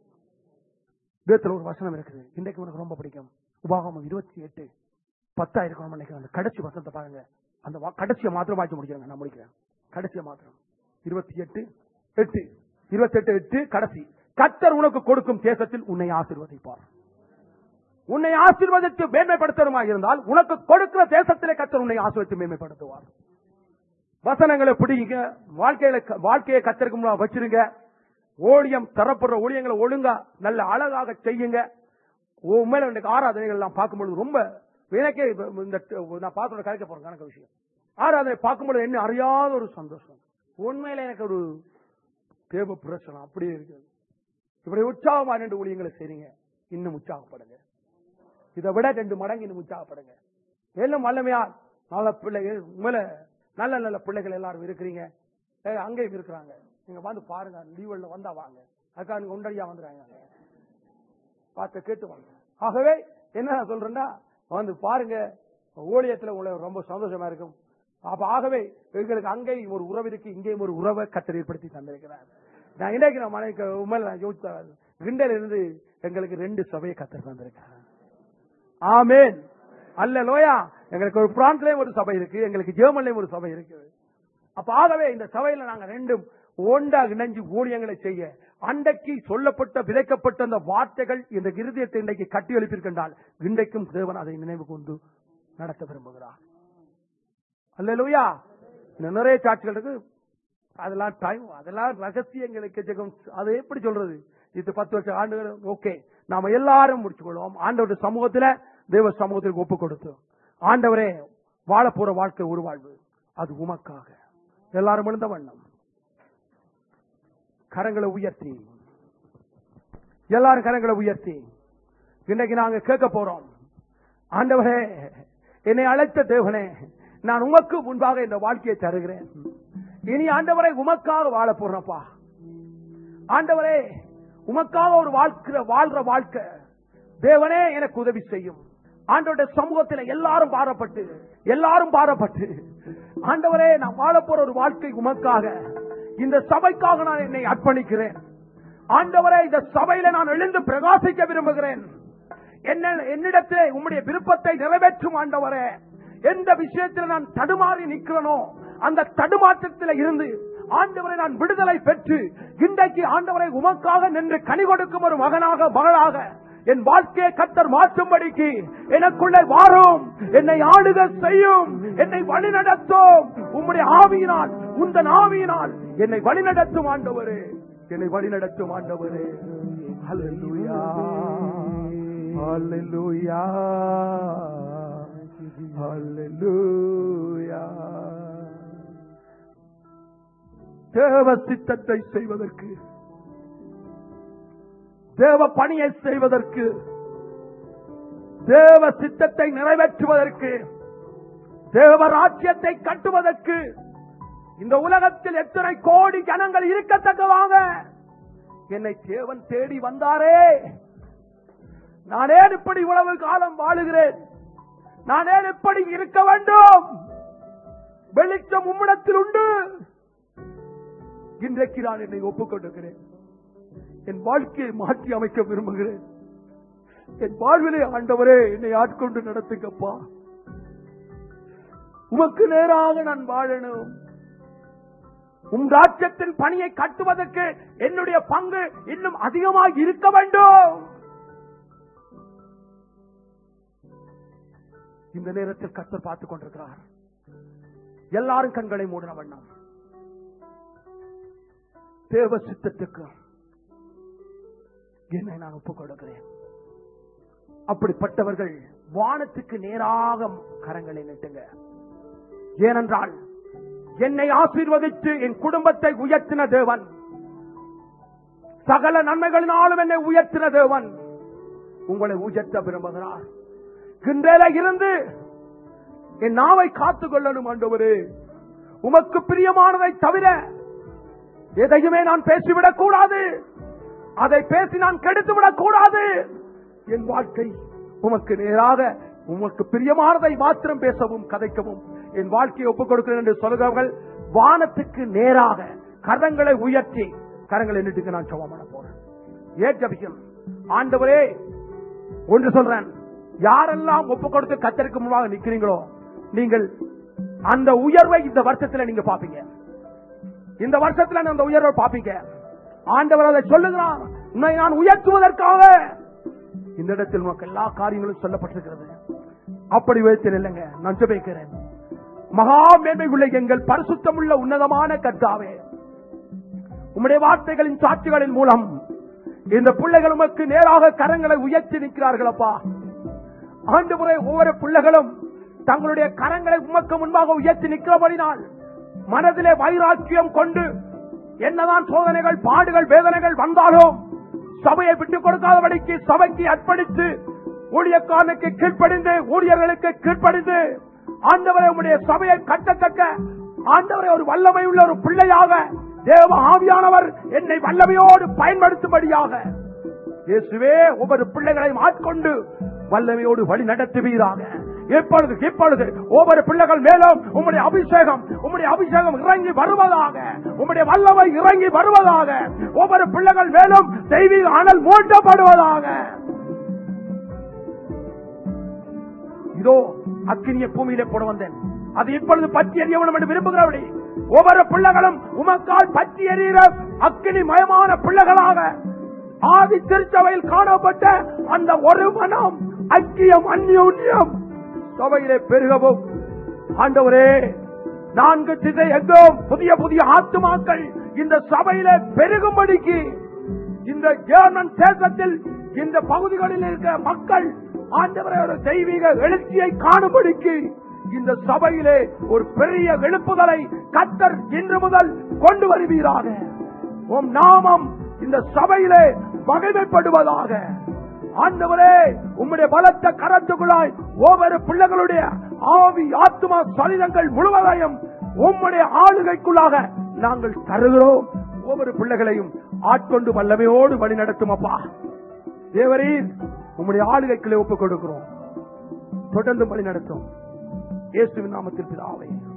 வேதத்துல ஒரு வசனம் இருக்குது இன்றைக்கு உனக்கு ரொம்ப பிடிக்கும் உபாகமம் இருபத்தி எட்டு பத்தா இருக்கணும் நினைக்கிறேன் அந்த கடைசி வசனத்தை பாருங்க அந்த வா- கடைசியை மாத்திரம் வாய்ச்சி முடிக்கிறேங்க நான் முடிக்கிறேன் கடைசியை மாத்திரம் இருபத்தி எட்டு எட்டு இருபத்தி எட்டு எட்டு கடைசி கத்தர் உனக்கு கொடுக்கும் தேசத்தில் உன்னை ஆசீர்வதிப்பார் உன்னை ஆசீர்வதித்து மேன்மைப்படுத்தணுமா இருந்தால் உனக்கு கொடுக்கிற தேசத்திலே கத்தர் உன்னை ஆசீர்வதித்து மேன்மைப்படுத்துவார் வசனங்களை பிடிங்க வாழ்க்கையில வாழ்க்கையை கத்தருக்கு முன்னாடி வச்சிருங்க ஊழியம் தரப்படுற ஊழியங்களை ஒழுங்கா நல்ல அழகாக செய்யுங்க உண்மையில இன்றைக்கு ஆராதனைகள் எல்லாம் பார்க்கும்பொழுது ரொம்ப எனக்கே இப்ப இந்த நான் பார்த்து கலைக்க போறேன் கணக்கு விஷயம் ஆராதனை பார்க்கும்போது என்ன அறியாத ஒரு சந்தோஷம் உண்மையில எனக்கு ஒரு தேவ பிரச்சனை அப்படியே இருக்குது இப்படி உற்சாகமா ரெண்டு ஊழியங்களை செய்றீங்க இன்னும் உற்சாகப்படுங்க இதை விட ரெண்டு மடங்கு இன்னும் உற்சாகப்படுங்க எல்லாம் வல்லமையா நல்ல பிள்ளைகள் உண்மையில நல்ல நல்ல பிள்ளைகள் எல்லாரும் இருக்கிறீங்க ஏ, அங்கேயும் இருக்கிறாங்க நீங்க வந்து பாருங்க லீவுல வந்தா வாங்க அதுக்காக நீங்க உண்டடியா வந்துடுறாங்க பார்த்து கேட்டு வாங்க ஆகவே என்ன நான் சொல்றேன்னா வந்து பாருங்க ஊழியத்துல உங்களுக்கு ரொம்ப சந்தோஷமா இருக்கும் அப்ப ஆகவே எங்களுக்கு அங்கேயும் ஒரு உறவு இருக்கு இங்கேயும் ஒரு உறவை கத்தர் ஏற்படுத்தி தந்திருக்கிறார் நான் இன்றைக்கு நான் மனைவி உண்மையில நான் யோசித்த கிண்டல இருந்து எங்களுக்கு ரெண்டு சபையை கத்தர் தந்திருக்கிறார் ஆமேன் அல்ல லோயா எங்களுக்கு ஒரு பிரான்ஸ்லயும் ஒரு சபை இருக்கு எங்களுக்கு ஜெர்மன்லயும் ஒரு சபை இருக்கு அப்ப ஆகவே இந்த சபையில நாங்க ரெண்டும் ஒண்டா இணைஞ்சு ஊழியங்களை செய்ய அன்றைக்கு சொல்லப்பட்ட விதைக்கப்பட்ட அந்த வார்த்தைகள் இந்த இருதயத்தை இன்றைக்கு கட்டி எழுப்பியிருக்கின்றால் இன்றைக்கும் தேவன் அதை நினைவு கொண்டு நடத்த விரும்புகிறார் அல்லேலூயா இன்னும் நிறைய சாட்சிகள் இருக்கு அதெல்லாம் டைம் அதெல்லாம் ரகசியங்களுக்கு ஜெகம் அது எப்படி சொல்றது இது பத்து வருஷம் ஆண்டுகள் ஓகே நாம எல்லாரும் முடிச்சுக்கொள்வோம் ஆண்டவருடைய சமூகத்துல தேவ சமூகத்திற்கு ஒப்பு கொடுத்து ஆண்டவரே வாழ போற வாழ்க்கை ஒரு வாழ்வு அது உமக்காக எல்லாரும் எழுந்த வண்ணம் கரங்களை உயர்த்தி எல்லாரும் கரங்களை உயர்த்தி இன்னைக்கு நாங்க கேட்க போறோம் ஆண்டவரே என்னை அழைத்த தேவனே நான் உமக்கு முன்பாக இந்த வாழ்க்கையை தருகிறேன் இனி ஆண்டவரை உமக்காக வாழ போறேன்ப்பா ஆண்டவரே உமக்காக ஒரு வாழ்க்கிற வாழ்ற வாழ்க்கை தேவனே எனக்கு உதவி செய்யும் ஆண்டவருடைய சமூகத்தில் எல்லாரும் பாரப்பட்டு எல்லாரும் பாரப்பட்டு ஆண்டவரே நான் வாழ போற ஒரு வாழ்க்கை உமக்காக இந்த சபைக்காக நான் என்னை அர்ப்பணிக்கிறேன் ஆண்டவரே இந்த சபையில நான் எழுந்து பிரகாசிக்க விரும்புகிறேன் என்ன என்னிடத்திலே உம்முடைய விருப்பத்தை நிறைவேற்றும் ஆண்டவரே எந்த விஷயத்தில் நான் தடுமாறி நிற்கிறனோ அந்த தடுமாற்றத்தில் இருந்து ஆண்டவரை நான் விடுதலை பெற்று இன்றைக்கு ஆண்டவரை உமக்காக நின்று கனி கொடுக்கும் ஒரு மகனாக மகளாக என் வாழ்க்கையை கத்தர் மாற்றும்படிக்கு எனக்குள்ளே வாரும் என்னை ஆளுக செய்யும் என்னை வழிநடத்தும் உம்முடைய ஆவியினால் உந்தன் ஆவியினால் என்னை வழிநடத்தும் ஆண்டவரே என்னை வழிநடத்தும் ஆண்டவரே ஹalleluya ஹalleluya Hallelujah. தேவ சித்தத்தை செய்வதற்கு தேவ பணியை செய்வதற்கு தேவ சித்தத்தை நிறைவேற்றுவதற்கு தேவ ராஜ்யத்தை கட்டுவதற்கு இந்த உலகத்தில் எத்தனை கோடி ஜனங்கள் இருக்கத்தக்கவாங்க என்னை தேவன் தேடி வந்தாரே நான் ஏன் இப்படி இவ்வளவு காலம் வாழுகிறேன் நான் ஏன் இப்படி இருக்க வேண்டும் வெளிச்சம் உம்மிடத்தில் உண்டு இன்றைக்கு நான் என்னை ஒப்புக்கொண்டிருக்கிறேன் என் வாழ்க்கையை மாற்றி அமைக்க விரும்புகிறேன் என் வாழ்விலே ஆண்டவரே என்னை ஆட்கொண்டு நடத்துங்கப்பா உமக்கு நேராக நான் வாழணும் உம் ராஜ்யத்தின் பணியை கட்டுவதற்கு என்னுடைய பங்கு இன்னும் அதிகமாக இருக்க வேண்டும் இந்த நேரத்தில் கத்தர் பார்த்துக் கொண்டிருக்கிறார் எல்லாரும் கண்களை மூடின வண்ணம் தேவ சித்தத்துக்கு என்னை நான் ஒப்புக் கொடுக்கிறேன் அப்படிப்பட்டவர்கள் வானத்துக்கு நேராக கரங்களை நீட்டுங்க ஏனென்றால் என்னை ஆசீர்வதித்து என் குடும்பத்தை உயர்த்தின தேவன் சகல நன்மைகளினாலும் என்னை உயர்த்தின தேவன் உங்களை உயர்த்த விரும்புகிறார் இன்றையில இருந்து என் நாவை காத்துக் கொள்ளணும் ஆண்டவரே உமக்கு பிரியமானதை தவிர எதையுமே நான் பேசிவிடக் கூடாது அதை பேசி நான் கெடுத்து விடக் கூடாது என் வாழ்க்கை உமக்கு நேராக உமக்கு பிரியமானதை மாத்திரம் பேசவும் கதைக்கவும் என் வாழ்க்கையை ஒப்புக் கொடுக்கிறேன் என்று சொல்கிறவர்கள் வானத்துக்கு நேராக கரங்களை உயர்த்தி கரங்களை நீட்டுக்கு நான் சமம் பண்ண போறேன் ஏன் ஜபிக்கும் ஆண்டவரே ஒன்று சொல்றேன் யாரெல்லாம் ஒப்புக் கொடுத்து கத்தருக்கு முன்பாக நிக்கிறீங்களோ நீங்கள் அந்த உயர்வை இந்த வருஷத்துல நீங்க பாப்பீங்க இந்த வருஷத்துல அந்த உயர்வை பாப்பீங்க ஆண்டவர் அதை சொல்லுகிறார் உன்னை நான் உயர்த்துவதற்காக இந்த இடத்தில் உனக்கு எல்லா காரியங்களும் சொல்லப்பட்டிருக்கிறது அப்படி உயர்த்தல் இல்லைங்க நான் ஜெபிக்கிறேன் மகா மேன்மை உள்ள எங்கள் பரிசுத்தமுள்ள உன்னதமான கர்த்தாவே உம்முடைய வார்த்தைகளின் சாட்சிகளின் மூலம் இந்த பிள்ளைகள் உமக்கு நேராக கரங்களை உயர்த்தி நிற்கிறார்களப்பா ஆண்டு முறை ஒவ்வொரு பிள்ளைகளும் தங்களுடைய கரங்களை உமக்கு முன்பாக உயர்த்தி நிற்கிறபடினால் மனதிலே வைராக்கியம் கொண்டு என்னதான் சோதனைகள் பாடுகள் வேதனைகள் வந்தாலும் சபையை விட்டுக் கொடுக்காதபடிக்கு சபைக்கு அர்ப்பணித்து ஊழியக்காரனுக்கு கீழ்ப்படிந்து ஊழியர்களுக்கு கீழ்ப்படிந்து ஆண்டவரை உடைய சபையை கட்டத்தக்க ஆண்டவரை ஒரு வல்லமை உள்ள ஒரு பிள்ளையாக தேவ ஆவியானவர் என்னை வல்லமையோடு பயன்படுத்தும்படியாக இயேசுவே ஒவ்வொரு பிள்ளைகளையும் ஆட்கொண்டு வல்லமையோடு வழி நடத்துவீராக இப்பொழுது இப்பொழுது ஒவ்வொரு பிள்ளைகள் மேலும் உம்முடைய அபிஷேகம் உம்முடைய அபிஷேகம் இறங்கி வருவதாக உம்முடைய வல்லமை இறங்கி வருவதாக ஒவ்வொரு பிள்ளைகள் மேலும் தெய்வீக அனல் மூட்டப்படுவதாக இதோ அக்கினிய பூமியிலே போட வந்தேன் அது இப்பொழுது பற்றி எறிய வேண்டும் என்று விரும்புகிறபடி ஒவ்வொரு பிள்ளைகளும் உமக்கால் பற்றி எறிகிற அக்கினி மயமான பிள்ளைகளாக ஆதி திருச்சபையில் காணப்பட்ட அந்த ஒரு மனம் ஐக்கியம் அந்யோன்யம் சபையிலே பெருகவும் ஆண்டவரே நான்கு திசை எங்கும் புதிய புதிய ஆத்துமாக்கள் இந்த சபையிலே பெருகும்படிக்கு இந்த ஜெர்மன் தேசத்தில் இந்த பகுதிகளில் இருக்கிற மக்கள் ஆண்டவரை ஒரு தெய்வீக எழுச்சியை காணும்படிக்கு இந்த சபையிலே ஒரு பெரிய எழுப்புதலை கத்தர் இன்று முதல் கொண்டு வருவீராக உம் நாமம் இந்த சபையிலே மகிமைப்படுவதாக ஆண்டவரே உம்முடைய பலத்த கரத்துக்குள்ளாய் ஒவ்வொரு பிள்ளைகளுடைய ஆவி ஆத்மா சலிதங்கள் முழுவதையும் உம்முடைய ஆளுகைக்குள்ளாக நாங்கள் தருகிறோம் ஒவ்வொரு பிள்ளைகளையும் ஆட்கொண்டு வல்லமையோடு வழி நடத்தும் அப்பா தேவரீர் உம்முடைய ஆளுகைக்குள்ளே ஒப்புக் கொடுக்கிறோம் தொடர்ந்து வழி நடத்தும் இயேசுவின் நாமத்தில் பிதாவே